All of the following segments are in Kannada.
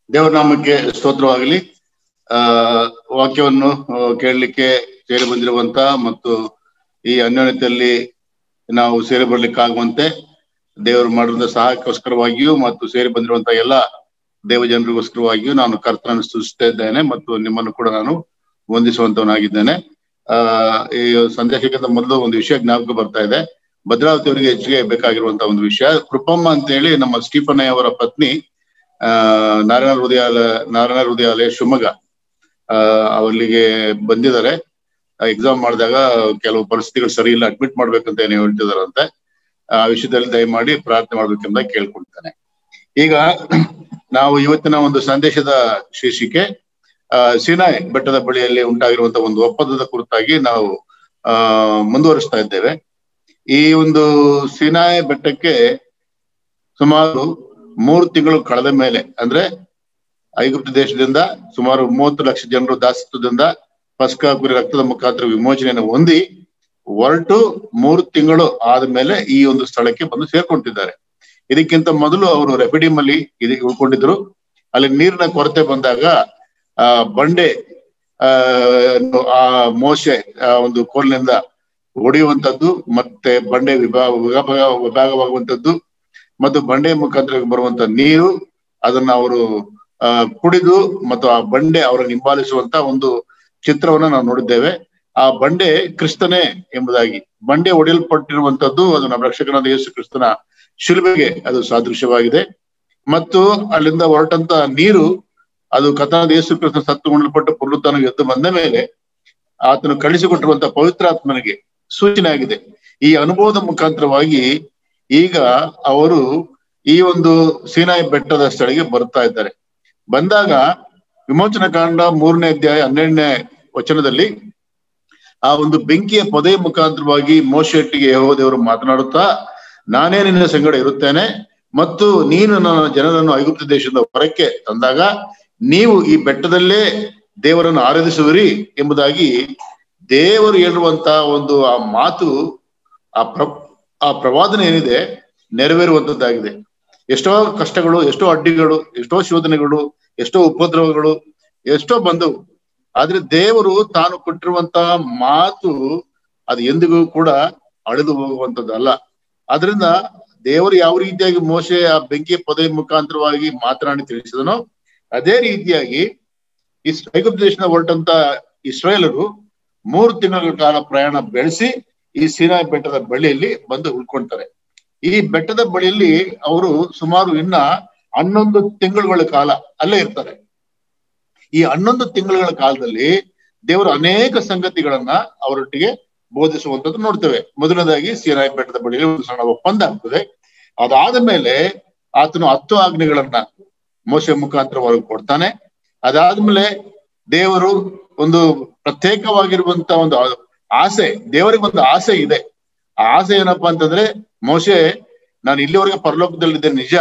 ದೇವರ ನಾಮಕ್ಕೆ ಸ್ತೋತ್ರವಾಗಲಿ ಆ ವಾಕ್ಯವನ್ನು ಆ, ಕೇಳಲಿಕ್ಕೆ ಸೇರಿ ಬಂದಿರುವಂತ ಮತ್ತು ಈ ಅನ್ಯೋನ್ಯತೆಯಲ್ಲಿ ನಾವು ಸೇರಿ ಬರ್ಲಿಕ್ಕಾಗುವಂತೆ ದೇವರು ಮಾಡಿರುವಂತ ಸಹಾಯಕ್ಕೋಸ್ಕರವಾಗಿಯೂ ಮತ್ತು ಸೇರಿ ಬಂದಿರುವಂತ ಎಲ್ಲ ದೇವ ಜನರಿಗೋಸ್ಕರವಾಗಿಯೂ ನಾನು ಕರ್ತನನ್ನು ಸ್ತುತಿಸ್ತಾ ಇದ್ದೇನೆ ಮತ್ತು ನಿಮ್ಮನ್ನು ಕೂಡ ನಾನು ವಂದಿಸುವಂತವನಾಗಿದ್ದೇನೆ ಆ ಈ ಸಂದೇಶಕ್ಕಿಂತ ಮೊದಲು ಒಂದು ವಿಷಯ ಜ್ಞಾಪಕ ಬರ್ತಾ ಇದೆ ಭದ್ರಾವತಿ ಅವರಿಗೆ ಹೆಚ್ಚಿಗೆ ಬೇಕಾಗಿರುವಂತಹ ಒಂದು ವಿಷಯ ಕೃಪಮ್ಮ ಅಂತ ಹೇಳಿ ನಮ್ಮ ಸ್ಟೀಫನಯ್ಯ ಅವರ ಪತ್ನಿ ಆ ನಾರಾಯಣ ಹೃದಯಾಲಯ ನಾರಾಯಣ ಹೃದಯಾಲಯ ಶಿವಮೊಗ್ಗ ಆ ಅವರಿಗೆ ಬಂದಿದ್ದಾರೆ ಎಕ್ಸಾಮ್ ಮಾಡಿದಾಗ ಕೆಲವು ಪರಿಸ್ಥಿತಿಗಳು ಸರಿ ಇಲ್ಲ ಅಡ್ಮಿಟ್ ಮಾಡ್ಬೇಕಂತ ಏನು ಹೇಳ್ತಿದಾರಂತೆ ಆ ವಿಷಯದಲ್ಲಿ ದಯಮಾಡಿ ಪ್ರಾರ್ಥನೆ ಮಾಡ್ಬೇಕೆಂದ ಕೇಳ್ಕೊಳ್ತಾನೆ ಈಗ ನಾವು ಇವತ್ತಿನ ಒಂದು ಸಂದೇಶದ ಶೀರ್ಷಿಕೆ ಆ ಸಿನಾಯ್ ಬೆಟ್ಟದ ಬಳಿಯಲ್ಲಿ ಉಂಟಾಗಿರುವಂತಹ ಒಂದು ಒಪ್ಪಂದದ ಕುರಿತಾಗಿ ನಾವು ಆ ಮುಂದುವರಿಸ್ತಾ ಇದ್ದೇವೆ ಈ ಒಂದು ಸಿನಾಯ್ ಬೆಟ್ಟಕ್ಕೆ ಸುಮಾರು ಮೂರು ತಿಂಗಳು ಕಳೆದ ಮೇಲೆ ಅಂದ್ರೆ ಐಗುಪ್ತ ದೇಶದಿಂದ ಸುಮಾರು ಮೂವತ್ತು ಲಕ್ಷ ಜನರು ದಾಸತ್ವದಿಂದ ಪಸ್ಕ ಕುರಿ ರಕ್ತದ ಮುಖಾಂತರ ವಿಮೋಚನೆಯನ್ನು ಹೊಂದಿ ಹೊರಟು ಮೂರು ತಿಂಗಳು ಆದ್ಮೇಲೆ ಈ ಒಂದು ಸ್ಥಳಕ್ಕೆ ಬಂದು ಸೇರ್ಕೊಂಡಿದ್ದಾರೆ ಇದಕ್ಕಿಂತ ಮೊದಲು ಅವರು ರೆಫಿಡಿಮ್ ಅಲ್ಲಿ ಇದಕ್ಕೆ ಉಳ್ಕೊಂಡಿದ್ರು ಅಲ್ಲಿ ನೀರಿನ ಕೊರತೆ ಬಂದಾಗ ಆ ಬಂಡೆ ಆ ಆ ಮೋಸೆ ಆ ಒಂದು ಕೋಲಿನಿಂದ ಹೊಡೆಯುವಂತದ್ದು ಮತ್ತೆ ಬಂಡೆ ವಿಭಾಗ ವಿಭಾಗ ವಿಭಾಗವಾಗುವಂತದ್ದು ಮತ್ತು ಬಂಡೆ ಮುಖಾಂತರ ಬರುವಂತ ನೀರು ಅದನ್ನ ಅವರು ಆ ಕುಡಿದು ಮತ್ತು ಆ ಬಂಡೆ ಅವರನ್ನು ಹಿಂಬಾಲಿಸುವಂತ ಒಂದು ಚಿತ್ರವನ್ನ ನಾವು ನೋಡಿದ್ದೇವೆ ಆ ಬಂಡೆ ಕ್ರಿಸ್ತನೇ ಎಂಬುದಾಗಿ ಬಂಡೆ ಹೊಡೆಯಲ್ಪಟ್ಟಿರುವಂತದ್ದು ಅದು ನಮ್ಮ ರಕ್ಷಕನಾದ ಯೇಸು ಕ್ರಿಸ್ತನ ಶಿಲ್ಬೆಗೆ ಅದು ಸಾದೃಶ್ಯವಾಗಿದೆ ಮತ್ತು ಅಲ್ಲಿಂದ ಹೊರಟಂತ ನೀರು ಅದು ಕಥಾದ ಯೇಸು ಕ್ರಿಸ್ತ ಸತ್ತುಗೊಂಡಲ್ಪಟ್ಟು ಪುನರುತ್ಥಾನ ಎದ್ದು ಬಂದ ಮೇಲೆ ಆತನು ಕಳಿಸಿಕೊಟ್ಟಿರುವಂತ ಪವಿತ್ರಾತ್ಮನಿಗೆ ಸೂಚನೆ ಆಗಿದೆ ಈ ಅನುಭವದ ಮುಖಾಂತರವಾಗಿ ಈಗ ಅವರು ಈ ಒಂದು ಸೀನಾಯಿ ಬೆಟ್ಟದ ಸ್ಥಳಿಗೆ ಬರ್ತಾ ಇದ್ದಾರೆ ಬಂದಾಗ ವಿಮೋಚನ ಕಾಂಡ ಮೂರನೇ ಅಧ್ಯಾಯ ಹನ್ನೆರಡನೇ ವಚನದಲ್ಲಿ ಆ ಒಂದು ಬೆಂಕಿಯ ಪೊದೆಯ ಮುಖಾಂತರವಾಗಿ ಮೋಶೆಟ್ಟಿಗೆ ಯಹೋ ದೇವರು ಮಾತನಾಡುತ್ತಾ ನಾನೇ ನಿನ್ನ ಸಂಗಡ ಇರುತ್ತೇನೆ ಮತ್ತು ನೀನು ನನ್ನ ಜನರನ್ನು ಐಗುಪ್ತ ದೇಶದಿಂದ ಹೊರಕ್ಕೆ ತಂದಾಗ ನೀವು ಈ ಬೆಟ್ಟದಲ್ಲೇ ದೇವರನ್ನು ಆರಾಧಿಸುವಿರಿ ಎಂಬುದಾಗಿ ದೇವರು ಹೇಳುವಂತ ಒಂದು ಆ ಮಾತು ಆ ಪ್ರ ಆ ಪ್ರವಾದನೆ ಏನಿದೆ ನೆರವೇರುವಂತದ್ದಾಗಿದೆ ಎಷ್ಟೋ ಕಷ್ಟಗಳು ಎಷ್ಟೋ ಅಡ್ಡಿಗಳು ಎಷ್ಟೋ ಶೋಧನೆಗಳು ಎಷ್ಟೋ ಉಪದ್ರವಗಳು ಎಷ್ಟೋ ಬಂದವು ಆದ್ರೆ ದೇವರು ತಾನು ಕೊಟ್ಟಿರುವಂತ ಮಾತು ಅದು ಎಂದಿಗೂ ಕೂಡ ಅಳೆದು ಹೋಗುವಂತದ್ದಲ್ಲ ಆದ್ರಿಂದ ದೇವರು ಯಾವ ರೀತಿಯಾಗಿ ಮೋಸೆ ಆ ಬೆಂಕಿಯ ಪದವಿ ಮುಖಾಂತರವಾಗಿ ಮಾತನಾಡಿ ತಿಳಿಸಿದನೋ ಅದೇ ರೀತಿಯಾಗಿ ಇಸ್ ಐಗುಪ್ತ ದೇಶದ ಹೊರಟಂತ ಇಸ್ರೇಲರು ಮೂರು ತಿಂಗಳ ಕಾಲ ಪ್ರಯಾಣ ಬೆಳೆಸಿ ಈ ಸೀನಾಯಿ ಬೆಟ್ಟದ ಬಳಿಯಲ್ಲಿ ಬಂದು ಉಳ್ಕೊಳ್ತಾರೆ ಈ ಬೆಟ್ಟದ ಬಳಿಯಲ್ಲಿ ಅವರು ಸುಮಾರು ಇನ್ನ ಹನ್ನೊಂದು ತಿಂಗಳುಗಳ ಕಾಲ ಅಲ್ಲೇ ಇರ್ತಾರೆ ಈ ಹನ್ನೊಂದು ತಿಂಗಳುಗಳ ಕಾಲದಲ್ಲಿ ದೇವರು ಅನೇಕ ಸಂಗತಿಗಳನ್ನ ಅವರೊಟ್ಟಿಗೆ ಬೋಧಿಸುವಂತದ್ದು ನೋಡ್ತೇವೆ ಮೊದಲನೇದಾಗಿ ಸೀನಾಯಿ ಬೆಟ್ಟದ ಬಳಿಯಲ್ಲಿ ಒಂದು ಸಣ್ಣ ಒಪ್ಪಂದ ಆಗ್ತದೆ ಅದಾದ ಮೇಲೆ ಆತನು ಹತ್ತು ಆಜ್ಞೆಗಳನ್ನ ಮೋಸ ಮುಖಾಂತರವಾಗಿ ಕೊಡ್ತಾನೆ ಅದಾದ್ಮೇಲೆ ದೇವರು ಒಂದು ಪ್ರತ್ಯೇಕವಾಗಿರುವಂತ ಒಂದು ಆಸೆ ದೇವರಿಗೆ ಒಂದು ಆಸೆ ಇದೆ ಆ ಆಸೆ ಏನಪ್ಪಾ ಅಂತಂದ್ರೆ ಮೋಸೆ ನಾನು ಇಲ್ಲಿವರೆಗೆ ಪರಲೋಕದಲ್ಲಿದ್ದೆ ನಿಜ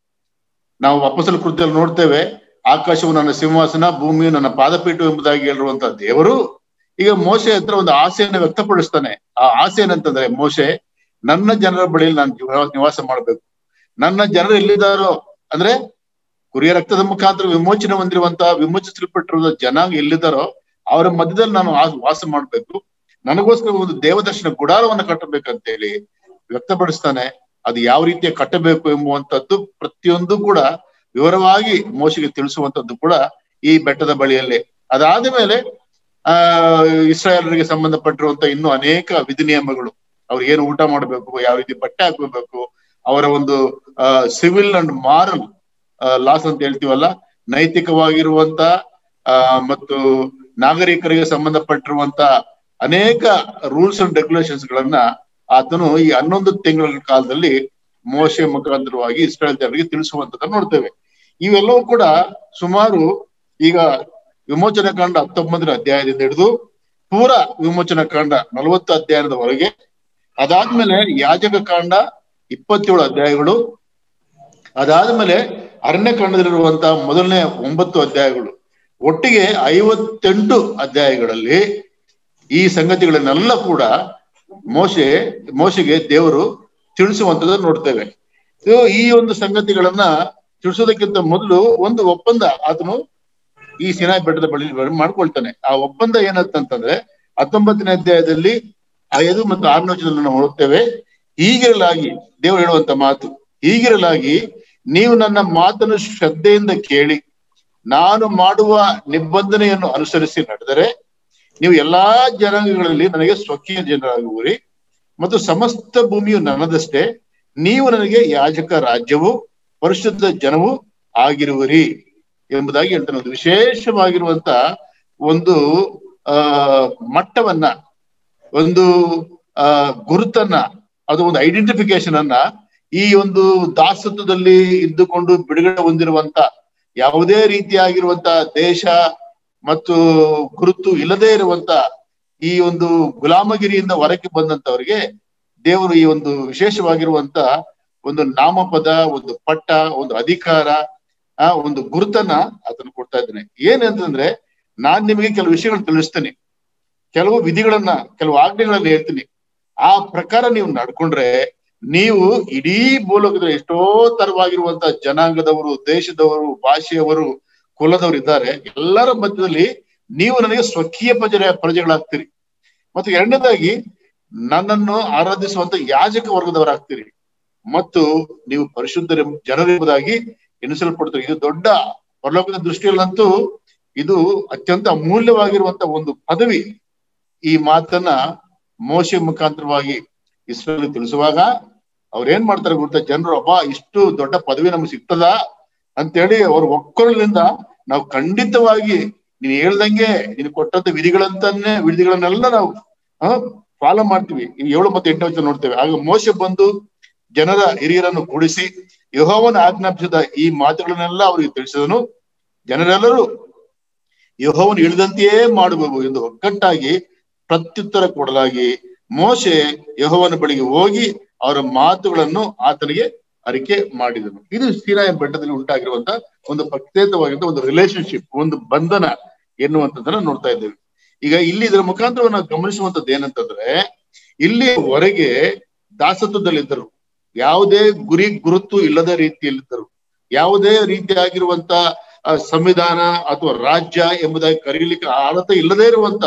ನಾವು ವಾಪಸಲ್ ಕೃತಿಯಲ್ಲಿ ನೋಡ್ತೇವೆ ಆಕಾಶವು ನನ್ನ ಸಿಂಹಾಸನ ಭೂಮಿಯು ನನ್ನ ಪಾದಪೀಠ ಎಂಬುದಾಗಿ ಹೇಳಿರುವಂತ ದೇವರು ಈಗ ಮೋಸೆ ಹತ್ರ ಒಂದು ಆಸೆಯನ್ನು ವ್ಯಕ್ತಪಡಿಸ್ತಾನೆ ಆ ಆಸೆ ಏನಂತಂದ್ರೆ ಮೋಸೆ ನನ್ನ ಜನರ ಬಳಿಯಲ್ಲಿ ನಾನು ನಿವಾಸ ಮಾಡ್ಬೇಕು ನನ್ನ ಜನರು ಎಲ್ಲಿದ್ದಾರೋ ಅಂದ್ರೆ ಕುರಿಯ ರಕ್ತದ ಮುಖಾಂತರ ವಿಮೋಚನೆ ಹೊಂದಿರುವಂತ ವಿಮೋಚಿಸಲ್ಪಟ್ಟಿರುವ ಜನಾಂಗ ಎಲ್ಲಿದ್ದಾರೋ ಅವರ ಮಧ್ಯದಲ್ಲಿ ನಾನು ವಾಸ ಮಾಡ್ಬೇಕು ನನಗೋಸ್ಕರ ಒಂದು ದೇವದರ್ಶನ ಗುಡಾರವನ್ನ ಕಟ್ಟಬೇಕಂತ ಹೇಳಿ ವ್ಯಕ್ತಪಡಿಸ್ತಾನೆ ಅದು ಯಾವ ರೀತಿಯ ಕಟ್ಟಬೇಕು ಎಂಬುವಂತದ್ದು ಪ್ರತಿಯೊಂದು ಕೂಡ ವಿವರವಾಗಿ ಮೋಶಿಗೆ ತಿಳಿಸುವಂತದ್ದು ಕೂಡ ಈ ಬೆಟ್ಟದ ಬಳಿಯಲ್ಲೇ ಅದಾದ ಮೇಲೆ ಆ ಇಸ್ರಾಯೇಲರಿಗೆ ಸಂಬಂಧಪಟ್ಟಿರುವಂತ ಇನ್ನೂ ಅನೇಕ ವಿಧಿ ನಿಯಮಗಳು ಅವ್ರು ಏನು ಊಟ ಮಾಡಬೇಕು ಯಾವ ರೀತಿ ಬಟ್ಟೆ ಹಾಕೋಬೇಕು ಅವರ ಒಂದು ಸಿವಿಲ್ ಅಂಡ್ ಮಾರಲ್ ಲಾಸ್ ಅಂತ ಹೇಳ್ತೀವಲ್ಲ ನೈತಿಕವಾಗಿರುವಂತ ಆ ಮತ್ತು ನಾಗರಿಕರಿಗೆ ಸಂಬಂಧಪಟ್ಟಿರುವಂತ ಅನೇಕ ರೂಲ್ಸ್ ಅಂಡ್ ರೆಗ್ಯುಲೇಷನ್ಸ್ ಗಳನ್ನ ಆತನು ಈ ಹನ್ನೊಂದು ತಿಂಗಳ ಕಾಲದಲ್ಲಿ ಮೋಸೆ ಮುಖಾಂತರವಾಗಿ ಇಸ್ರೇಲ್ ಜನರಿಗೆ ತಿಳಿಸುವಂತದನ್ನ ನೋಡ್ತೇವೆ ಇವೆಲ್ಲವೂ ಕೂಡ ಸುಮಾರು ಈಗ ವಿಮೋಚನ ಕಾಂಡ ಹತ್ತೊಂಬತ್ತನೇ ಅಧ್ಯಾಯದಿಂದ ಹಿಡಿದು ಪೂರ ವಿಮೋಚನ ಕಾಂಡ ನಲವತ್ತು ಅಧ್ಯಾಯದವರೆಗೆ ಅದಾದ್ಮೇಲೆ ಯಾಜಕ ಕಾಂಡ ಇಪ್ಪತ್ತೇಳು ಅಧ್ಯಾಯಗಳು ಅದಾದ್ಮೇಲೆ ಅರಣ್ಯಕಾಂಡದಲ್ಲಿರುವಂತಹ ಮೊದಲನೇ ಒಂಬತ್ತು ಅಧ್ಯಾಯಗಳು ಒಟ್ಟಿಗೆ ಐವತ್ತೆಂಟು ಅಧ್ಯಾಯಗಳಲ್ಲಿ ಈ ಸಂಗತಿಗಳನ್ನೆಲ್ಲ ಕೂಡ ಮೋಸೆ ಮೋಸೆಗೆ ದೇವರು ತಿಳಿಸುವಂತದ್ದು ನೋಡ್ತೇವೆ ಈ ಒಂದು ಸಂಗತಿಗಳನ್ನ ತಿಳಿಸೋದಕ್ಕಿಂತ ಮೊದಲು ಒಂದು ಒಪ್ಪಂದ ಆತನು ಈ ಸಿನಾಯ್ ಬೆಟ್ಟದ ಬಳಿ ಮಾಡ್ಕೊಳ್ತಾನೆ ಆ ಒಪ್ಪಂದ ಏನಂತಂದ್ರೆ ಹತ್ತೊಂಬತ್ತನೇ ಅಧ್ಯಾಯದಲ್ಲಿ ಐದು ಮತ್ತು ಆರನೇ ವಚನದಲ್ಲಿ ನಾವು ನೋಡುತ್ತೇವೆ ಹೀಗಿರಲಾಗಿ ದೇವರು ಹೇಳುವಂತ ಮಾತು ಹೀಗಿರಲಾಗಿ ನೀವು ನನ್ನ ಮಾತನ್ನು ಶ್ರದ್ಧೆಯಿಂದ ಕೇಳಿ ನಾನು ಮಾಡುವ ನಿಬಂಧನೆಯನ್ನು ಅನುಸರಿಸಿ ನಡೆದರೆ ನೀವು ಎಲ್ಲಾ ಜನಾಂಗಗಳಲ್ಲಿ ನನಗೆ ಸ್ವಕೀಯ ಜನರಾಗುವಿರಿ ಮತ್ತು ಸಮಸ್ತ ಭೂಮಿಯು ನನ್ನದಷ್ಟೇ ನೀವು ನನಗೆ ಯಾಜಕ ರಾಜ್ಯವು ಪರಿಶುದ್ಧ ಜನವು ಆಗಿರುವಿರಿ ಎಂಬುದಾಗಿ ಹೇಳ್ತಾನೆ ಒಂದು ವಿಶೇಷವಾಗಿರುವಂತ ಒಂದು ಆ ಮಟ್ಟವನ್ನ ಒಂದು ಆ ಗುರುತನ್ನ ಅದು ಒಂದು ಐಡೆಂಟಿಫಿಕೇಶನ್ ಅನ್ನ ಈ ಒಂದು ದಾಸತ್ವದಲ್ಲಿ ಇದ್ದುಕೊಂಡು ಬಿಡುಗಡೆ ಹೊಂದಿರುವಂತ ಯಾವುದೇ ರೀತಿಯಾಗಿರುವಂತ ದೇಶ ಮತ್ತು ಗುರುತು ಇಲ್ಲದೆ ಇರುವಂತ ಈ ಒಂದು ಗುಲಾಮಗಿರಿಯಿಂದ ಹೊರಕ್ಕೆ ಬಂದಂತವರಿಗೆ ದೇವರು ಈ ಒಂದು ವಿಶೇಷವಾಗಿರುವಂತ ಒಂದು ನಾಮಪದ ಒಂದು ಪಟ್ಟ ಒಂದು ಅಧಿಕಾರ ಆ ಒಂದು ಗುರುತನ್ನ ಅದನ್ನು ಕೊಡ್ತಾ ಇದ್ದಾನೆ ಏನಂತಂದ್ರೆ ನಾನ್ ನಿಮಗೆ ಕೆಲವು ವಿಷಯಗಳನ್ನ ತಿಳಿಸ್ತೇನೆ ಕೆಲವು ವಿಧಿಗಳನ್ನ ಕೆಲವು ಆಜ್ಞೆಗಳನ್ನ ಹೇಳ್ತೀನಿ ಆ ಪ್ರಕಾರ ನೀವು ನಡ್ಕೊಂಡ್ರೆ ನೀವು ಇಡೀ ಭೂಲೋಕದಲ್ಲಿ ಎಷ್ಟೋ ತರವಾಗಿರುವಂತ ಜನಾಂಗದವರು ದೇಶದವರು ಭಾಷೆಯವರು ಕುಲದವರು ಇದ್ದಾರೆ ಎಲ್ಲರ ಮಧ್ಯದಲ್ಲಿ ನೀವು ನನಗೆ ಸ್ವಕೀಯ ಪ್ರಜೆ ಪ್ರಜೆಗಳಾಗ್ತೀರಿ ಮತ್ತು ಎರಡನೇದಾಗಿ ನನ್ನನ್ನು ಆರಾಧಿಸುವಂತ ಯಾಜಕ ವರ್ಗದವರಾಗ್ತೀರಿ ಮತ್ತು ನೀವು ಪರಿಶುದ್ಧ ಜನರೆಂಬುದಾಗಿ ಎನಿಸಲ್ಪಡ್ತೀರಿ ಇದು ದೊಡ್ಡ ಪರಲೋಕದ ದೃಷ್ಟಿಯಲ್ಲಂತೂ ಇದು ಅತ್ಯಂತ ಅಮೂಲ್ಯವಾಗಿರುವಂತ ಒಂದು ಪದವಿ ಈ ಮಾತನ್ನ ಮೋಶೆ ಮುಖಾಂತರವಾಗಿ ಇಸ್ರೇಲ್ ತಿಳಿಸುವಾಗ ಅವ್ರ ಏನ್ ಮಾಡ್ತಾರೆ ಗೊತ್ತಾ ಜನರು ಅಬ್ಬಾ ಇಷ್ಟು ದೊಡ್ಡ ಪದವಿ ನಮ್ಗೆ ಸಿಗ್ತದ ಅಂತೇಳಿ ಅವ್ರ ಒಕ್ಕೊರಲಿಂದ ನಾವು ಖಂಡಿತವಾಗಿ ನೀನ್ ಹೇಳ್ದಂಗೆ ನೀನು ಕೊಟ್ಟಂತ ವಿಧಿಗಳಂತಾನೆ ವಿಧಿಗಳನ್ನೆಲ್ಲ ನಾವು ಫಾಲೋ ಮಾಡ್ತೀವಿ ಈ ಏಳು ಮತ್ತೆ ಎಂಟು ವಚನ ನೋಡ್ತೇವೆ ಆಗ ಮೋಶೆ ಬಂದು ಜನರ ಹಿರಿಯರನ್ನು ಕೂಡಿಸಿ ಯಹೋವನ ಆಜ್ಞಾಪಿಸಿದ ಈ ಮಾತುಗಳನ್ನೆಲ್ಲ ಅವರಿಗೆ ತಿಳಿಸಿದನು ಜನರೆಲ್ಲರೂ ಯಹೋವನು ಇಳಿದಂತೆಯೇ ಮಾಡಬೇಕು ಎಂದು ಒಗ್ಗಟ್ಟಾಗಿ ಪ್ರತ್ಯುತ್ತರ ಕೊಡಲಾಗಿ ಮೋಶೆ ಯಹೋವನ ಬಳಿಗೆ ಹೋಗಿ ಅವರ ಮಾತುಗಳನ್ನು ಆತನಿಗೆ ಅರಿಕೆ ಮಾಡಿದನು ಇದು ಸೀನಾಯ ಬೆಟ್ಟದಲ್ಲಿ ಉಂಟಾಗಿರುವಂತ ಒಂದು ಪ್ರತ್ಯೇಕವಾಗಿರುವಂತ ಒಂದು ರಿಲೇಶನ್ಶಿಪ್ ಒಂದು ಬಂಧನ ಎನ್ನುವಂಥದ್ದನ್ನ ನೋಡ್ತಾ ಇದ್ದೇವೆ ಈಗ ಇಲ್ಲಿ ಇದರ ಮುಖಾಂತರ ನಾವು ಗಮನಿಸುವಂತದ್ದು ಏನಂತಂದ್ರೆ ಇಲ್ಲಿ ಹೊರಗೆ ದಾಸತ್ವದಲ್ಲಿದ್ದರು ಯಾವುದೇ ಗುರಿ ಗುರುತು ಇಲ್ಲದ ರೀತಿಯಲ್ಲಿದ್ದರು ಯಾವುದೇ ರೀತಿಯಾಗಿರುವಂತ ಸಂವಿಧಾನ ಅಥವಾ ರಾಜ್ಯ ಎಂಬುದಾಗಿ ಕರೀಲಿಕ್ಕೆ ಅರ್ಹತೆ ಇಲ್ಲದೇ ಇರುವಂತ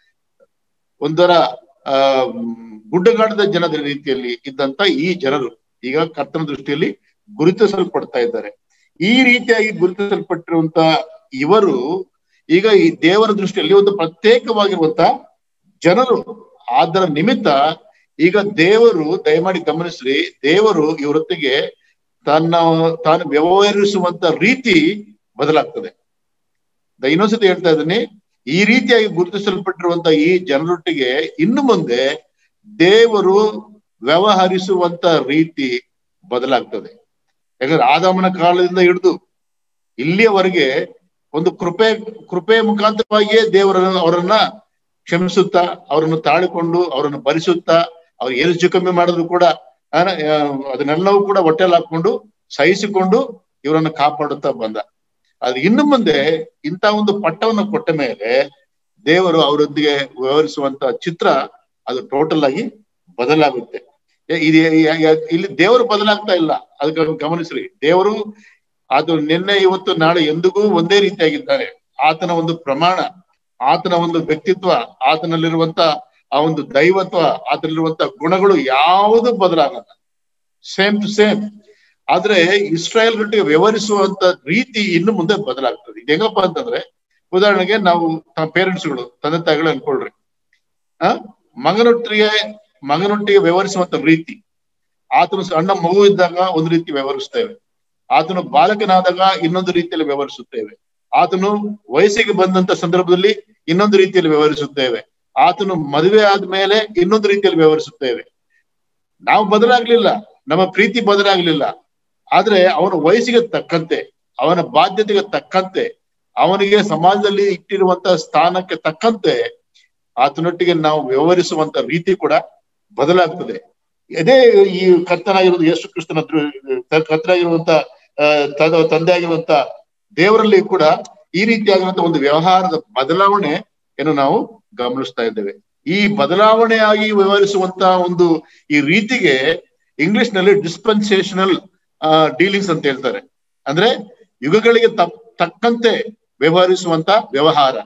ಒಂದರ ಆ ಗುಡ್ಡಗಾಡದ ಜನದ ರೀತಿಯಲ್ಲಿ ಇದ್ದಂತ ಈ ಜನರು ಈಗ ಕರ್ತನ ದೃಷ್ಟಿಯಲ್ಲಿ ಗುರುತಿಸಲ್ಪಡ್ತಾ ಇದ್ದಾರೆ ಈ ರೀತಿಯಾಗಿ ಗುರುತಿಸಲ್ಪಟ್ಟಿರುವಂತ ಇವರು ಈಗ ಈ ದೇವರ ದೃಷ್ಟಿಯಲ್ಲಿ ಒಂದು ಪ್ರತ್ಯೇಕವಾಗಿರುವಂತ ಜನರು ಅದರ ನಿಮಿತ್ತ ಈಗ ದೇವರು ದಯಮಾಡಿ ಗಮನಿಸ್ರಿ ದೇವರು ಇವರೊತ್ತಿಗೆ ತನ್ನ ತಾನು ವ್ಯವಹರಿಸುವಂತ ರೀತಿ ಬದಲಾಗ್ತದೆ ಇನ್ನೊಂದ್ಸತಿ ಹೇಳ್ತಾ ಇದ್ದೀನಿ ಈ ರೀತಿಯಾಗಿ ಗುರುತಿಸಲ್ಪಟ್ಟಿರುವಂತ ಈ ಜನರೊಟ್ಟಿಗೆ ಇನ್ನು ಮುಂದೆ ದೇವರು ವ್ಯವಹರಿಸುವಂತ ರೀತಿ ಬದಲಾಗ್ತದೆ ಯಾಕಂದ್ರೆ ಆದಾಮನ ಕಾಲದಿಂದ ಹಿಡಿದು ಇಲ್ಲಿಯವರೆಗೆ ಒಂದು ಕೃಪೆ ಕೃಪೆ ಮುಖಾಂತರವಾಗಿಯೇ ದೇವರನ್ನು ಅವರನ್ನ ಕ್ಷಮಿಸುತ್ತಾ ಅವರನ್ನು ತಾಳಿಕೊಂಡು ಅವರನ್ನು ಭರಿಸುತ್ತಾ ಅವ್ರು ಏನು ಹೆಚ್ಚು ಕಮ್ಮಿ ಮಾಡಿದ್ರು ಕೂಡ ಅದನ್ನೆಲ್ಲವೂ ಕೂಡ ಹೊಟ್ಟೆಲ್ ಹಾಕೊಂಡು ಸಹಿಸಿಕೊಂಡು ಇವರನ್ನು ಕಾಪಾಡುತ್ತಾ ಬಂದ ಅದು ಇನ್ನು ಮುಂದೆ ಇಂಥ ಒಂದು ಪಟ್ಟವನ್ನು ಕೊಟ್ಟ ಮೇಲೆ ದೇವರು ಅವರೊಂದಿಗೆ ವ್ಯವಹರಿಸುವಂತ ಚಿತ್ರ ಅದು ಟೋಟಲ್ ಆಗಿ ಬದಲಾಗುತ್ತೆ ಇದು ಇಲ್ಲಿ ದೇವರು ಬದಲಾಗ್ತಾ ಇಲ್ಲ ಅದಕ್ಕೆ ಗಮನಿಸ್ರಿ ದೇವರು ಅದು ನಿನ್ನೆ ಇವತ್ತು ನಾಳೆ ಎಂದಿಗೂ ಒಂದೇ ರೀತಿಯಾಗಿದ್ದಾನೆ ಆತನ ಒಂದು ಪ್ರಮಾಣ ಆತನ ಒಂದು ವ್ಯಕ್ತಿತ್ವ ಆತನಲ್ಲಿರುವಂತ ಆ ಒಂದು ದೈವತ್ವ ಆತನಲ್ಲಿರುವಂತ ಗುಣಗಳು ಯಾವುದು ಬದಲಾಗಲ್ಲ ಸೇಮ್ ಟು ಸೇಮ್ ಆದ್ರೆ ಇಸ್ರಾಯೇಲ್ ಗಟ್ಟಿಗೆ ವ್ಯವಹರಿಸುವಂತ ರೀತಿ ಇನ್ನು ಮುಂದೆ ಬದಲಾಗ್ತದೆ ಇದು ಹೆಂಗಪ್ಪ ಅಂತಂದ್ರೆ ಉದಾಹರಣೆಗೆ ನಾವು ಪೇರೆಂಟ್ಸ್ಗಳು ತಂದೆ ತಾಯಿಗಳು ಅನ್ಕೊಳ್ರಿ ಆ ಮಗನೊಟ್ಟಿಗೆ ಮಗನೊಟ್ಟಿಗೆ ವ್ಯವಹರಿಸುವಂತ ರೀತಿ ಆತನು ಸಣ್ಣ ಮಗು ಇದ್ದಾಗ ಒಂದು ರೀತಿ ವ್ಯವಹರಿಸ್ತೇವೆ ಆತನು ಬಾಲಕನಾದಾಗ ಇನ್ನೊಂದು ರೀತಿಯಲ್ಲಿ ವ್ಯವಹರಿಸುತ್ತೇವೆ ಆತನು ವಯಸ್ಸಿಗೆ ಬಂದಂತ ಸಂದರ್ಭದಲ್ಲಿ ಇನ್ನೊಂದು ರೀತಿಯಲ್ಲಿ ವ್ಯವಹರಿಸುತ್ತೇವೆ ಆತನು ಮದುವೆ ಆದ್ಮೇಲೆ ಇನ್ನೊಂದು ರೀತಿಯಲ್ಲಿ ವ್ಯವಹರಿಸುತ್ತೇವೆ ನಾವು ಬದಲಾಗ್ಲಿಲ್ಲ ನಮ್ಮ ಪ್ರೀತಿ ಬದಲಾಗ್ಲಿಲ್ಲ ಆದ್ರೆ ಅವನ ವಯಸ್ಸಿಗೆ ತಕ್ಕಂತೆ ಅವನ ಬಾಧ್ಯತೆಗೆ ತಕ್ಕಂತೆ ಅವನಿಗೆ ಸಮಾಜದಲ್ಲಿ ಇಟ್ಟಿರುವಂತ ಸ್ಥಾನಕ್ಕೆ ತಕ್ಕಂತೆ ಆತನೊಟ್ಟಿಗೆ ನಾವು ವ್ಯವಹರಿಸುವಂತ ರೀತಿ ಕೂಡ ಬದಲಾಗ್ತದೆ ಅದೇ ಈ ಕರ್ತನಾಗಿರುವುದು ಯೇಸು ಕ್ರಿಸ್ತನ ಕರ್ತನಾಗಿರುವಂತ ತಂದೆ ಆಗಿರುವಂತ ದೇವರಲ್ಲಿ ಕೂಡ ಈ ರೀತಿಯಾಗಿರುವಂತ ಒಂದು ವ್ಯವಹಾರದ ಬದಲಾವಣೆ ಏನು ನಾವು ಗಮನಿಸ್ತಾ ಇದ್ದೇವೆ ಈ ಬದಲಾವಣೆಯಾಗಿ ವ್ಯವಹರಿಸುವಂತ ಒಂದು ಈ ರೀತಿಗೆ ಇಂಗ್ಲಿಷ್ ನಲ್ಲಿ ಡಿಸ್ಪೆನ್ಸೇಷನಲ್ ಡೀಲಿಂಗ್ಸ್ ಅಂತ ಹೇಳ್ತಾರೆ ಅಂದ್ರೆ ಯುಗಗಳಿಗೆ ತಪ್ ತಕ್ಕಂತೆ ವ್ಯವಹರಿಸುವಂತ ವ್ಯವಹಾರ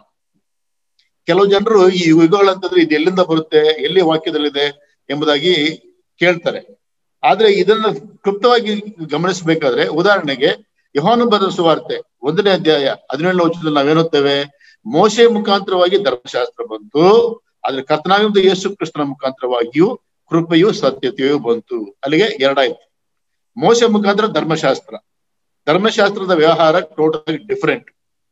ಕೆಲವು ಜನರು ಈ ಯುಗಗಳಂತಂದ್ರೆ ಇದು ಎಲ್ಲಿಂದ ಬರುತ್ತೆ ಎಲ್ಲಿ ವಾಕ್ಯದಲ್ಲಿದೆ ಎಂಬುದಾಗಿ ಕೇಳ್ತಾರೆ ಆದ್ರೆ ಇದನ್ನ ಕ್ಲುಪ್ತವಾಗಿ ಗಮನಿಸಬೇಕಾದ್ರೆ ಉದಾಹರಣೆಗೆ ಯಹೋನು ಬರೆದ ಸುವಾರ್ತೆ ಒಂದನೇ ಅಧ್ಯಾಯ ಹದಿನೇಳನೇ ವಚನದಲ್ಲಿ ನಾವೇನುತ್ತೇವೆ ಮೋಶೆ ಮುಖಾಂತರವಾಗಿ ಧರ್ಮಶಾಸ್ತ್ರ ಬಂತು ಆದ್ರೆ ಕರ್ತನಾಗಿದ್ದ ಯೇಸು ಕೃಷ್ಣನ ಮುಖಾಂತರವಾಗಿಯೂ ಕೃಪೆಯು ಸತ್ಯತೆಯೂ ಬಂತು ಅಲ್ಲಿಗೆ ಎರಡಾಯ್ತು ಮೋಶ ಮುಖಾಂತರ ಧರ್ಮಶಾಸ್ತ್ರ ಧರ್ಮಶಾಸ್ತ್ರದ ವ್ಯವಹಾರ ಟೋಟಲ್ ಡಿಫರೆಂಟ್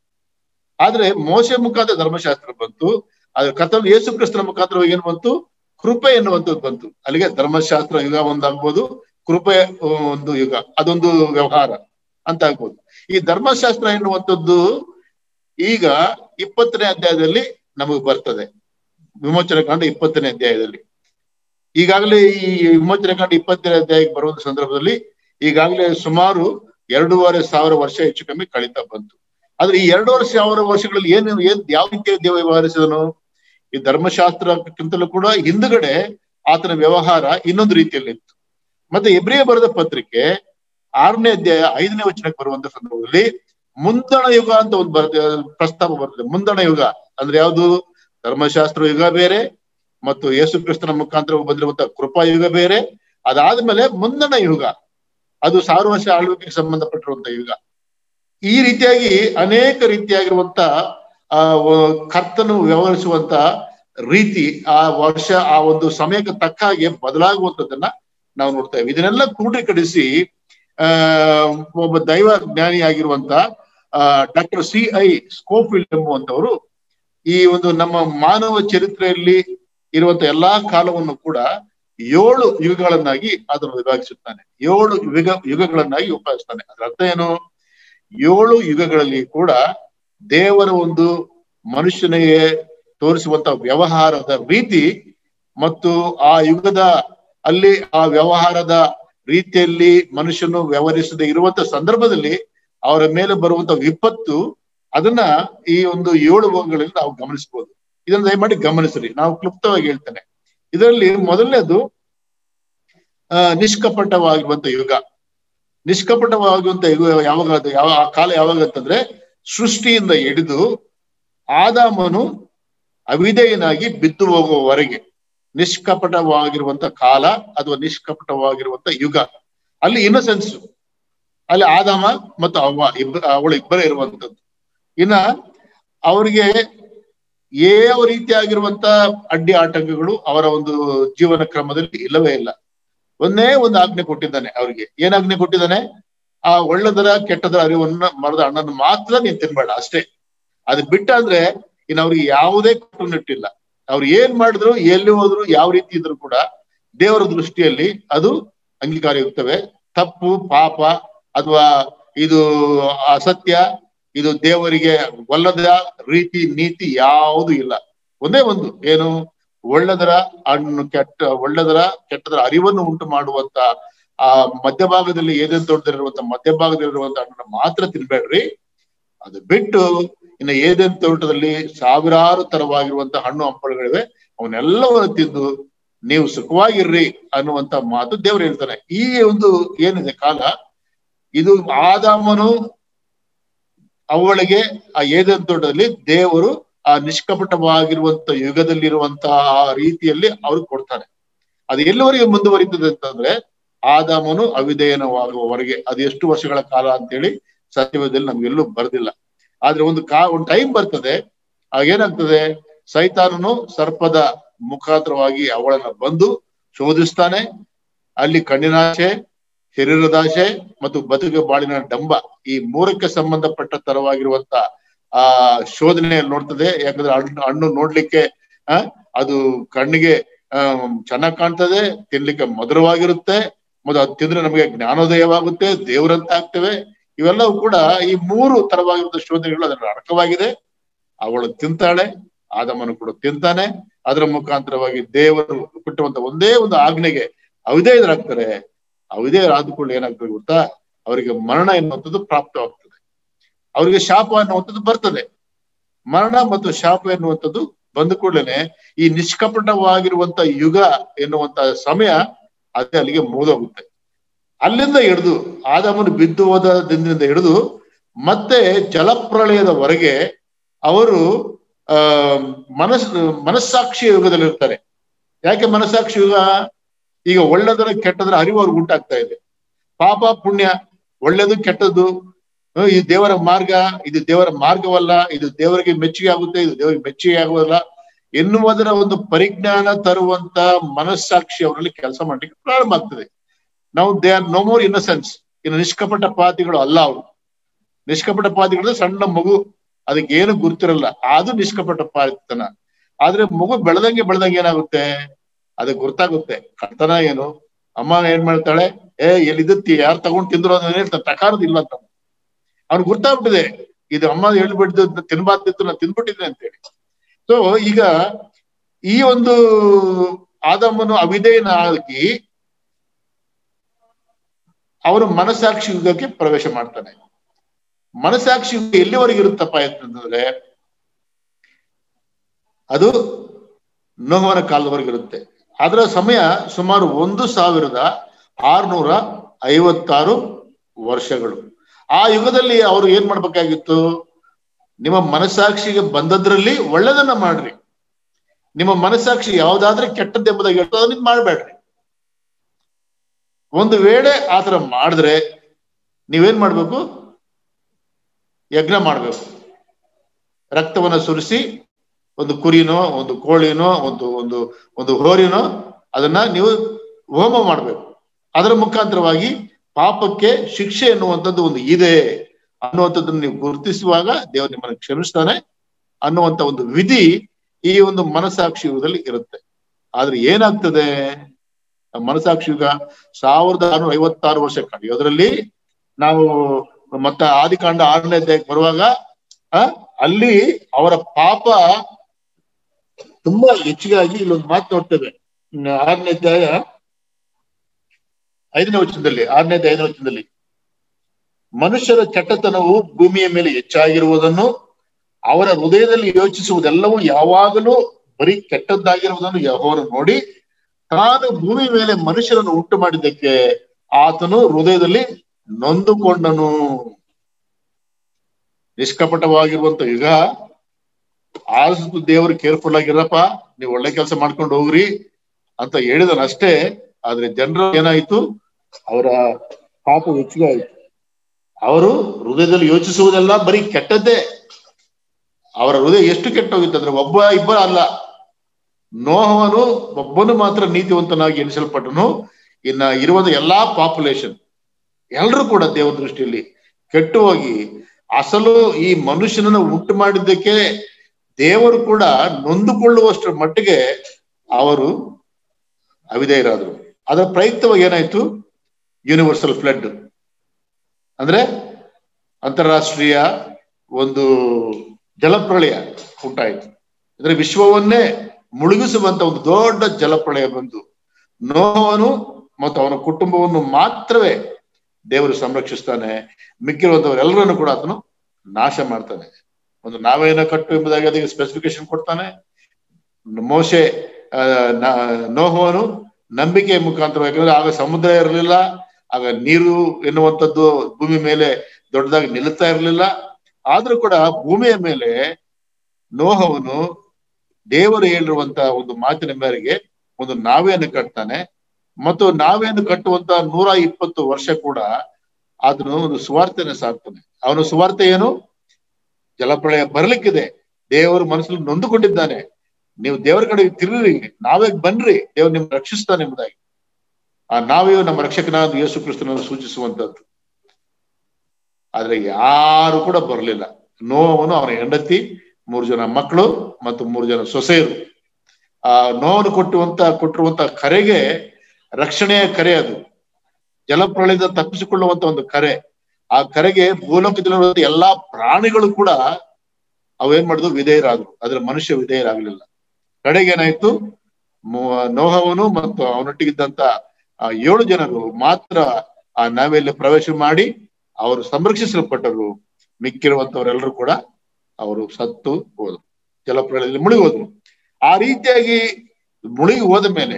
ಆದ್ರೆ ಮೋಶ ಮುಖಾಂತರ ಧರ್ಮಶಾಸ್ತ್ರ ಬಂತು ಆದ್ರೆ ಕರ್ತನ ಯೇಸು ಕ್ರಿಸ್ತನ ಮುಖಾಂತರವಾಗಿ ಏನ್ ಬಂತು ಕೃಪೆ ಎನ್ನುವಂಥದ್ದು ಬಂತು ಅಲ್ಲಿಗೆ ಧರ್ಮಶಾಸ್ತ್ರ ಯುಗ ಒಂದಾಗ್ಬೋದು ಕೃಪೆ ಒಂದು ಯುಗ ಅದೊಂದು ವ್ಯವಹಾರ ಅಂತ ಆಗ್ಬೋದು ಈ ಧರ್ಮಶಾಸ್ತ್ರ ಎನ್ನುವಂಥದ್ದು ಈಗ ಇಪ್ಪತ್ತನೇ ಅಧ್ಯಾಯದಲ್ಲಿ ನಮಗೆ ಬರ್ತದೆ ವಿಮೋಚನೆ ಕಾಂಡ ಇಪ್ಪತ್ತನೇ ಅಧ್ಯಾಯದಲ್ಲಿ ಈಗಾಗಲೇ ಈ ವಿಮೋಚನೆ ಕಾಂಡ ಇಪ್ಪತ್ತನೇ ಅಧ್ಯಾಯಕ್ಕೆ ಬರುವಂತ ಸಂದರ್ಭದಲ್ಲಿ ಈಗಾಗಲೇ ಸುಮಾರು ಎರಡೂವರೆ ಸಾವಿರ ವರ್ಷ ಹೆಚ್ಚು ಕಮ್ಮಿ ಕಳೀತಾ ಬಂತು ಆದ್ರೆ ಈ ಎರಡೂವರೆ ಸಾವಿರ ವರ್ಷಗಳಲ್ಲಿ ಏನು ಏನ್ ಯಾವ ರೀತಿಯ ದೇವ ವ್ಯವಹರಿಸಿದನು ಈ ಧರ್ಮಶಾಸ್ತ್ರಕ್ಕಿಂತಲೂ ಕೂಡ ಹಿಂದುಗಡೆ ಆತನ ವ್ಯವಹಾರ ಇನ್ನೊಂದು ರೀತಿಯಲ್ಲಿ ಇತ್ತು ಮತ್ತೆ ಎಬ್ರಿಯ ಬರೆದ ಪತ್ರಿಕೆ ಆರನೇ ಅಧ್ಯಾಯ ಐದನೇ ವಚನಕ್ಕೆ ಬರುವಂತ ಸಂದರ್ಭದಲ್ಲಿ ಮುಂದಣ ಯುಗ ಅಂತ ಒಂದು ಬರ್ ಪ್ರಸ್ತಾಪ ಬರ್ತದೆ ಮುಂದಣ ಯುಗ ಅಂದ್ರೆ ಯಾವುದು ಧರ್ಮಶಾಸ್ತ್ರ ಯುಗ ಬೇರೆ ಮತ್ತು ಯೇಸು ಕ್ರಿಸ್ತನ ಮುಖಾಂತರ ಬಂದಿರುವಂತ ಕೃಪಾ ಯುಗ ಬೇರೆ ಅದಾದ್ಮೇಲೆ ಮುಂದಣ ಯುಗ ಅದು ಸಾವಿರ ವರ್ಷ ಆಳ್ವಿಕೆಗೆ ಸಂಬಂಧಪಟ್ಟಿರುವಂತ ಯುಗ ಈ ರೀತಿಯಾಗಿ ಅನೇಕ ರೀತಿಯಾಗಿರುವಂತ ಆ ಕರ್ತನು ವ್ಯವಹರಿಸುವಂತ ರೀತಿ ಆ ವರ್ಷ ಆ ಒಂದು ಸಮಯಕ್ಕೆ ತಕ್ಕ ಹಾಗೆ ಬದಲಾಗುವಂತದನ್ನ ನಾವು ನೋಡ್ತೇವೆ ಇದನ್ನೆಲ್ಲ ಕ್ರೋಢೀಕರಿಸಿ ಆ ಒಬ್ಬ ದೈವ ಜ್ಞಾನಿಯಾಗಿರುವಂತ ಆ ಡಾಕ್ಟರ್ ಸಿ ಐ ಸ್ಕೋಫಿಲ್ಡ್ ಎಂಬುವಂತವರು ಈ ಒಂದು ನಮ್ಮ ಮಾನವ ಚರಿತ್ರೆಯಲ್ಲಿ ಇರುವಂತ ಎಲ್ಲಾ ಕಾಲವನ್ನು ಕೂಡ ಏಳು ಯುಗಗಳನ್ನಾಗಿ ಅದನ್ನು ವಿಭಾಗಿಸುತ್ತಾನೆ ಏಳು ಯುಗ ಯುಗಗಳನ್ನಾಗಿ ಉಪಯೋಗಿಸ್ತಾನೆ ಅದರ ಅರ್ಥ ಏನು ಏಳು ಯುಗಗಳಲ್ಲಿ ಕೂಡ ದೇವರ ಒಂದು ಮನುಷ್ಯನಿಗೆ ತೋರಿಸುವಂತ ವ್ಯವಹಾರದ ರೀತಿ ಮತ್ತು ಆ ಯುಗದ ಅಲ್ಲಿ ಆ ವ್ಯವಹಾರದ ರೀತಿಯಲ್ಲಿ ಮನುಷ್ಯನು ವ್ಯವಹರಿಸದೆ ಇರುವಂತ ಸಂದರ್ಭದಲ್ಲಿ ಅವರ ಮೇಲೆ ಬರುವಂತ ವಿಪತ್ತು ಅದನ್ನ ಈ ಒಂದು ಏಳು ಯುಗಗಳಲ್ಲಿ ನಾವು ಗಮನಿಸಬಹುದು ಇದನ್ನ ದಯಮಾಡಿ ಗಮನಿಸ್ರಿ ನಾವು ಕ್ಲುಪ್ತವಾಗಿ ಹೇಳ್ತೇನೆ ಇದರಲ್ಲಿ ಮೊದಲನೇದು ಆ ನಿಷ್ಕಪಟವಾಗಿರುವಂತ ಯುಗ ನಿಷ್ಕಪಟವಾಗಿರುವಂತ ಯುಗ ಯಾವಾಗ ಯಾವ ಆ ಕಾಲ ಯಾವಾಗ ಅಂತಂದ್ರೆ ಸೃಷ್ಟಿಯಿಂದ ಹಿಡಿದು ಆದಾಮನು ಅವಿಧೇಯನಾಗಿ ಬಿದ್ದು ಹೋಗುವವರೆಗೆ ನಿಷ್ಕಪಟವಾಗಿರುವಂತ ಕಾಲ ಅಥವಾ ನಿಷ್ಕಪಟವಾಗಿರುವಂತ ಯುಗ ಅಲ್ಲಿ ಇನ್ನಸೆನ್ಸ್ ಅಲ್ಲಿ ಆದಾಮ ಮತ್ತು ಅವ್ವ ಇಬ್ಬ ಅವಳು ಇಬ್ಬರೇ ಇರುವಂತದ್ದು ಇನ್ನ ಅವರಿಗೆ ಯಾವ ರೀತಿಯಾಗಿರುವಂತ ಅಡ್ಡಿ ಆಟಂಕಗಳು ಅವರ ಒಂದು ಜೀವನ ಕ್ರಮದಲ್ಲಿ ಇಲ್ಲವೇ ಇಲ್ಲ ಒಂದೇ ಒಂದು ಆಜ್ಞೆ ಕೊಟ್ಟಿದ್ದಾನೆ ಅವರಿಗೆ ಏನ್ ಆಜ್ಞೆ ಕೊಟ್ಟಿದ್ದಾನೆ ಆ ಒಳ್ಳೆದರ ಕೆಟ್ಟದರ ಅರಿವನ್ನ ಮರದ ಹಣ್ಣನ್ನು ಮಾತ್ರ ನೀನ್ ತಿನ್ಬೇಡ ಅಷ್ಟೇ ಅದು ಬಿಟ್ಟ ಅಂದ್ರೆ ಇನ್ನು ಅವ್ರಿಗೆ ಯಾವುದೇ ಕಟ್ಟುನಿಟ್ಟಿಲ್ಲ ಅವ್ರು ಏನ್ ಮಾಡಿದ್ರು ಎಲ್ಲಿ ಹೋದ್ರು ಯಾವ ರೀತಿ ಇದ್ರು ಕೂಡ ದೇವರ ದೃಷ್ಟಿಯಲ್ಲಿ ಅದು ಅಂಗೀಕಾರಯುಕ್ತವೆ ತಪ್ಪು ಪಾಪ ಅಥವಾ ಇದು ಅಸತ್ಯ ಇದು ದೇವರಿಗೆ ಒಲ್ಲದ ರೀತಿ ನೀತಿ ಯಾವುದು ಇಲ್ಲ ಒಂದೇ ಒಂದು ಏನು ಒಳ್ಳೆದರ ಹಣ್ಣು ಕೆಟ್ಟ ಒಳ್ಳೆದರ ಕೆಟ್ಟದರ ಅರಿವನ್ನು ಉಂಟು ಮಾಡುವಂತ ಆ ಮಧ್ಯಭಾಗದಲ್ಲಿ ಏನೇನ್ ತೋಟದಲ್ಲಿರುವಂತ ಮಧ್ಯಭಾಗದಲ್ಲಿರುವಂತ ಹಣ್ಣನ್ನು ಮಾತ್ರ ತಿನ್ಬೇಡ್ರಿ ಅದು ಬಿಟ್ಟು ಇನ್ನು ಏದೇನ್ ತೋಟದಲ್ಲಿ ಸಾವಿರಾರು ತರವಾಗಿರುವಂತ ಹಣ್ಣು ಹಂಪಲುಗಳಿವೆ ಅವನ್ನೆಲ್ಲವನ್ನು ತಿಂದು ನೀವು ಸುಖವಾಗಿರ್ರಿ ಅನ್ನುವಂತ ಮಾತು ದೇವರು ಹೇಳ್ತಾನೆ ಈ ಒಂದು ಏನಿದೆ ಕಾಲ ಇದು ಆದಾಮನು ಅವಳಿಗೆ ಆ ಏದೇನ್ ತೋಟದಲ್ಲಿ ದೇವರು ಆ ನಿಷ್ಕಪಟವಾಗಿರುವಂತ ಯುಗದಲ್ಲಿರುವಂತಹ ರೀತಿಯಲ್ಲಿ ಅವ್ರಿಗೆ ಕೊಡ್ತಾನೆ ಅದು ಎಲ್ಲಿವರೆಗೆ ಮುಂದುವರಿತದೆ ಅಂತಂದ್ರೆ ಆದಾಮನು ಅವಿಧೇಯನವಾಗುವವರೆಗೆ ಅದು ಎಷ್ಟು ವರ್ಷಗಳ ಕಾಲ ಅಂತೇಳಿ ಸತ್ಯವೇದದಲ್ಲಿ ನಮ್ಗೆಲ್ಲೂ ಬರ್ದಿಲ್ಲ ಆದ್ರೆ ಒಂದು ಕಾ ಒಂದು ಟೈಮ್ ಬರ್ತದೆ ಆಗೇನಾಗ್ತದೆ ಸೈತಾನನು ಸರ್ಪದ ಮುಖಾಂತರವಾಗಿ ಅವಳನ್ನ ಬಂದು ಶೋಧಿಸ್ತಾನೆ ಅಲ್ಲಿ ಕಣ್ಣಿನಾಶೆ ಶರೀರದಾಶೆ ಮತ್ತು ಬದುಕು ಬಾಳಿನ ಡಂಬ ಈ ಮೂರಕ್ಕೆ ಸಂಬಂಧಪಟ್ಟ ತರವಾಗಿರುವಂತ ಆ ಶೋಧನೆಯಲ್ಲಿ ನೋಡ್ತದೆ ಯಾಕಂದ್ರೆ ಹಣ್ಣು ಹಣ್ಣು ನೋಡ್ಲಿಕ್ಕೆ ಆ ಅದು ಕಣ್ಣಿಗೆ ಆ ಚೆನ್ನಾಗ್ ಕಾಣ್ತದೆ ತಿನ್ಲಿಕ್ಕೆ ಮಧುರವಾಗಿರುತ್ತೆ ಮತ್ತು ಅದು ತಿಂದ್ರೆ ನಮಗೆ ಜ್ಞಾನೋದಯವಾಗುತ್ತೆ ದೇವರಂತ ಆಗ್ತೇವೆ ಇವೆಲ್ಲವೂ ಕೂಡ ಈ ಮೂರು ತರವಾಗಿರುವಂತ ಶೋಧನೆಗಳು ಅದರ ಅಡಕವಾಗಿದೆ ಅವಳು ತಿಂತಾಳೆ ಆದಮನು ಕೂಡ ತಿಂತಾನೆ ಅದರ ಮುಖಾಂತರವಾಗಿ ದೇವರು ಕೊಟ್ಟುವಂತ ಒಂದೇ ಒಂದು ಆಜ್ಞೆಗೆ ಅವಿಧೇಯರಾಗ್ತಾರೆ ಅವಿಧೇಯರಾದ್ಕೊಳ್ಳಿ ಏನಾಗ್ತದೆ ಗೊತ್ತಾ ಅವರಿಗೆ ಮರಣ ಎನ್ನುವಂಥದ್ದು ಪ್ರಾಪ್ತವಾಗ್ತದೆ ಅವರಿಗೆ ಶಾಪ ಅನ್ನುವಂಥದ್ದು ಬರ್ತದೆ ಮರಣ ಮತ್ತು ಶಾಪ ಎನ್ನುವಂಥದ್ದು ಬಂದ ಕೂಡಲೇ ಈ ನಿಷ್ಕಪಟವಾಗಿರುವಂತ ಯುಗ ಎನ್ನುವಂತ ಸಮಯ ಅದೇ ಅಲ್ಲಿಗೆ ಮುಗಿದೋಗುತ್ತೆ ಅಲ್ಲಿಂದ ಹಿಡಿದು ಆದಮನು ಬಿದ್ದು ಹೋದ ದಿನದಿಂದ ಹಿಡಿದು ಮತ್ತೆ ಜಲಪ್ರಳಯದವರೆಗೆ ಅವರು ಆ ಮನಸ್ ಮನಸ್ಸಾಕ್ಷಿ ಯುಗದಲ್ಲಿ ಇರ್ತಾರೆ ಯಾಕೆ ಮನಸ್ಸಾಕ್ಷಿ ಯುಗ ಈಗ ಒಳ್ಳೆದರ ಕೆಟ್ಟದರ ಅರಿವು ಅವ್ರಿಗೆ ಉಂಟಾಗ್ತಾ ಇದೆ ಪಾಪ ಪುಣ್ಯ ಒಳ್ಳೇದು ಕೆಟ್ಟದ್ದು ಹ್ಮ್, ಇದು ದೇವರ ಮಾರ್ಗ ಇದು ದೇವರ ಮಾರ್ಗವಲ್ಲ ಇದು ದೇವರಿಗೆ ಮೆಚ್ಚುಗೆ ಆಗುತ್ತೆ ಇದು ದೇವರಿಗೆ ಮೆಚ್ಚುಗೆ ಆಗುವಲ್ಲ ಎನ್ನುವುದರ ಒಂದು ಪರಿಜ್ಞಾನ ತರುವಂತ ಮನಸ್ಸಾಕ್ಷಿ ಅವರಲ್ಲಿ ಕೆಲಸ ಮಾಡ್ಲಿಕ್ಕೆ ಪ್ರಾರಂಭ ಆಗ್ತದೆ ನಾವು they are no more innocence ಇನ್ನು ನಿಷ್ಕಪಟ ಪಾತಿಗಳು ಅಲ್ಲ ಅವರು ನಿಷ್ಕಪಟ ಪಾತಿಗಳು ಸಣ್ಣ ಮಗು ಅದಕ್ಕೆ ಏನು ಗುರ್ತಿರಲ್ಲ ಅದು ನಿಷ್ಕಪಟ ಪಾತಿತನ ಆದ್ರೆ ಮಗು ಬೆಳೆದಂಗೆ ಬೆಳೆದಂಗೆ ಏನಾಗುತ್ತೆ ಅದಕ್ಕೆ ಗೊತ್ತಾಗುತ್ತೆ ಕಳ್ತನ ಏನು ಅಮ್ಮ ಏನ್ ಮಾಡ್ತಾಳೆ ಏ ಎಲ್ಲಿದ್ದತ್ತಿ ಯಾರು ತಗೊಂಡ್ ತಿಂದ್ರು ಅಂತ ಹೇಳ್ತಾರೆ ತಕಾರದಿಲ್ಲ ಅಂತ ಅವ್ನು ಗೊತ್ತಾಗ್ಬಿಟ್ಟಿದೆ ಇದು ಅಮ್ಮ ಹೇಳ್ಬಿಟ್ಟು ತಿನ್ಬಾರ್ದಿತ್ತು ನಾನು ತಿಂದ್ಬಿಟ್ಟಿದ್ದೆ ಅಂತೇಳಿ ಸೊ ಈಗ ಈ ಒಂದು ಆದಮ್ಮನು ಅವಿಧೇಯನಾಗಿ ಅವನು ಮನಸ್ಸಾಕ್ಷಿ ಯುಗಕ್ಕೆ ಪ್ರವೇಶ ಮಾಡ್ತಾನೆ ಮನಸ್ಸಾಕ್ಷಿ ಯುಗ ಎಲ್ಲಿವರೆಗೆ ಇರುತ್ತಪ್ಪ ಅಂತಂದ್ರೆ ಅದು ನೋಹವನ ಕಾಲದವರೆಗೆ ಇರುತ್ತೆ ಅದರ ಸಮಯ ಸುಮಾರು ಒಂದು ಸಾವಿರದ ಆರ್ನೂರ ಐವತ್ತಾರು ವರ್ಷಗಳು ಆ ಯುಗದಲ್ಲಿ ಅವರು ಏನ್ ಮಾಡ್ಬೇಕಾಗಿತ್ತು ನಿಮ್ಮ ಮನಸ್ಸಾಕ್ಷಿಗೆ ಬಂದದ್ರಲ್ಲಿ ಒಳ್ಳೆದನ್ನ ಮಾಡ್ರಿ ನಿಮ್ಮ ಮನಸ್ಸಾಕ್ಷಿ ಯಾವ್ದಾದ್ರೆ ಕೆಟ್ಟದ್ದೆಂಬುದಾಗಿ ಹೇಳ್ತೋ ಅದನ್ನ ಮಾಡ್ಬೇಡ್ರಿ ಒಂದು ವೇಳೆ ಆತರ ಮಾಡಿದ್ರೆ ನೀವೇನ್ ಮಾಡ್ಬೇಕು ಯಜ್ಞ ಮಾಡ್ಬೇಕು ರಕ್ತವನ್ನ ಸುರಿಸಿ ಒಂದು ಕುರಿನೋ ಒಂದು ಕೋಳಿನೋ ಒಂದು ಒಂದು ಒಂದು ಹೋರಿನೋ ಅದನ್ನ ನೀವು ಹೋಮ ಮಾಡ್ಬೇಕು ಅದರ ಮುಖಾಂತರವಾಗಿ ಪಾಪಕ್ಕೆ ಶಿಕ್ಷೆ ಎನ್ನುವಂಥದ್ದು ಒಂದು ಇದೆ ಅನ್ನುವಂಥದ್ದನ್ನು ನೀವು ಗುರುತಿಸುವಾಗ ದೇವರು ನಿಮ್ಮನ್ನು ಕ್ಷಮಿಸ್ತಾನೆ ಅನ್ನುವಂತ ಒಂದು ವಿಧಿ ಈ ಒಂದು ಮನಸ್ಸಾಕ್ಷಿ ಯುಗದಲ್ಲಿ ಇರುತ್ತೆ ಆದ್ರೆ ಏನಾಗ್ತದೆ ಆ ಮನಸ್ಸಾಕ್ಷಿ ಯುಗ ಸಾವಿರದ ಆರುನೂರ ಐವತ್ತಾರು ವರ್ಷ ಕಳೆಯೋದ್ರಲ್ಲಿ ನಾವು ಮತ್ತೆ ಆದಿಕಾಂಡ ಆರನೇ ಅಧ್ಯಾಯಕ್ಕೆ ಬರುವಾಗ ಆ ಅಲ್ಲಿ ಅವರ ಪಾಪ ತುಂಬಾ ಹೆಚ್ಚಿಗಾಗಿ ಇಲ್ಲೊಂದು ಮಾತು ನೋಡ್ತೇವೆ ಹ್ಮ್, ಆರನೇ ಅಧ್ಯಾಯ ಐದನೇ ವಚನದಲ್ಲಿ ಆರನೇ ಅಧ್ಯಾಯ ಐದನೇ ವಚನದಲ್ಲಿ ಮನುಷ್ಯರ ಕೆಟ್ಟತನವು ಭೂಮಿಯ ಮೇಲೆ ಹೆಚ್ಚಾಗಿರುವುದನ್ನು ಅವರ ಹೃದಯದಲ್ಲಿ ಯೋಚಿಸುವುದೆಲ್ಲವೂ ಯಾವಾಗಲೂ ಬರೀ ಕೆಟ್ಟದ್ದಾಗಿರುವುದನ್ನು ಯಹೋವನು ನೋಡಿ ತಾನು ಭೂಮಿ ಮೇಲೆ ಮನುಷ್ಯರನ್ನು ಉಂಟು ಮಾಡಿದ್ದಕ್ಕೆ ಆತನು ಹೃದಯದಲ್ಲಿ ನೊಂದುಕೊಂಡನು ನಿಷ್ಕಪಟವಾಗಿರುವಂತ ಯುಗ ಆದಷ್ಟು ದೇವರು ಕೇರ್ಫುಲ್ ಆಗಿರಪ್ಪ ನೀವು ಒಳ್ಳೆ ಕೆಲಸ ಮಾಡ್ಕೊಂಡು ಹೋಗ್ರಿ ಅಂತ ಹೇಳಿದನಷ್ಟೇ ಆದ್ರೆ ಜನರು ಏನಾಯ್ತು ಅವರ ಪಾಪ ಹೆಚ್ಚಿಗೆ ಆಯ್ತು ಅವರು ಹೃದಯದಲ್ಲಿ ಯೋಚಿಸುವುದೆಲ್ಲ ಬರೀ ಕೆಟ್ಟದ್ದೇ ಅವರ ಹೃದಯ ಎಷ್ಟು ಕೆಟ್ಟೋಗಿತ್ತಂದ್ರೆ ಒಬ್ಬ ಇಬ್ಬರ ಅಲ್ಲ ನೋಹವನು ಒಬ್ಬನು ಮಾತ್ರ ನೀತಿವಂತನಾಗಿ ಎನಿಸಲ್ಪಟ್ಟನು ಇನ್ನ ಇರುವ ಎಲ್ಲಾ ಪಾಪ್ಯುಲೇಷನ್ ಎಲ್ಲರೂ ಕೂಡ ದೇವರ ದೃಷ್ಟಿಯಲ್ಲಿ ಕೆಟ್ಟು ಹೋಗಿ ಅಸಲು ಈ ಮನುಷ್ಯನನ್ನು ಉಂಟು ಮಾಡಿದ್ದಕ್ಕೆ ದೇವರು ಕೂಡ ನೊಂದುಕೊಳ್ಳುವಷ್ಟರ ಮಟ್ಟಿಗೆ ಅವರು ಅವಿಧೇಯರಾದ್ರು ಅದರ ಪ್ರಯುಕ್ತವಾಗಿ ಏನಾಯ್ತು ಯೂನಿವರ್ಸಲ್ ಫ್ಲಡ್ ಅಂದ್ರೆ ಅಂತಾರಾಷ್ಟ್ರೀಯ ಒಂದು ಜಲಪ್ರಳಯ ಉಂಟಾಯಿತು ಅಂದ್ರೆ ವಿಶ್ವವನ್ನೇ ಮುಳುಗಿಸುವಂತ ಒಂದು ದೊಡ್ಡ ಜಲಪ್ರಳಯ ಬಂದು ನೋಹವನು ಮತ್ತು ಅವನ ಕುಟುಂಬವನ್ನು ಮಾತ್ರವೇ ದೇವರು ಸಂರಕ್ಷಿಸ್ತಾನೆ ಮಿಕ್ಕಿರುವಂತವರೆಲ್ಲರನ್ನು ಕೂಡ ಆತನು ನಾಶ ಮಾಡ್ತಾನೆ ಒಂದು ನಾವೇನ ಕಟ್ಟು ಎಂಬುದಾಗಿ ಅದಕ್ಕೆ ಸ್ಪೆಸಿಫಿಕೇಶನ್ ಕೊಡ್ತಾನೆ ಮೋಶೆ ಆ, ನ- ನೋಹವನು ನಂಬಿಕೆ ಮುಖಾಂತರ ಯಾಕಂದ್ರೆ ಆಗ ಸಮುದ್ರ ಇರಲಿಲ್ಲ ಆಗ ನೀರು ಎನ್ನುವಂಥದ್ದು ಭೂಮಿ ಮೇಲೆ ದೊಡ್ಡದಾಗಿ ನಿಲ್ಲುತ್ತಾ ಇರಲಿಲ್ಲ ಆದ್ರೂ ಕೂಡ ಭೂಮಿಯ ಮೇಲೆ ನೋಹವನು ದೇವರು ಹೇಳಿರುವಂತ ಒಂದು ಮಾತಿನ ಮೇರೆಗೆ ಒಂದು ನಾವೆಯನ್ನು ಕಟ್ತಾನೆ ಮತ್ತು ನಾವೆಯನ್ನು ಕಟ್ಟುವಂತ ನೂರ ಇಪ್ಪತ್ತು ವರ್ಷ ಕೂಡ ಅದನ್ನು ಒಂದು ಸುವಾರ್ತೆನ ಸಾಕ್ತಾನೆ ಅವನ ಸುವಾರ್ತೆ ಏನು ಜಲಪ್ರಳಯ ಬರ್ಲಿಕ್ಕಿದೆ ದೇವರು ಮನಸ್ಸಲ್ಲಿ ನೊಂದುಕೊಂಡಿದ್ದಾನೆ ನೀವು ದೇವರ ಕಡೆಗೆ ತಿರುಗಿ ನಾವೇ ಬನ್ರಿ ದೇವರು ನಿಮ್ಗೆ ರಕ್ಷಿಸ್ತಾನೆ ಎಂಬುದಾಗಿ ಆ ನಾವೇ ನಮ್ಮ ರಕ್ಷಕನಾದ ಯೇಸು ಕ್ರಿಸ್ತನನ್ನು ಸೂಚಿಸುವಂತದ್ದು ಆದ್ರೆ ಯಾರು ಕೂಡ ಬರಲಿಲ್ಲ ನೋವನು ಅವನ ಹೆಂಡತಿ ಮೂರು ಜನ ಮಕ್ಕಳು ಮತ್ತು ಮೂರು ಜನ ಸೊಸೆಯರು ಆ ನೋವನ್ನು ಕೊಟ್ಟುವಂತ ಕೊಟ್ಟಿರುವಂತ ಕರೆಗೆ ರಕ್ಷಣೆಯ ಕರೆ ಅದು ಜಲಪ್ರಳಯದ ತಪ್ಪಿಸಿಕೊಳ್ಳುವಂತ ಒಂದು ಕರೆ ಆ ಕರೆಗೆ ಭೂಲೋಕದಲ್ಲಿರುವಂತ ಎಲ್ಲಾ ಪ್ರಾಣಿಗಳು ಕೂಡ ಅವೇನ್ ಮಾಡಿದ್ವು ವಿಧೇಯರಾದ್ರು ಆದ್ರೆ ಮನುಷ್ಯ ವಿಧೇಯರಾಗ್ಲಿಲ್ಲ ಕಡೆಗೆ ಏನಾಯ್ತು ಮೋ- ನೋಹವನು ಮತ್ತು ಅವನೊಟ್ಟಿಗಿದ್ದಂತ ಆ ಏಳು ಜನರು ಮಾತ್ರ ಆ ನಾವೆಯಲ್ಲಿ ಪ್ರವೇಶ ಮಾಡಿ ಅವರು ಸಂರಕ್ಷಿಸಲ್ಪಟ್ಟರು ಮಿಕ್ಕಿರುವಂತವರೆಲ್ಲರೂ ಕೂಡ ಅವರು ಸತ್ತು ಹೋದ್ರು ಜಲಪ್ರಳಯದಲ್ಲಿ ಮುಳುಗಿ ಹೋದ್ರು ಆ ರೀತಿಯಾಗಿ ಮುಳುಗಿ ಹೋದ ಮೇಲೆ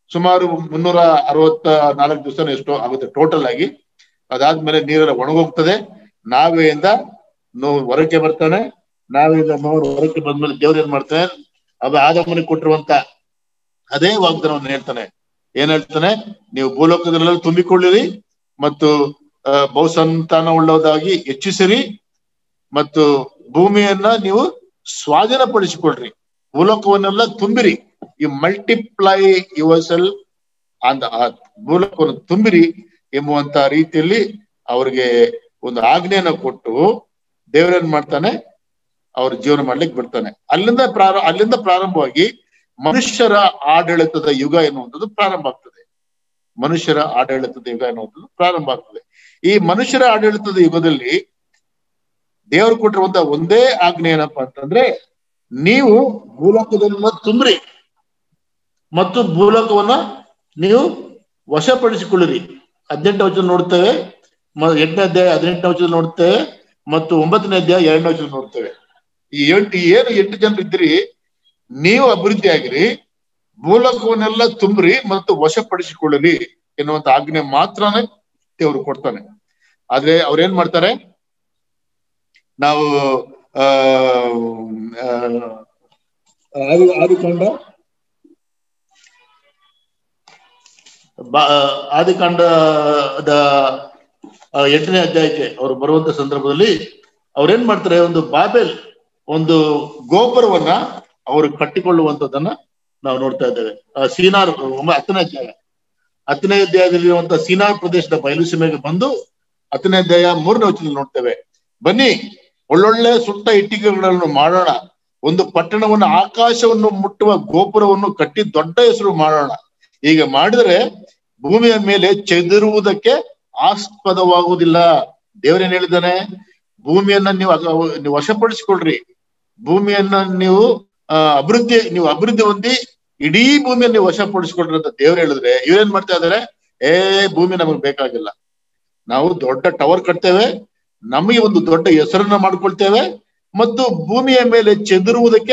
ಸುಮಾರು ಮುನ್ನೂರ ಅರವತ್ತ ನಾಲ್ಕು ದಿವಸ ಎಷ್ಟೋ ಆಗುತ್ತೆ ಟೋಟಲ್ ಆಗಿ ಅದಾದ್ಮೇಲೆ ನೀರೆಲ್ಲ ಒಣಗೋಗ್ತದೆ ನಾವೆಯಿಂದ ನೋವು ಹೊರಕ್ಕೆ ಬರ್ತಾನೆ ನಾವೆಯಿಂದ ನೋವು ಹೊರಕ್ಕೆ ಬಂದ್ಮೇಲೆ ದೇವ್ರು ಏನ್ ಮಾಡ್ತಾನೆ ಅದು ಆದಮ್ಮನಿಗೆ ಕೊಟ್ಟಿರುವಂತ ಅದೇ ವಾಗ್ದಾನವನ್ನು ಹೇಳ್ತಾನೆ ಏನ್ ಹೇಳ್ತಾನೆ ನೀವು ಭೂಲೋಕದಲ್ಲೆಲ್ಲ ತುಂಬಿಕೊಳ್ಳಿರಿ ಮತ್ತು ಅಹ್ ಬಹುಸಂತಾನ ಉಳ್ಳದಾಗಿ ಹೆಚ್ಚಿಸಿರಿ ಮತ್ತು ಭೂಮಿಯನ್ನ ನೀವು ಸ್ವಾಧೀನಪಡಿಸಿಕೊಳ್ರಿ ಭೂಲೋಕವನ್ನೆಲ್ಲ ತುಂಬಿರಿ ಯು ಮಲ್ಟಿಪ್ಲೈ ಯುವರ್ ಸೆಲ್ ಅಂದ ಆ ಭೂಲೋಕವನ್ನು ತುಂಬಿರಿ ಎಂಬುವಂತ ರೀತಿಯಲ್ಲಿ ಅವ್ರಿಗೆ ಒಂದು ಆಜ್ಞೆಯನ್ನ ಕೊಟ್ಟು ದೇವರೇನ್ ಮಾಡ್ತಾನೆ ಅವ್ರ ಜೀವನ ಮಾಡ್ಲಿಕ್ಕೆ ಬಿಡ್ತಾನೆ ಅಲ್ಲಿಂದ ಪ್ರಾರಂಭ ಅಲ್ಲಿಂದ ಪ್ರಾರಂಭವಾಗಿ ಮನುಷ್ಯರ ಆಡಳಿತದ ಯುಗ ಎನ್ನುವಂಥದ್ದು ಪ್ರಾರಂಭ ಆಗ್ತದೆ ಮನುಷ್ಯರ ಆಡಳಿತದ ಯುಗ ಎನ್ನುವಂಥದ್ದು ಪ್ರಾರಂಭ ಆಗ್ತದೆ ಈ ಮನುಷ್ಯರ ಆಡಳಿತದ ಯುಗದಲ್ಲಿ ದೇವರು ಕೊಟ್ಟಿರುವಂತ ಒಂದೇ ಆಜ್ಞೆ ಏನಪ್ಪಾ ಅಂತಂದ್ರೆ ನೀವು ಭೂಲೋಕದನ್ನ ತುಂಬ್ರಿ ಮತ್ತು ಭೂಲೋಕವನ್ನ ನೀವು ವಶಪಡಿಸಿಕೊಳ್ಳಿರಿ ಹದಿನೆಂಟು ವಚನ ನೋಡ್ತೇವೆ ಮ- ಎಂಟನೇ ಅಧ್ಯಾಯ ಹದಿನೆಂಟನೇ ವಚನ ನೋಡ್ತೇವೆ ಮತ್ತು ಒಂಬತ್ತನೇ ಅಧ್ಯಾಯ ಎರಡನೇ ವಚನ ನೋಡ್ತೇವೆ ಈ ಎಂಟು ಏನು ಎಂಟು ಜನರು ಇದ್ರಿ ನೀವು ಅಭಿವೃದ್ಧಿ ಆಗಿರಿ ಭೂಲೋಕವನ್ನೆಲ್ಲ ತುಂಬ್ರಿ ಮತ್ತು ವಶಪಡಿಸಿಕೊಳ್ಳಿರಿ ಎನ್ನುವಂತ ಆಜ್ಞೆ ಮಾತ್ರನೇ ದೇವರು ಕೊಡ್ತಾನೆ ಆದ್ರೆ ಅವ್ರೇನ್ ಮಾಡ್ತಾರೆ ನಾವು ಆ ಆ, ಆದಿ ಆದಿಕಾಂಡ ಬಾ ಆದಿಕಾಂಡದ ಆ, ಎಂಟನೇ ಅಧ್ಯಾಯಕ್ಕೆ ಅವರು ಬರುವಂತ ಸಂದರ್ಭದಲ್ಲಿ ಅವ್ರೇನ್ ಮಾಡ್ತಾರೆ ಒಂದು ಬಾಬೆಲ್ ಒಂದು ಗೋಪುರವನ್ನ ಅವರು ಕಟ್ಟಿಕೊಳ್ಳುವಂತದನ್ನ ನಾವು ನೋಡ್ತಾ ಇದ್ದೇವೆ ಆ, ಸೀನಾರ್ ಒಂಬ- ಹತ್ತನೇ ಅಧ್ಯಾಯ ಹತ್ತನೇ ಅಧ್ಯಾಯದಲ್ಲಿರುವಂತಹ ಸೀನಾರ್ ಪ್ರದೇಶದ ಬಯಲು ಸೀಮೆಗೆ ಬಂದು ಹತ್ತನೇ ಅಧ್ಯಾಯ ಮೂರನೇ ವಚನ ನೋಡ್ತೇವೆ ಬನ್ನಿ ಒಳ್ಳೊಳ್ಳೆ ಸುಟ್ಟ ಇಟ್ಟಿಗೆಗಳನ್ನು ಮಾಡೋಣ ಒಂದು ಪಟ್ಟಣವನ್ನು ಆಕಾಶವನ್ನು ಮುಟ್ಟುವ ಗೋಪುರವನ್ನು ಕಟ್ಟಿ ದೊಡ್ಡ ಹೆಸರು ಮಾಡೋಣ ಹೀಗೆ ಮಾಡಿದ್ರೆ ಭೂಮಿಯ ಮೇಲೆ ಚೆದಿರುವುದಕ್ಕೆ ಆಸ್ಪದವಾಗುವುದಿಲ್ಲ ದೇವರೇನ್ ಹೇಳಿದ್ದಾನೆ ಭೂಮಿಯನ್ನ ನೀವು ಅಗ- ನೀವು ವಶಪಡಿಸಿಕೊಳ್ರಿ ಭೂಮಿಯನ್ನ ನೀವು ಆ, ಅಭಿವೃದ್ಧಿ ನೀವು ಅಭಿವೃದ್ಧಿ ಹೊಂದಿ ಇಡೀ ಭೂಮಿಯನ್ನು ನೀವು ವಶಪಡಿಸಿಕೊಳ್ರಿ ಅಂತ ದೇವ್ರು ಹೇಳಿದ್ರೆ ಇವ್ರೇನ್ ಮಾಡ್ತಾ ಇದಾರೆ ಏ ಭೂಮಿ ನಮಗೆ ಬೇಕಾಗಿಲ್ಲ ನಾವು ದೊಡ್ಡ ಟವರ್ ಕಟ್ತೇವೆ ನಮಗೆ ಒಂದು ದೊಡ್ಡ ಹೆಸರನ್ನ ಮಾಡ್ಕೊಳ್ತೇವೆ ಮತ್ತು ಭೂಮಿಯ ಮೇಲೆ ಚೆದಿರುವುದಕ್ಕೆ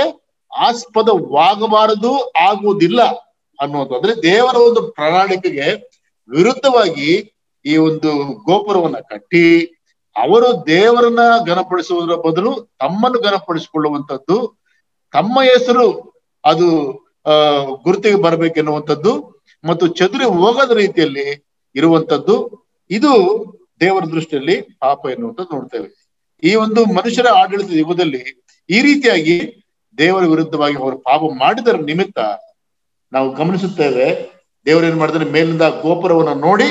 ಆಸ್ಪದವಾಗಬಾರದು ಆಗುವುದಿಲ್ಲ ಅನ್ನೋದು ಅಂದ್ರೆ ದೇವರ ಒಂದು ಪ್ರಣಾಳಿಕೆಗೆ ವಿರುದ್ಧವಾಗಿ ಈ ಒಂದು ಗೋಪುರವನ್ನ ಕಟ್ಟಿ ಅವರು ದೇವರನ್ನ ಘನಪಡಿಸುವುದರ ಬದಲು ತಮ್ಮನ್ನು ಘನಪಡಿಸಿಕೊಳ್ಳುವಂಥದ್ದು ತಮ್ಮ ಹೆಸರು ಅದು ಆ ಗುರುತಿಗೆ ಬರಬೇಕೆನ್ನುವಂಥದ್ದು ಮತ್ತು ಚದುರಿ ಹೋಗದ ರೀತಿಯಲ್ಲಿ ಇರುವಂತದ್ದು ಇದು ದೇವರ ದೃಷ್ಟಿಯಲ್ಲಿ ಪಾಪ ಎನ್ನುವಂಥದ್ದು ನೋಡ್ತೇವೆ ಈ ಒಂದು ಮನುಷ್ಯರ ಆಡಳಿತ ಯುಗದಲ್ಲಿ ಈ ರೀತಿಯಾಗಿ ದೇವರ ವಿರುದ್ಧವಾಗಿ ಅವರು ಪಾಪ ಮಾಡಿದರ ನಿಮಿತ್ತ ನಾವು ಗಮನಿಸುತ್ತೇವೆ ದೇವರೇನ್ ಮಾಡ್ತಾನೆ ಮೇಲಿಂದ ಗೋಪುರವನ್ನ ನೋಡಿ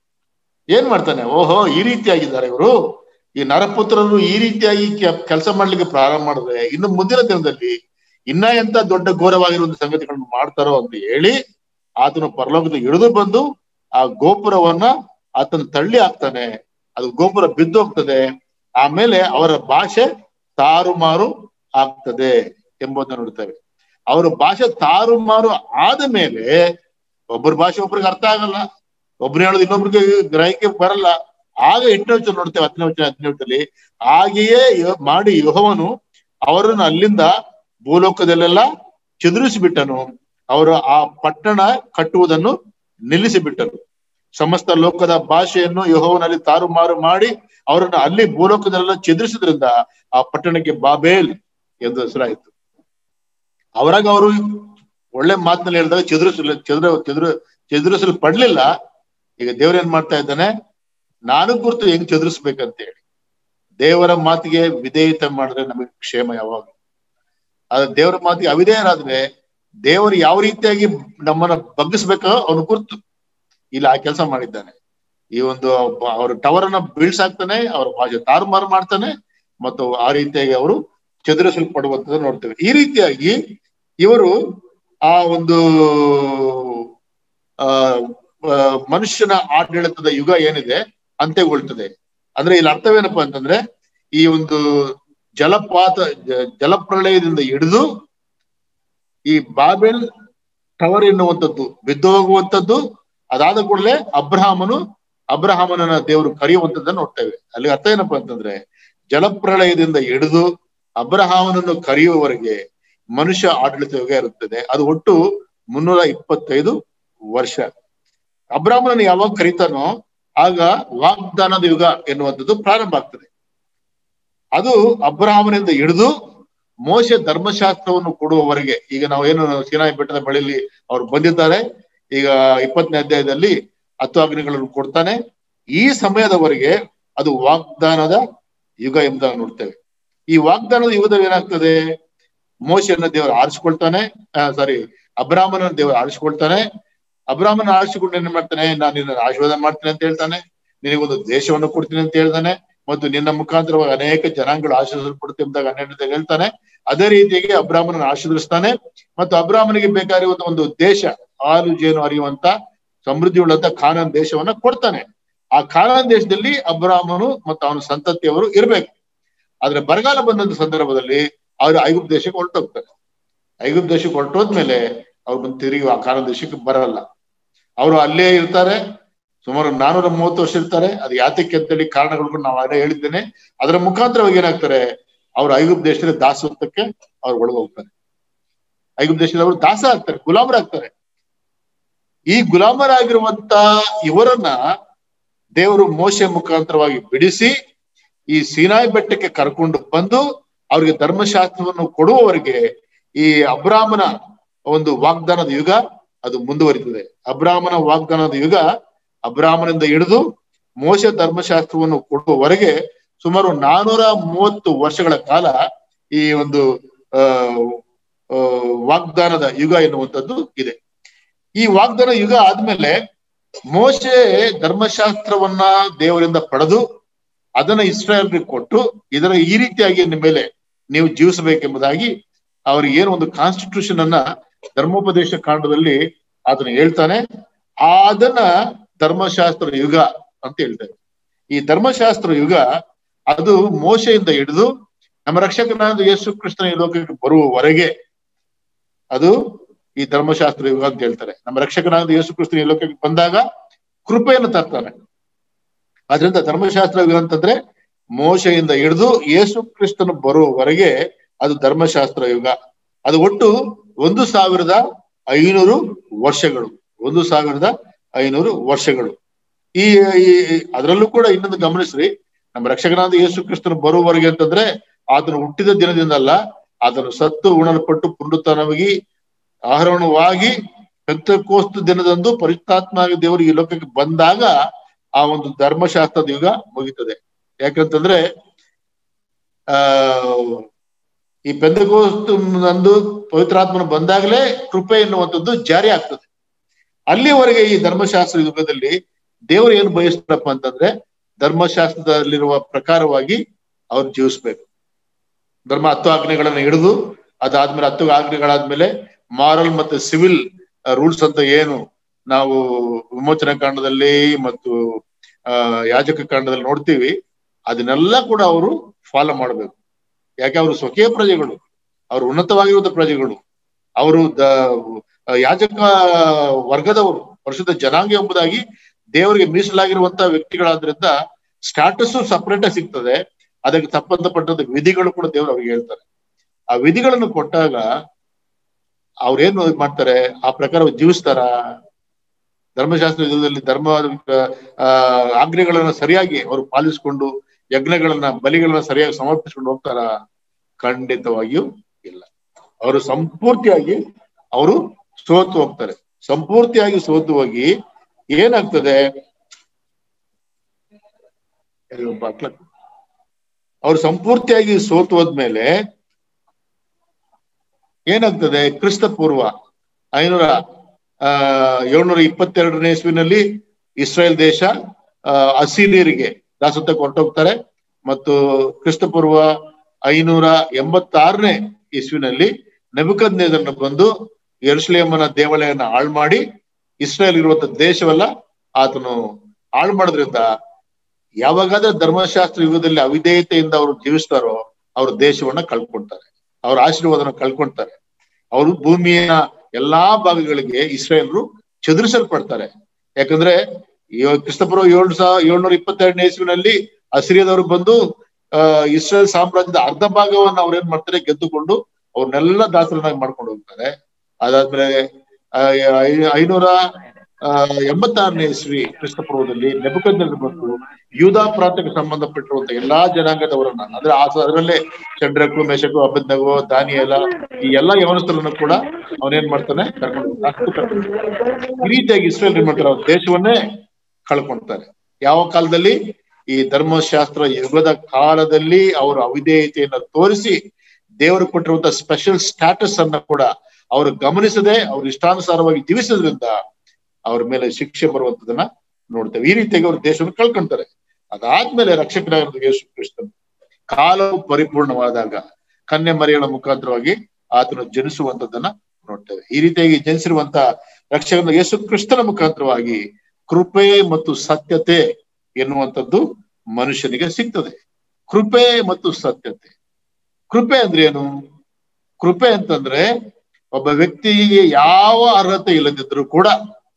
ಏನ್ ಮಾಡ್ತಾನೆ ಓಹೋ ಈ ರೀತಿಯಾಗಿದ್ದಾರೆ ಇವರು ಈ ನರಪುತ್ರರು ಈ ರೀತಿಯಾಗಿ ಕೆಲಸ ಮಾಡ್ಲಿಕ್ಕೆ ಪ್ರಾರಂಭ ಮಾಡಿದ್ರೆ ಇನ್ನು ಮುಂದಿನ ದಿನದಲ್ಲಿ ಇನ್ನ ಎಂತ ದೊಡ್ಡ ಘೋರವಾಗಿರುವಂತ ಸಂಗತಿಗಳನ್ನು ಮಾಡ್ತಾರೋ ಅಂತ ಹೇಳಿ ಆತನು ಪರಲೋಕದ ಇಳಿದು ಬಂದು ಆ ಗೋಪುರವನ್ನ ಆತನ ತಳ್ಳಿ ಹಾಕ್ತಾನೆ ಅದು ಗೋಪುರ ಬಿದ್ದು ಹೋಗ್ತದೆ ಆಮೇಲೆ ಅವರ ಭಾಷೆ ತಾರುಮಾರು ಆಗ್ತದೆ ಎಂಬುದನ್ನು ನೋಡ್ತೇವೆ ಅವರ ಭಾಷೆ ತಾರುಮಾರು ಆದ ಮೇಲೆ ಒಬ್ಬರ ಭಾಷೆ ಒಬ್ರಿಗೆ ಅರ್ಥ ಆಗಲ್ಲ ಒಬ್ರು ಹೇಳೋದು ಇನ್ನೊಬ್ರಿಗೆ ಗ್ರಹಿಕೆ ಬರಲ್ಲ ಆಗ ಎಂಟನೇ ವಚನ ನೋಡ್ತೇವೆ ಹತ್ತನೇ ವಚನ ಹತ್ತನೇ ವಚನದಲ್ಲಿ ಹಾಗೆಯೇ ಯೋ- ಮಾಡಿ ಯೋಹವನು ಅವರನ್ನು ಅಲ್ಲಿಂದ ಭೂಲೋಕದಲ್ಲೆಲ್ಲ ಚದುರಿಸಿಬಿಟ್ಟನು ಅವರು ಆ ಪಟ್ಟಣ ಕಟ್ಟುವುದನ್ನು ನಿಲ್ಲಿಸಿಬಿಟ್ಟರು ಸಮಸ್ತ ಲೋಕದ ಭಾಷೆಯನ್ನು ಯಹೋವನಲ್ಲಿ ತಾರುಮಾರು ಮಾಡಿ ಅವರನ್ನು ಅಲ್ಲಿ ಭೂಲೋಕದಲ್ಲೆಲ್ಲ ಚದುರಿಸಿದ್ರಿಂದ ಆ ಪಟ್ಟಣಕ್ಕೆ ಬಾಬೇಲ್ ಎಂದು ಹೆಸರಾಯಿತು ಅವರಾಗ ಅವರು ಒಳ್ಳೆ ಮಾತಿನಲ್ಲಿ ಹೇಳಿದಾಗ ಚದುರಿಸಲು ಚದುರ ಚದುರ ಚದುರಿಸಲು ಪಡ್ಲಿಲ್ಲ ಈಗ ದೇವ್ರ ಏನ್ ಮಾಡ್ತಾ ಇದ್ದಾನೆ ನಾನು ಗುರುತು ಹೆಂಗ್ ಚದುರಿಸ್ಬೇಕಂತ ಹೇಳಿ ದೇವರ ಮಾತಿಗೆ ವಿಧೇಯತೆ ಮಾಡಿದ್ರೆ ನಮಗೆ ಕ್ಷೇಮ ಯಾವಾಗ ಆದ್ರೆ ದೇವರ ಮಾತಿಗೆ ಅವಿಧೇಯರಾದ್ರೆ ದೇವರು ಯಾವ ರೀತಿಯಾಗಿ ನಮ್ಮನ್ನ ಬಗ್ಗಿಸ್ಬೇಕೋ ಅವನು ಗುರ್ತು ಇಲ್ಲ ಆ ಕೆಲಸ ಮಾಡಿದ್ದಾನೆ ಈ ಒಂದು ಅವ್ರ ಟವರ್ ಅನ್ನ ಬೀಳ್ಸಾಕ್ತಾನೆ ಅವ್ರ ಭಾಷೆ ತಾರುಮಾರು ಮಾಡ್ತಾನೆ ಮತ್ತು ಆ ರೀತಿಯಾಗಿ ಅವರು ಚದುರಿಸಲ್ಪಡುವಂತದ್ದು ನೋಡ್ತೇವೆ ಈ ರೀತಿಯಾಗಿ ಇವರು ಆ ಒಂದು ಆ ಆ, ಮನುಷ್ಯನ ಆಡಳಿತದ ಯುಗ ಏನಿದೆ ಅಂತ್ಯಗೊಳ್ತದೆ ಅಂದ್ರೆ ಇಲ್ಲಿ ಅರ್ಥವೇನಪ್ಪಾ ಅಂತಂದ್ರೆ ಈ ಒಂದು ಜಲಪಾತ ಜ- ಜಲಪ್ರಳಯದಿಂದ ಹಿಡಿದು ಈ ಬಾಬೆಲ್ ಟವರ್ ಎನ್ನುವಂಥದ್ದು ಬಿದ್ದು ಹೋಗುವಂಥದ್ದು ಅದಾದ ಕೂಡಲೇ ಅಬ್ರಹಾಮನು ಅಬ್ರಹಾಮನನ್ನ ದೇವರು ಕರೆಯುವಂಥದ್ದನ್ನ ನೋಡ್ತೇವೆ ಅಲ್ಲಿ ಅರ್ಥ ಏನಪ್ಪಾ ಅಂತಂದ್ರೆ ಜಲಪ್ರಳಯದಿಂದ ಹಿಡಿದು ಅಬ್ರಹಾಮನನ್ನು ಕರೆಯುವವರೆಗೆ ಮನುಷ್ಯ ಆಡಳಿತ ಯುಗ ಇರುತ್ತದೆ ಅದು ಒಟ್ಟು ಮುನ್ನೂರ ಇಪ್ಪತ್ತೈದು ವರ್ಷ ಅಬ್ರಾಹ್ಮಣನ ಯಾವಾಗ ಕರೀತಾನೋ ಆಗ ವಾಗ್ದಾನದ ಯುಗ ಎನ್ನುವಂಥದ್ದು ಪ್ರಾರಂಭ ಆಗ್ತದೆ ಅದು ಅಬ್ರಾಹ್ಮನಿಂದ ಹಿಡಿದು ಮೋಶ ಧರ್ಮಶಾಸ್ತ್ರವನ್ನು ಕೊಡುವವರೆಗೆ ಈಗ ನಾವು ಏನು ಸೀನಾಯಿ ಬೆಟ್ಟದ ಬಳಿಯಲ್ಲಿ ಅವ್ರು ಬಂದಿದ್ದಾರೆ ಈಗ ಇಪ್ಪತ್ತನೇ ಅಧ್ಯಾಯದಲ್ಲಿ ಹತ್ತು ಅಗ್ನಿಗಳನ್ನು ಕೊಡ್ತಾನೆ ಈ ಸಮಯದವರೆಗೆ ಅದು ವಾಗ್ದಾನದ ಯುಗ ಎಂಬುದಾಗಿ ನೋಡ್ತೇವೆ ಈ ವಾಗ್ದಾನದ ಯುಗದಲ್ಲಿ ಏನಾಗ್ತದೆ ಮೋಶೆಯನ್ನ ದೇವರು ಆರಿಸ್ಕೊಳ್ತಾನೆ ಸಾರಿ ಅಬ್ರಾಹ್ಮನ ದೇವರು ಆರಿಸ್ಕೊಳ್ತಾನೆ ಅಬ್ರಾಹ್ಮನ ಆರಿಸಿಕೊಂಡು ಏನ್ ಮಾಡ್ತಾನೆ ನಾನು ನಿನ್ನ ಆಶೀರ್ವಾದ ಮಾಡ್ತೀನಿ ಅಂತ ಹೇಳ್ತಾನೆ ನಿನಗೊಂದು ದೇಶವನ್ನು ಕೊಡ್ತೀನಿ ಅಂತ ಹೇಳ್ತಾನೆ ಮತ್ತು ನಿನ್ನ ಮುಖಾಂತರವಾಗಿ ಅನೇಕ ಜನಾಂಗಗಳು ಆಶೀರ್ವದಿಸಲ್ಪಡುತ್ತೆ ಎಂಬುದಾಗ ಹನ್ನೆರಡು ಹೇಳ್ತಾನೆ ಅದೇ ರೀತಿಯಾಗಿ ಅಬ್ರಾಹ್ಮನ ಆಶೀರ್ವದಿಸ್ತಾನೆ ಮತ್ತು ಅಬ್ರಾಹ್ಮನಿಗೆ ಬೇಕಾಗಿರುವಂತ ಒಂದು ದೇಶ ಹಾಲು ಜೇನು ಹರಿಯುವಂತ ಸಮೃದ್ಧಿ ಉಳ್ಳಂತ ಖಾನನ್ ದೇಶವನ್ನ ಕೊಡ್ತಾನೆ ಆ ಖಾನನ್ ದೇಶದಲ್ಲಿ ಅಬ್ರಾಹ್ಮನು ಮತ್ತು ಅವನ ಸಂತತಿಯವರು ಇರ್ಬೇಕು ಆದ್ರೆ ಬರಗಾಲ ಬಂದಂತ ಸಂದರ್ಭದಲ್ಲಿ ಅವರು ಐಗುಪ್ತ ದೇಶಕ್ಕೆ ಹೊರಟೋಗ್ತಾರೆ ಐಗುಪ್ತ ದೇಶಕ್ಕೆ ಹೊರಟೋದ್ಮೇಲೆ ಅವ್ರು ಬಂದು ತಿರುಗಿ ಆ ಖಾನನ್ ದೇಶಕ್ಕೆ ಬರಲ್ಲ ಅವರು ಅಲ್ಲೇ ಇರ್ತಾರೆ ಸುಮಾರು ನಾನೂರ ಮೂವತ್ತು ವರ್ಷ ಇರ್ತಾರೆ ಅದು ಯಾತಕ್ಕೆ ಅಂತೇಳಿ ಕಾರಣಗಳು ನಾವು ಅದೇ ಹೇಳಿದ್ದೇನೆ ಅದರ ಮುಖಾಂತರವಾಗಿ ಏನಾಗ್ತಾರೆ ಅವ್ರು ಐಗುಪ್ತ ದೇಶದಲ್ಲಿ ದಾಸತ್ವಕ್ಕೆ ಅವ್ರು ಒಳಗೆ ಹೋಗ್ತಾರೆ ಐಗುಪ್ತ ದೇಶದಲ್ಲಿ ಅವರು ದಾಸ ಆಗ್ತಾರೆ ಗುಲಾಮರಾಗ್ತಾರೆ ಈ ಗುಲಾಮರಾಗಿರುವಂತ ಇವರನ್ನ ದೇವರು ಮೋಶೆ ಮುಖಾಂತರವಾಗಿ ಬಿಡಿಸಿ ಈ ಸೀನಾಯಿ ಬೆಟ್ಟಕ್ಕೆ ಕರ್ಕೊಂಡು ಬಂದು ಅವ್ರಿಗೆ ಧರ್ಮಶಾಸ್ತ್ರವನ್ನು ಕೊಡುವವರೆಗೆ ಈ ಅಬ್ರಾಹ್ಮನ ಒಂದು ವಾಗ್ದಾನದ ಯುಗ ಅದು ಮುಂದುವರಿತದೆ ಅಬ್ರಾಹ್ಮನ ವಾಗ್ದಾನದ ಯುಗ ಅಬ್ರಾಹ್ಮನಿಂದ ಹಿಡಿದು ಮೋಶ ಧರ್ಮಶಾಸ್ತ್ರವನ್ನು ಕೊಡುವವರೆಗೆ ಸುಮಾರು ನಾನೂರ ಮೂವತ್ತು ವರ್ಷಗಳ ಕಾಲ ಈ ಒಂದು ಆ ವಾಗ್ದಾನದ ಯುಗ ಎನ್ನುವಂಥದ್ದು ಇದೆ ಈ ವಾಗ್ದಾನ ಯುಗ ಆದ್ಮೇಲೆ ಮೋಶೆ ಧರ್ಮಶಾಸ್ತ್ರವನ್ನ ದೇವರಿಂದ ಪಡೆದು ಅದನ್ನ ಇಸ್ರಾಯಲ್ಗೆ ಕೊಟ್ಟು ಇದರ ಈ ರೀತಿಯಾಗಿ ನಿಮ್ಮ ಮೇಲೆ ನೀವು ಜೀವಿಸಬೇಕೆಂಬುದಾಗಿ ಅವ್ರಿಗೆ ಏನು ಒಂದು ಕಾನ್ಸ್ಟಿಟ್ಯೂಷನ್ ಅನ್ನ ಧರ್ಮೋಪದೇಶ ಕಾಂಡದಲ್ಲಿ ಅದನ್ನ ಹೇಳ್ತಾನೆ ಅದನ್ನ ಧರ್ಮಶಾಸ್ತ್ರ ಯುಗ ಅಂತ ಹೇಳ್ತಾರೆ ಈ ಧರ್ಮಶಾಸ್ತ್ರ ಯುಗ ಅದು ಮೋಶೆಯಿಂದ ಹಿಡಿದು ನಮ್ಮ ರಕ್ಷಕನಾದ ಯೇಸು ಕೃಷ್ಣನ ಈ ಲೋಕಕ್ಕೆ ಬರುವವರೆಗೆ ಅದು ಈ ಧರ್ಮಶಾಸ್ತ್ರ ಯುಗ ಅಂತ ಹೇಳ್ತಾರೆ ನಮ್ಮ ರಕ್ಷಕನಾದ ಯೇಸು ಕೃಷ್ಣನ ಈ ಲೋಕಕ್ಕೆ ಬಂದಾಗ ಕೃಪೆಯನ್ನು ತರ್ತಾನೆ ಆದ್ರಿಂದ ಧರ್ಮಶಾಸ್ತ್ರ ಯುಗ ಅಂತಂದ್ರೆ ಮೋಶೆಯಿಂದ ಹಿಡಿದು ಯೇಸು ಕ್ರಿಸ್ತನು ಬರುವವರೆಗೆ ಅದು ಧರ್ಮಶಾಸ್ತ್ರ ಯುಗ ಅದು ಒಟ್ಟು ಒಂದು ಸಾವಿರದ ಐನೂರು ವರ್ಷಗಳು ಒಂದು ಸಾವಿರದ ಐನೂರು ವರ್ಷಗಳು ಈ ಅದರಲ್ಲೂ ಕೂಡ ಇನ್ನೊಂದು ಗಮನಿಸ್ರಿ ನಮ್ಮ ರಕ್ಷಕನಾದ ಯೇಸು ಕ್ರಿಸ್ತನು ಬರುವವರೆಗೆ ಅಂತಂದ್ರೆ ಆತನು ಹುಟ್ಟಿದ ದಿನದಿಂದ ಅಲ್ಲ ಆತನು ಸತ್ತು ಉಣಲ್ಪಟ್ಟು ಪುನರುತ್ಥಾನವಾಗಿ ಆಹರಣವಾಗಿ ಪೆಂತಕೋಸ್ತು ದಿನದಂದು ಪರಿಶುದ್ಧಾತ್ಮ ದೇವರು ಈ ಲೋಕಕ್ಕೆ ಬಂದಾಗ ಆ ಒಂದು ಧರ್ಮಶಾಸ್ತ್ರದ ಯುಗ ಮುಗಿತದೆ ಯಾಕಂತಂದ್ರೆ ಆ ಈ ಪೆಂದಕೋಸ್ತು ನಂದು ಪವಿತ್ರಾತ್ಮನ ಬಂದಾಗಲೇ ಕೃಪೆ ಎನ್ನುವಂಥದ್ದು ಜಾರಿ ಆಗ್ತದೆ ಅಲ್ಲಿವರೆಗೆ ಈ ಧರ್ಮಶಾಸ್ತ್ರ ಯುಗದಲ್ಲಿ ದೇವರು ಏನು ಬಯಸ್ತಾರಪ್ಪ ಅಂತಂದ್ರೆ ಧರ್ಮಶಾಸ್ತ್ರದಲ್ಲಿರುವ ಪ್ರಕಾರವಾಗಿ ಅವ್ರು ಜೀವಿಸ್ಬೇಕು ಧರ್ಮ ಹತ್ತು ಆಜ್ಞೆಗಳನ್ನ ಹಿಡಿದು ಅದಾದ್ಮೇಲೆ ಹತ್ತು ಆಜ್ಞೆಗಳಾದ್ಮೇಲೆ ಮಾರಲ್ ಮತ್ತೆ ಸಿವಿಲ್ ರೂಲ್ಸ್ ಅಂತ ಏನು ನಾವು ವಿಮೋಚನಾ ಕಾಂಡದಲ್ಲಿ ಮತ್ತು ಆ ಯಾಜಕ ಕಾಂಡದಲ್ಲಿ ನೋಡ್ತೀವಿ ಅದನ್ನೆಲ್ಲ ಕೂಡ ಅವರು ಫಾಲೋ ಮಾಡಬೇಕು ಯಾಕೆ ಅವರು ಸ್ವಕೀಯ ಪ್ರಜೆಗಳು ಅವರು ಉನ್ನತವಾಗಿರುವಂತ ಪ್ರಜೆಗಳು ಅವರು ದ ಯಾಜಕ ವರ್ಗದವರು ಪರಿಶುದ್ಧ ಜನಾಂಗ ಎಂಬುದಾಗಿ ದೇವರಿಗೆ ಮೀಸಲಾಗಿರುವಂತ ವ್ಯಕ್ತಿಗಳಾದ್ರಿಂದ ಸ್ಟಾಟಸ್ ಸಪರೇಟ್ ಆಗಿ ಸಿಗ್ತದೆ ಅದಕ್ಕೆ ಸಂಬಂಧಪಟ್ಟಂತ ವಿಧಿಗಳು ಕೂಡ ದೇವರು ಅವ್ರಿಗೆ ಹೇಳ್ತಾರೆ ಆ ವಿಧಿಗಳನ್ನು ಕೊಟ್ಟಾಗ ಅವ್ರೇನು ಮಾಡ್ತಾರೆ ಆ ಪ್ರಕಾರ ಜೀವಿಸ್ತಾರ ಧರ್ಮಶಾಸ್ತ್ರ ಯುಗದಲ್ಲಿ ಧರ್ಮ ಆ ಆಜ್ಞೆಗಳನ್ನ ಸರಿಯಾಗಿ ಅವರು ಪಾಲಿಸಿಕೊಂಡು ಯಜ್ಞಗಳನ್ನ ಬಲಿಗಳನ್ನ ಸರಿಯಾಗಿ ಸಮರ್ಪಿಸ್ಕೊಂಡು ಹೋಗ್ತಾರ ಖಂಡಿತವಾಗಿಯೂ ಇಲ್ಲ ಅವರು ಸಂಪೂರ್ತಿಯಾಗಿ ಅವರು ಸೋತು ಹೋಗ್ತಾರೆ ಸಂಪೂರ್ತಿಯಾಗಿ ಸೋತು ಹೋಗಿ ಏನಾಗ್ತದೆ ಅವ್ರು ಸಂಪೂರ್ತಿಯಾಗಿ ಸೋತು ಹೋದ್ಮೇಲೆ ಏನಾಗ್ತದೆ ಕ್ರಿಸ್ತ ಪೂರ್ವ ಐನೂರ ಆ ಏಳ್ನೂರ ಇಪ್ಪತ್ತೆರಡನೇ ಇಸ್ವಿನಲ್ಲಿ ಇಸ್ರೇಲ್ ದೇಶ ಅಸೀರಿಯರಿಗೆ ದಾಸತ್ವಕ್ಕೆ ಹೊರಟೋಗ್ತಾರೆ ಮತ್ತು ಕ್ರಿಸ್ತಪೂರ್ವ ಐನೂರ ಎಂಬತ್ತಾರನೇ ಇಸ್ವಿನಲ್ಲಿ ನೆಬಕದ್ ನೇದರ್ನ ಬಂದು ಯರುಸಲೇಮನ ದೇವಾಲಯನ ಹಾಳು ಮಾಡಿ ಇಸ್ರೇಲ್ ಇರುವಂತ ದೇಶವೆಲ್ಲ ಆತನು ಹಾಳು ಮಾಡೋದ್ರಿಂದ ಯಾವಾಗಾದ್ರೆ ಧರ್ಮಶಾಸ್ತ್ರ ಯುಗದಲ್ಲಿ ಅವಿಧೇಯತೆಯಿಂದ ಅವರು ಜೀವಿಸ್ತಾರೋ ಅವ್ರ ದೇಶವನ್ನ ಕಳ್ಕೊಳ್ತಾರೆ ಅವ್ರ ಆಶೀರ್ವಾದನ ಕಳ್ಕೊಳ್ತಾರೆ ಅವರು ಭೂಮಿಯ ಎಲ್ಲಾ ಭಾಗಗಳಿಗೆ ಇಸ್ರೇಲ್ರು ಚದುರಿಸಲ್ಪಡ್ತಾರೆ ಯಾಕಂದ್ರೆ ಕ್ರಿಸ್ತಪುರ ಏಳು ಸಾವಿರ ಏಳ್ನೂರ ಇಪ್ಪತ್ತೆರಡನೇ ಇಸ್ವಿನಲ್ಲಿ ಅಸಿರಿಯದವರು ಬಂದು ಅಹ್ ಇಸ್ರೇಲ್ ಸಾಮ್ರಾಜ್ಯದ ಅರ್ಧ ಭಾಗವನ್ನು ಅವ್ರು ಏನ್ ಮಾಡ್ತಾರೆ ಗೆದ್ದುಕೊಂಡು ಅವ್ರನ್ನೆಲ್ಲ ದಾಸರನ್ನಾಗಿ ಮಾಡ್ಕೊಂಡು ಹೋಗ್ತಾರೆ ಅದಾದ್ಮೇಲೆ ಐನೂರ ಆ ಎಂಬತ್ತಾರನೇ ಇಸ್ವಿ ಕ್ರಿಸ್ತಪೂರ್ವದಲ್ಲಿ ನೆಬಕದ್ನಲ್ಲಿ ಬಂದು ಯೂದಾ ಪ್ರಾಂತಕ್ಕೆ ಸಂಬಂಧಪಟ್ಟಿರುವಂತ ಎಲ್ಲಾ ಜನಾಂಗದವರನ್ನ ಅಂದ್ರೆ ಆ ಅದರಲ್ಲೇ ಚಂದ್ರಕು ಮೇಷಕು ಅಬದ್ನಗು ದಾನಿಯಲ ಈ ಎಲ್ಲಾ ಯವನಸ್ಥರನ್ನು ಕೂಡ ಅವನೇನ್ ಮಾಡ್ತಾನೆ ಕರ್ಕೊಂಡು ಅಷ್ಟು ಕರ್ಕೊಂಡು ಈ ರೀತಿಯಾಗಿ ಇಸ್ರೇಲ್ ಏನ್ ಮಾಡ್ತಾರೆ ಅವ್ರ ದೇಶವನ್ನೇ ಕಳ್ಕೊಳ್ತಾರೆ ಯಾವ ಕಾಲದಲ್ಲಿ ಈ ಧರ್ಮಶಾಸ್ತ್ರ ಯುಗದ ಕಾಲದಲ್ಲಿ ಅವರು ಅವಿಧೇಯತೆಯನ್ನ ತೋರಿಸಿ ದೇವರು ಕೊಟ್ಟಿರುವಂತ ಸ್ಪೆಷಲ್ ಸ್ಟ್ಯಾಟಸ್ ಅನ್ನ ಕೂಡ ಅವರು ಗಮನಿಸದೆ ಅವ್ರ ಇಷ್ಟಾನುಸಾರವಾಗಿ ಜೀವಿಸೋದ್ರಿಂದ ಅವ್ರ ಮೇಲೆ ಶಿಕ್ಷೆ ಬರುವಂತದನ್ನ ನೋಡ್ತೇವೆ ಈ ರೀತಿಯಾಗಿ ಅವ್ರ ದೇಶವನ್ನು ಕಳ್ಕೊಂತಾರೆ ಅದಾದ್ಮೇಲೆ ರಕ್ಷಕನಾಗಿರೋದು ಯೇಸು ಕ್ರಿಸ್ತನು ಕಾಲವು ಪರಿಪೂರ್ಣವಾದಾಗ ಕನ್ಯೆ ಮರಿಗಳ ಮುಖಾಂತರವಾಗಿ ಆತನು ಜನಿಸುವಂತದನ್ನ ನೋಡ್ತೇವೆ ಈ ರೀತಿಯಾಗಿ ಜನಿಸಿರುವಂತ ರಕ್ಷಕನ ಯೇಸು ಕ್ರಿಸ್ತನ ಮುಖಾಂತರವಾಗಿ ಕೃಪೆ ಮತ್ತು ಸತ್ಯತೆ ಎನ್ನುವಂಥದ್ದು ಮನುಷ್ಯನಿಗೆ ಸಿಗ್ತದೆ ಕೃಪೆ ಮತ್ತು ಸತ್ಯತೆ ಕೃಪೆ ಅಂದ್ರೆ ಏನು ಕೃಪೆ ಅಂತಂದ್ರೆ ಒಬ್ಬ ವ್ಯಕ್ತಿಗೆ ಯಾವ ಅರ್ಹತೆ ಇಲ್ಲದಿದ್ರು ಕೂಡ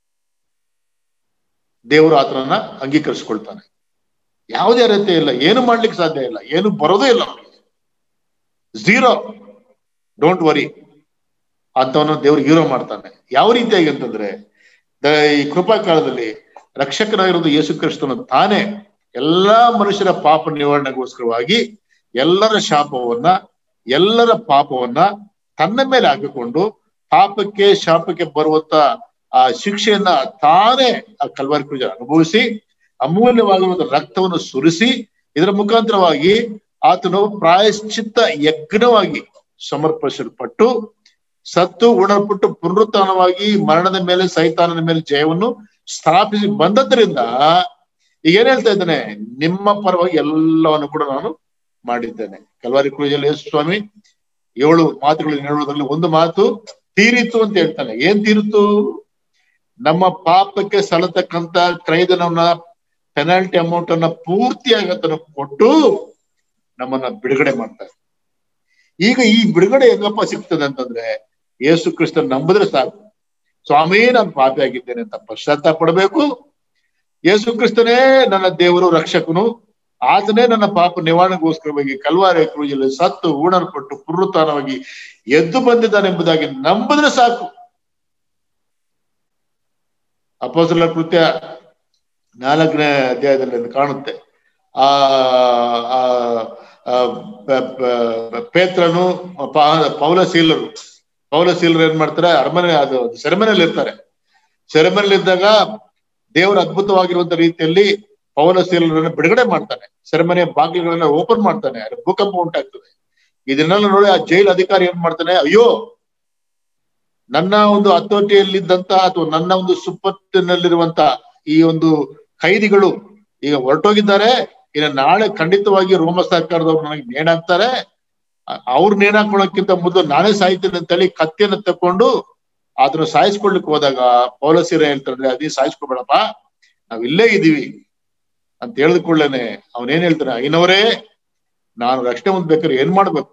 ದೇವರು ಆತನನ್ನ ಅಂಗೀಕರಿಸ್ಕೊಳ್ತಾನೆ ಯಾವುದೇ ಅರ್ಹತೆ ಇಲ್ಲ ಏನು ಮಾಡ್ಲಿಕ್ಕೆ ಸಾಧ್ಯ ಇಲ್ಲ ಏನು ಬರೋದೇ ಇಲ್ಲ ಅವನಿಗೆ ಝೀರೋ ಡೋಂಟ್ ವರಿ ಅಂತವನ್ನ ದೇವ್ರು ಹೀರೋ ಮಾಡ್ತಾನೆ ಯಾವ ರೀತಿಯಾಗಿ ಅಂತಂದ್ರೆ ಈ ಕೃಪಾ ಕಾಲದಲ್ಲಿ ರಕ್ಷಕನಾಗಿರೋದು ಯೇಸು ಕ್ರಿಸ್ತನು ತಾನೇ ಎಲ್ಲಾ ಮನುಷ್ಯರ ಪಾಪ ನಿವಾರಣೆಗೋಸ್ಕರವಾಗಿ ಎಲ್ಲರ ಶಾಪವನ್ನ ಎಲ್ಲರ ಪಾಪವನ್ನ ತನ್ನ ಮೇಲೆ ಹಾಕಿಕೊಂಡು ಪಾಪಕ್ಕೆ ಶಾಪಕ್ಕೆ ಬರುವಂತ ಆ ಶಿಕ್ಷೆಯನ್ನ ತಾನೇ ಆ ಕಲ್ವಾರಿ ಪೂಜೆ ಅನುಭವಿಸಿ ಅಮೂಲ್ಯವಾಗಿರುವಂತ ರಕ್ತವನ್ನು ಸುರಿಸಿ ಇದರ ಮುಖಾಂತರವಾಗಿ ಆತನು ಪ್ರಾಯಶ್ಚಿತ್ತ ಯಜ್ಞವಾಗಿ ಸಮರ್ಪಿಸಲ್ಪಟ್ಟು ಸತ್ತು ಉಣಲ್ಪಟ್ಟು ಪುನರುತ್ಥಾನವಾಗಿ ಮರಣದ ಮೇಲೆ ಸೈತಾನದ ಮೇಲೆ ಜಯವನ್ನು ಸ್ಥಾಪಿಸಿ ಬಂದದ್ರಿಂದ ಈಗ ಏನ್ ಹೇಳ್ತಾ ಇದ್ದಾನೆ ನಿಮ್ಮ ಪರವಾಗಿ ಎಲ್ಲವನ್ನು ಕೂಡ ನಾನು ಮಾಡಿದ್ದೇನೆ ಕಲ್ವಾರಿ ಕ್ರೂಜಲ್ಲಿ ಯೇಸು ಸ್ವಾಮಿ ಏಳು ಮಾತುಗಳು ಹೇಳುವುದರಲ್ಲಿ ಒಂದು ಮಾತು ತೀರಿತು ಅಂತ ಹೇಳ್ತಾನೆ ಏನ್ ತೀರಿತು ನಮ್ಮ ಪಾಪಕ್ಕೆ ಸಲತಕ್ಕಂತ ಕ್ರಯದನವನ್ನ ಪೆನಾಲ್ಟಿ ಅಮೌಂಟ್ ಅನ್ನ ಪೂರ್ತಿಯಾಗಿ ಅದನ್ನು ಕೊಟ್ಟು ನಮ್ಮನ್ನ ಬಿಡುಗಡೆ ಮಾಡ್ತಾರೆ ಈಗ ಈ ಬಿಡುಗಡೆ ಹೆಂಗಪ್ಪ ಸಿಗ್ತದೆ ಅಂತಂದ್ರೆ ಯೇಸು ಕ್ರಿಸ್ತ ನಂಬಿದ್ರೆ ಸಾಕು ಸ್ವಾಮಿ ನಾನು ಪಾಪಿ ಆಗಿದ್ದೇನೆ ಅಂತ ಪಶ್ಚಾತ್ತಾಪ ಪಡಬೇಕು ಯೇಸು ಕ್ರಿಸ್ತನೇ ನನ್ನ ದೇವರು ರಕ್ಷಕನು ಆತನೇ ನನ್ನ ಪಾಪ ನಿವಾರಣೆಗೋಸ್ಕರವಾಗಿ ಕಲ್ವಾರಿ ಕ್ರೂಜಲ್ಲಿ ಸತ್ತು ಊಣಲ್ಪಟ್ಟು ಪುನರುತ್ಥಾನವಾಗಿ ಎದ್ದು ಬಂದಿದ್ದಾನೆಂಬುದಾಗಿ ನಂಬಿದ್ರೆ ಸಾಕು ಅಪೋಸಲ ಕೃತ್ಯ ನಾಲ್ಕನೇ ಅಧ್ಯಾಯದಲ್ಲಿ ಕಾಣುತ್ತೆ ಆ ಪೇತ್ರನು ಪೌಲಶೀಲರು ಪೌಲಶೀಲರು ಏನ್ ಮಾಡ್ತಾರೆ ಅರಮನೆ ಅದು ಸೆರೆಮನೆಯಲ್ಲಿ ಇರ್ತಾರೆ ಸೆರೆಮನೆಯಲ್ಲಿ ಇದ್ದಾಗ ದೇವರ ಅದ್ಭುತವಾಗಿರುವಂತ ರೀತಿಯಲ್ಲಿ ಪೌಲಶೀಲರನ್ನು ಬಿಡುಗಡೆ ಮಾಡ್ತಾನೆ ಸೆರೆಮನೆಯ ಬಾಗಿಲುಗಳನ್ನ ಓಪನ್ ಮಾಡ್ತಾನೆ ಭೂಕಂಪ ಉಂಟಾಗ್ತದೆ ಇದನ್ನೆಲ್ಲ ನೋಡಿ ಆ ಜೈಲ್ ಅಧಿಕಾರಿ ಏನ್ ಮಾಡ್ತಾನೆ ಅಯ್ಯೋ ನನ್ನ ಒಂದು ಹತೋಟಿಯಲ್ಲಿದ್ದಂತ ಅಥವಾ ನನ್ನ ಒಂದು ಸುಪ್ಪತ್ತಿನಲ್ಲಿರುವಂತ ಈ ಒಂದು ಖೈದಿಗಳು ಈಗ ಹೊರಟೋಗಿದ್ದಾರೆ ಇನ್ನು ನಾಳೆ ಖಂಡಿತವಾಗಿ ರೋಮ ಸರ್ಕಾರದವ್ರು ನನಗೆ ನೇಣಾಕ್ತಾರೆ ಅವ್ರು ನೇಣಾಕೊಳ್ಳೋಕ್ಕಿಂತ ಮೊದಲು ನಾನೇ ಸಾಯ್ತೇನೆ ಅಂತೇಳಿ ಕತ್ತಿಯನ್ನು ತಕೊಂಡು ಅದನ್ನ ಸಾಯಿಸ್ಕೊಳ್ಲಿಕ್ಕೆ ಹೋದಾಗ ಪೌಲಸೀರ ಹೇಳ್ತಾರೆ ಅದೇ ಸಾಯಿಸ್ಕೊಬೇಡಪ್ಪ ನಾವ್ ಇಲ್ಲೇ ಇದೀವಿ ಅಂತ ಹೇಳಿದ ಕೂಡಲೇನೆ ಅವನೇನ್ ಹೇಳ್ತಾನೆ ಐನವರೇ ನಾನು ರಕ್ಷಣೆ ಹೊಂದ್ಬೇಕಾದ್ರೆ ಏನ್ ಮಾಡ್ಬೇಕು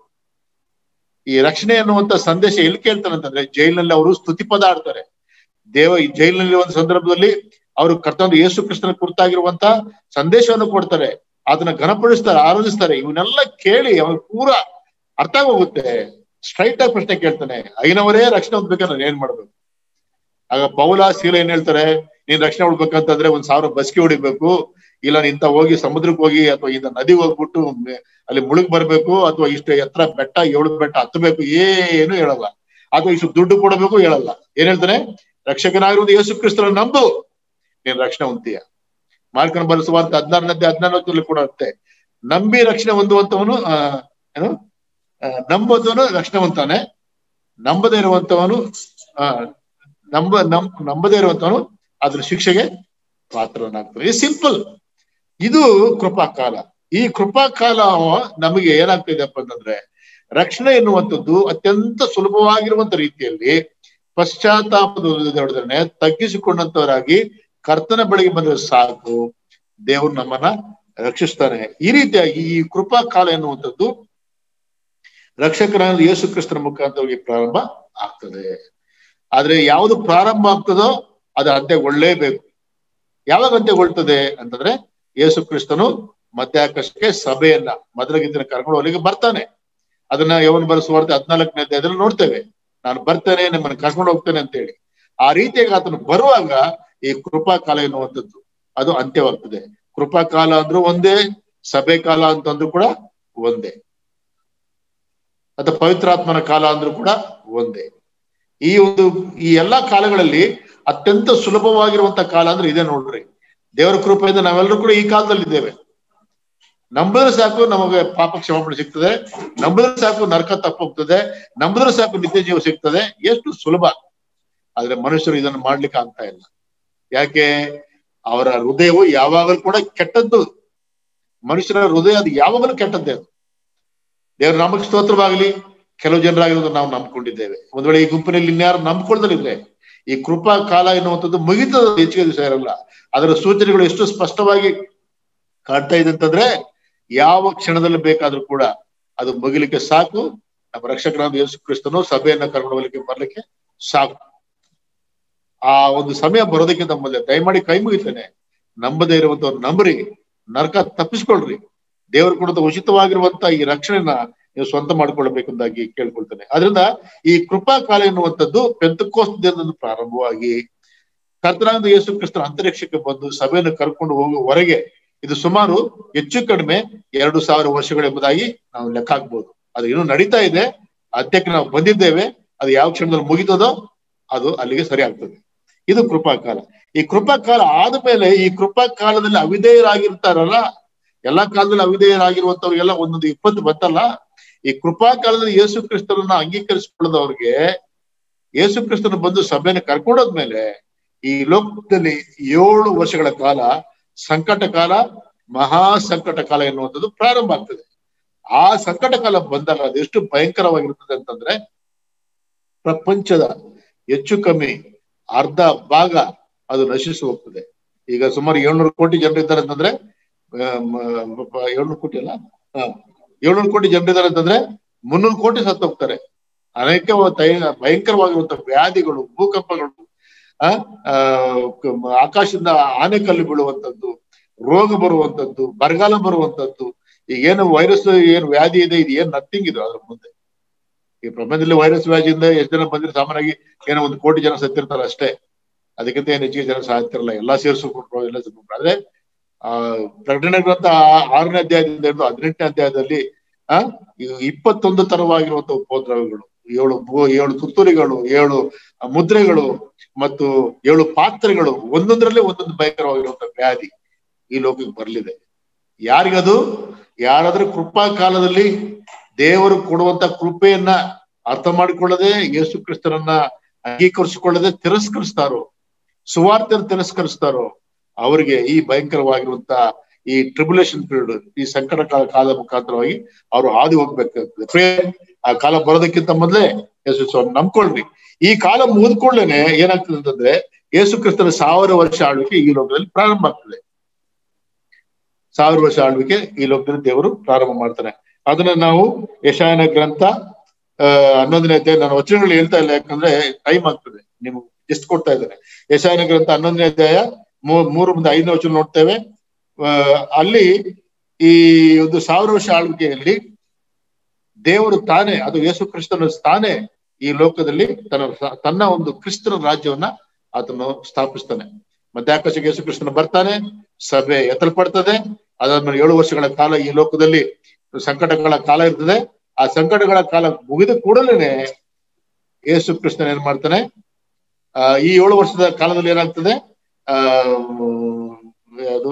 ಈ ರಕ್ಷಣೆ ಅನ್ನುವಂತ ಸಂದೇಶ ಎಲ್ಲಿ ಕೇಳ್ತಾನೆ ಅಂತಂದ್ರೆ ಜೈಲಿನಲ್ಲಿ ಅವರು ಸ್ತುತಿ ಪದ ಆಡ್ತಾರೆ ದೇವ ಈ ಜೈಲಿನಲ್ಲಿ ಒಂದು ಸಂದರ್ಭದಲ್ಲಿ ಅವರು ಕರ್ತವ್ಯ ಯೇಸು ಕೃಷ್ಣನ ಕುರಿತಾಗಿರುವಂತ ಸಂದೇಶವನ್ನು ಕೊಡ್ತಾರೆ ಅದನ್ನ ಘನಪಡಿಸ್ತಾರೆ ಆರಾಧಿಸ್ತಾರೆ ಇವನ್ನೆಲ್ಲ ಕೇಳಿ ಅವ್ರಿಗೆ ಪೂರಾ ಅರ್ಥ ಹೋಗುತ್ತೆ ಸ್ಟ್ರೈಟ್ ಆಗಿ ಪ್ರಶ್ನೆ ಕೇಳ್ತಾನೆ ಐನವರೇ ರಕ್ಷಣೆ ಹೊಂದ್ಬೇಕಾದ್ರೆ ನಾನು ಏನ್ ಮಾಡ್ಬೇಕು ಆಗ ಪೌಲ ಶೀಲ ಏನ್ ಹೇಳ್ತಾರೆ ನೀನ್ ರಕ್ಷಣೆ ಹೊಡ್ಬೇಕಂತಂದ್ರೆ ಒಂದ್ ಸಾವಿರ ಬಸ್ಗೆ ಹೊಡಿಬೇಕು ಇಲ್ಲ ಇಂತ ಹೋಗಿ ಸಮುದ್ರಕ್ಕೆ ಹೋಗಿ ಅಥವಾ ಇಂದ ನದಿಗೆ ಹೋಗ್ಬಿಟ್ಟು ಅಲ್ಲಿ ಮುಳುಗ್ ಬರ್ಬೇಕು ಅಥವಾ ಇಷ್ಟು ಎತ್ತರ ಬೆಟ್ಟ ಏಳು ಬೆಟ್ಟ ಹತ್ತಬೇಕು ಏನು ಹೇಳಲ್ಲ ಅಥವಾ ಇಷ್ಟು ದುಡ್ಡು ಕೊಡಬೇಕು ಹೇಳಲ್ಲ ಏನ್ ಹೇಳ್ತಾನೆ ರಕ್ಷಕನಾಗಿರುವುದು ಯೇಸು ಕ್ರಿಸ್ತನ ನಂಬು ನೀನ್ ರಕ್ಷಣೆ ಹೊಂತೀಯ ಮಾರ್ಕನ ಬರೆಸುವಂತ ಹದಿನಾರನೇ ಹದಿನಾರರಲ್ಲಿ ಕೂಡ ಇರುತ್ತೆ ನಂಬಿ ರಕ್ಷಣೆ ಹೊಂದುವಂತವನು ಆ ಏನು ನಂಬೋದವನು ರಕ್ಷಣೆ ಹೊಂತಾನೆ ನಂಬದೇ ಇರುವಂತವನು ಆ ನಂಬ ನಂ ನಂಬದೇ ಇರುವಂತವನು ಅದ್ರ ಶಿಕ್ಷೆಗೆ ಪಾತ್ರನಾಗ್ತಾನೆ ಇದು ಸಿಂಪಲ್ ಇದು ಕೃಪಾ ಕಾಲ ಈ ಕೃಪಾ ಕಾಲ ನಮಗೆ ಏನಾಗ್ತಿದೆಪ್ಪ ಅಂತಂದ್ರೆ ರಕ್ಷಣೆ ಎನ್ನುವಂಥದ್ದು ಅತ್ಯಂತ ಸುಲಭವಾಗಿರುವಂತ ರೀತಿಯಲ್ಲಿ ಪಶ್ಚಾತ್ತಾಪದೊಡನೆ ತಗ್ಗಿಸಿಕೊಂಡಂತವರಾಗಿ ಕರ್ತನ ಬಳಿಗೆ ಬಂದ್ರೆ ಸಾಕು ದೇವರು ನಮ್ಮನ್ನ ರಕ್ಷಿಸ್ತಾನೆ ಈ ರೀತಿಯಾಗಿ ಈ ಕೃಪಾ ಕಾಲ ಎನ್ನುವಂಥದ್ದು ರಕ್ಷಕರಾದ ಯೇಸು ಕ್ರಿಸ್ತನ ಮುಖಾಂತರವಾಗಿ ಪ್ರಾರಂಭ ಆಗ್ತದೆ ಆದ್ರೆ ಯಾವುದು ಪ್ರಾರಂಭ ಆಗ್ತದೋ ಅದು ಅಂತ್ಯಗೊಳ್ಳೇಬೇಕು ಯಾವಾಗ ಅಂತ್ಯಗೊಳ್ತದೆ ಅಂತಂದ್ರೆ ಯೇಸು ಕ್ರಿಸ್ತನು ಮಧ್ಯಾಕಾಶಕ್ಕೆ ಸಭೆಯನ್ನ ಮೊದಲಗಿದ್ದ ಕರ್ಕೊಂಡು ಅಲ್ಲಿಗೆ ಬರ್ತಾನೆ ಅದನ್ನ ಯವನ್ ಬರೆಸುವಾರ್ತೆ ಹದಿನಾಲ್ಕನೇ ಅಧ್ಯಾಯದಲ್ಲಿ ನೋಡ್ತೇವೆ ನಾನು ಬರ್ತೇನೆ ನಿಮ್ಮನ್ನ ಕರ್ಕೊಂಡು ಹೋಗ್ತೇನೆ ಅಂತ ಹೇಳಿ ಆ ರೀತಿಯಾಗಿ ಆತನು ಬರುವಾಗ ಈ ಕೃಪಾ ಕಾಲ ಎನ್ನುವಂಥದ್ದು ಅದು ಅಂತ್ಯವಾಗ್ತದೆ ಕೃಪಾ ಕಾಲ ಅಂದ್ರೂ ಒಂದೇ ಸಭೆ ಕಾಲ ಅಂತಂದ್ರೂ ಕೂಡ ಒಂದೇ ಅಥವಾ ಪವಿತ್ರಾತ್ಮನ ಕಾಲ ಅಂದ್ರೂ ಕೂಡ ಒಂದೇ ಈ ಒಂದು ಈ ಎಲ್ಲಾ ಕಾಲಗಳಲ್ಲಿ ಅತ್ಯಂತ ಸುಲಭವಾಗಿರುವಂತ ಕಾಲ ಅಂದ್ರೆ ಇದೆ ನೋಡ್ರಿ ದೇವರ ಕೃಪೆಯಿಂದ ನಾವೆಲ್ಲರೂ ಕೂಡ ಈ ಕಾಲದಲ್ಲಿ ಇದ್ದೇವೆ ನಂಬಿದ್ರೆ ಸಾಕು ನಮಗೆ ಪಾಪ ಕ್ಷಮಾಪಣೆ ಸಿಗ್ತದೆ ನಂಬಿದ್ರೆ ಸಾಕು ನರಕ ತಪ್ಪೋಗ್ತದೆ ನಂಬಿದ್ರೆ ಸಾಕು ನಿತ್ಯ ಜೀವ ಸಿಗ್ತದೆ ಎಷ್ಟು ಸುಲಭ ಆದ್ರೆ ಮನುಷ್ಯರು ಇದನ್ನು ಮಾಡ್ಲಿಕ್ಕೆ ಆಗ್ತಾ ಇಲ್ಲ ಯಾಕೆ ಅವರ ಹೃದಯವು ಯಾವಾಗಲೂ ಕೂಡ ಕೆಟ್ಟದ್ದು ಮನುಷ್ಯರ ಹೃದಯ ಅದು ಯಾವಾಗಲೂ ಕೆಟ್ಟದ್ದೇ ಅದು ದೇವರ ನಾಮಕ್ಕೆ ಸ್ತೋತ್ರವಾಗಲಿ ಕೆಲವು ಜನರಾಗಿರೋದು ನಾವು ನಂಬ್ಕೊಂಡಿದ್ದೇವೆ ಒಂದ್ ವೇಳೆ ಈ ಗುಂಪಿನಲ್ಲಿ ಇನ್ಯಾರು ನಂಬ್ಕೊಳ್ದಲಿದ್ರೆ ಈ ಕೃಪಾ ಕಾಲ ಎನ್ನುವಂಥದ್ದು ಮುಗಿತದ ಹೆಚ್ಚಿಗೆ ದಿವಸ ಇರಲ್ಲ ಅದರ ಸೂಚನೆಗಳು ಎಷ್ಟು ಸ್ಪಷ್ಟವಾಗಿ ಕಾಣ್ತಾ ಇದೆ ಅಂತಂದ್ರೆ ಯಾವ ಕ್ಷಣದಲ್ಲಿ ಬೇಕಾದ್ರೂ ಕೂಡ ಅದು ಮುಗಿಲಿಕ್ಕೆ ಸಾಕು ನಮ್ಮ ರಕ್ಷಕರಾದ ಯೇಸು ಕ್ರಿಸ್ತನು ಸಭೆಯನ್ನ ಕರ್ಕೊಂಡು ಹೋಗ್ಲಿಕ್ಕೆ ಬರ್ಲಿಕ್ಕೆ ಸಾಕು ಆ ಒಂದು ಸಮಯ ಬರೋದಕ್ಕಿಂತ ಮೊದಲೇ ದಯಮಾಡಿ ಕೈ ಮುಗಿತೇನೆ ನಂಬದೇ ಇರುವಂತವ್ರು ನಂಬ್ರಿ ನರಕ ತಪ್ಪಿಸ್ಕೊಳ್ರಿ ದೇವರು ಕೊಡುತ್ತ ಉಚಿತವಾಗಿರುವಂತ ಈ ರಕ್ಷಣೆನ ನೀವು ಸ್ವಂತ ಮಾಡ್ಕೊಳ್ಬೇಕೆಂದಾಗಿ ಕೇಳ್ಕೊಳ್ತೇನೆ ಅದರಿಂದ ಈ ಕೃಪಾ ಕಾಲ ಎನ್ನುವಂಥದ್ದು ಪೆಂತಕೋಸ್ ದಿನದಂದು ಪ್ರಾರಂಭವಾಗಿ ಕರ್ತನಾದ ಯೇಸು ಕ್ರಿಸ್ತನ ಅಂತರಿಕ್ಷಕ್ಕೆ ಬಂದು ಸಭೆಯನ್ನು ಕರ್ಕೊಂಡು ಹೋಗುವವರೆಗೆ ಇದು ಸುಮಾರು ಹೆಚ್ಚು ಕಡಿಮೆ ಎರಡು ಸಾವಿರ ವರ್ಷಗಳು ಎಂಬುದಾಗಿ ನಾವು ಲೆಕ್ಕ ಹಾಕ್ಬೋದು ಅದು ಇನ್ನೂ ನಡೀತಾ ಇದೆ ಅಂತ್ಯಕ್ಕೆ ನಾವು ಬಂದಿದ್ದೇವೆ ಅದು ಯಾವ ಕ್ಷಣದಲ್ಲಿ ಮುಗಿತದೋ ಅದು ಅಲ್ಲಿಗೆ ಸರಿ ಆಗ್ತದೆ ಇದು ಕೃಪಾ ಕಾಲ ಈ ಕೃಪಾ ಕಾಲ ಆದ್ಮೇಲೆ ಈ ಕೃಪಾ ಕಾಲದಲ್ಲಿ ಅವಿಧೇಯರಾಗಿರ್ತಾರಲ್ಲ ಎಲ್ಲಾ ಕಾಲದಲ್ಲಿ ಅವಿಧೇಯರಾಗಿರುವಂತವ್ರಿಗೆಲ್ಲ ಒಂದೊಂದು ಇಪ್ಪತ್ತು ಬಂತಲ್ಲ ಈ ಕೃಪಾ ಕಾಲದಲ್ಲಿ ಯೇಸು ಕ್ರಿಸ್ತರನ್ನ ಅಂಗೀಕರಿಸಿಕೊಳ್ಳದವ್ರಿಗೆ ಯೇಸು ಕ್ರಿಸ್ತನ ಬಂದು ಸಭೆಯನ್ನು ಕರ್ಕೊಂಡೋದ್ಮೇಲೆ ಈ ಲೋಕದಲ್ಲಿ ಏಳು ವರ್ಷಗಳ ಕಾಲ ಸಂಕಟ ಕಾಲ ಮಹಾ ಸಂಕಟ ಕಾಲ ಎನ್ನುವಂಥದ್ದು ಪ್ರಾರಂಭ ಆಗ್ತದೆ ಆ ಸಂಕಟ ಕಾಲ ಬಂದಾಗ ಅದು ಎಷ್ಟು ಭಯಂಕರವಾಗಿರ್ತದೆ ಅಂತಂದ್ರೆ ಪ್ರಪಂಚದ ಹೆಚ್ಚು ಕಮ್ಮಿ ಅರ್ಧ ಭಾಗ ಅದು ನಶಿಸಿ ಹೋಗ್ತದೆ ಈಗ ಸುಮಾರು ಏಳ್ನೂರು ಕೋಟಿ ಜನರಿದ್ದಾರೆ ಅಂತಂದ್ರೆ ಏಳ್ನೂರು ಕೋಟಿ ಅಲ್ಲ ಹ ಏಳ್ನೂರು ಕೋಟಿ ಜನರಿದ್ದಾರೆ ಅಂತಂದ್ರೆ ಮುನ್ನೂರು ಕೋಟಿ ಸತ್ತು ಹೋಗ್ತಾರೆ ಅನೇಕ ಭಯಂಕರವಾಗಿರುವಂತ ವ್ಯಾಧಿಗಳು ಭೂಕಂಪಗಳು ಆ ಆಕಾಶದಿಂದ ಆನೆಕಲ್ಲು ಬೀಳುವಂತದ್ದು ರೋಗ ಬರುವಂತದ್ದು ಬರಗಾಲ ಬರುವಂತದ್ದು ಈಗ ಏನು ವೈರಸ್ ಏನು ವ್ಯಾಧಿ ಇದೆ ಇದು ಏನ್ ನಥಿಂಗ್ ಇದು ಅದ್ರ ಮುಂದೆ ಈ ಪ್ರಪಂಚದಲ್ಲಿ ವೈರಸ್ ವ್ಯಾಧಿಯಿಂದ ಎಷ್ಟು ಜನ ಬಂದ್ರೆ ಸಾಮಾನ್ಯವಾಗಿ ಏನೋ ಒಂದು ಕೋಟಿ ಜನ ಸತ್ತಿರ್ತಾರೆ ಅಷ್ಟೇ ಅದಕ್ಕಿಂತ ಏನ್ ಹೆಚ್ಚಿಗೆ ಜನ ಸಾಯ್ತಿರಲ್ಲ ಎಲ್ಲಾ ಸೇರಿಸ್ಕೊಂಡ್ರು ಎಲ್ಲ ಸೇರ್ಕೊಂಡ್ರು ಆದ್ರೆ ಆ ಪ್ರಕಟಣೆ ಗ್ರಂಥ ಆರನೇ ಅಧ್ಯಾಯದಿಂದ ಹಿಡಿದು ಹದಿನೆಂಟನೇ ಅಧ್ಯಾಯದಲ್ಲಿ ಆ ಇಪ್ಪತ್ತೊಂದು ತರವಾಗಿರುವಂತ ಉಪದ್ರವಗಳು ಏಳು ಏಳು ತುತ್ತೂರಿಗಳು ಏಳು ಮುದ್ರೆಗಳು ಮತ್ತು ಏಳು ಪಾತ್ರೆಗಳು ಒಂದೊಂದರಲ್ಲೇ ಒಂದೊಂದು ಭಯಂಕರವಾಗಿರುವಂತ ವ್ಯಾಧಿ ಈ ಲೋಕಕ್ಕೆ ಬರ್ಲಿದೆ ಯಾರಿಗದು ಯಾರಾದ್ರೂ ಕೃಪಾ ಕಾಲದಲ್ಲಿ ದೇವರು ಕೊಡುವಂತ ಕೃಪೆಯನ್ನ ಅರ್ಥ ಮಾಡಿಕೊಳ್ಳದೆ ಯೇಸು ಕ್ರಿಸ್ತರನ್ನ ಅಂಗೀಕರಿಸಿಕೊಳ್ಳದೆ ತಿರಸ್ಕರಿಸ್ತಾರೋ ಸುವಾರ್ಥ ತಿರಸ್ಕರಿಸ್ತಾರೋ ಅವರಿಗೆ ಈ ಭಯಂಕರವಾಗಿರುವಂತ ಈ ಟ್ರಿಬುಲೇಷನ್ ಪೀರಿಯಡ್ ಈ ಸಂಕಟ ಕಾಲ ಕಾಲದ ಮುಖಾಂತರವಾಗಿ ಅವರು ಹಾದಿ ಹೋಗ್ಬೇಕಾಗ್ತದೆ ಆ ಕಾಲ ಬರೋದಕ್ಕಿಂತ ಮೊದಲೇ ಯೇಸು ಸ್ವಾಮಿ ನಂಬ್ಕೊಳ್ರಿ ಈ ಕಾಲ ಮುಗಿದ್ಕೊಳ್ಳೇನೆ ಏನಾಗ್ತದೆ ಅಂತಂದ್ರೆ ಯೇಸು ಕ್ರಿಸ್ತನ ಸಾವಿರ ವರ್ಷ ಆಳ್ವಿಕೆ ಈ ಲೋಕದಲ್ಲಿ ಪ್ರಾರಂಭ ಆಗ್ತದೆ ಸಾವಿರ ವರ್ಷ ಆಳ್ವಿಕೆ ಈ ಲೋಕದಲ್ಲಿ ದೇವರು ಪ್ರಾರಂಭ ಮಾಡ್ತಾನೆ ಅದನ್ನ ನಾವು ಯಶಾಯನ ಗ್ರಂಥ ಅಹ್ ಹನ್ನೊಂದನೇ ಅಧ್ಯಾಯ ನಾನು ವಚನಗಳು ಹೇಳ್ತಾ ಇಲ್ಲ ಯಾಕಂದ್ರೆ ಟೈಮ್ ಆಗ್ತದೆ ನಿಮ್ಗೆ ಎಷ್ಟು ಕೊಡ್ತಾ ಇದ್ದೇನೆ ಯಶಾಯನ ಗ್ರಂಥ ಹನ್ನೊಂದನೇ ಅಧ್ಯಾಯ ಮೂರು ಮುಂದೆ ಐದನೇ ವಚನ ನೋಡ್ತೇವೆ ಅಲ್ಲಿ ಈ ಒಂದು ಸಾವಿರ ವರ್ಷ ಆಳ್ವಿಕೆಯಲ್ಲಿ ದೇವರು ತಾನೇ ಅದು ಯೇಸು ಕ್ರಿಸ್ತನ ತಾನೇ ಈ ಲೋಕದಲ್ಲಿ ತನ್ನ ತನ್ನ ಒಂದು ಕ್ರಿಸ್ತನ ರಾಜ್ಯವನ್ನ ಆತನು ಸ್ಥಾಪಿಸ್ತಾನೆ ಮತ್ತೆ ಆಕಾಶಕ್ಕೆ ಯೇಸು ಕ್ರಿಸ್ತನ ಬರ್ತಾನೆ ಸಭೆ ಎತ್ತಲ್ಪಡ್ತದೆ ಅದಾದ್ಮೇಲೆ ಏಳು ವರ್ಷಗಳ ಕಾಲ ಈ ಲೋಕದಲ್ಲಿ ಸಂಕಟಗಳ ಕಾಲ ಇರ್ತದೆ ಆ ಸಂಕಟಗಳ ಕಾಲ ಮುಗಿದ ಕೂಡಲೇನೆ ಯೇಸು ಕೃಷ್ಣನ್ ಏನ್ ಮಾಡ್ತಾನೆ ಆ ಈ ಏಳು ವರ್ಷದ ಕಾಲದಲ್ಲಿ ಏನಾಗ್ತದೆ ಆ ಅದು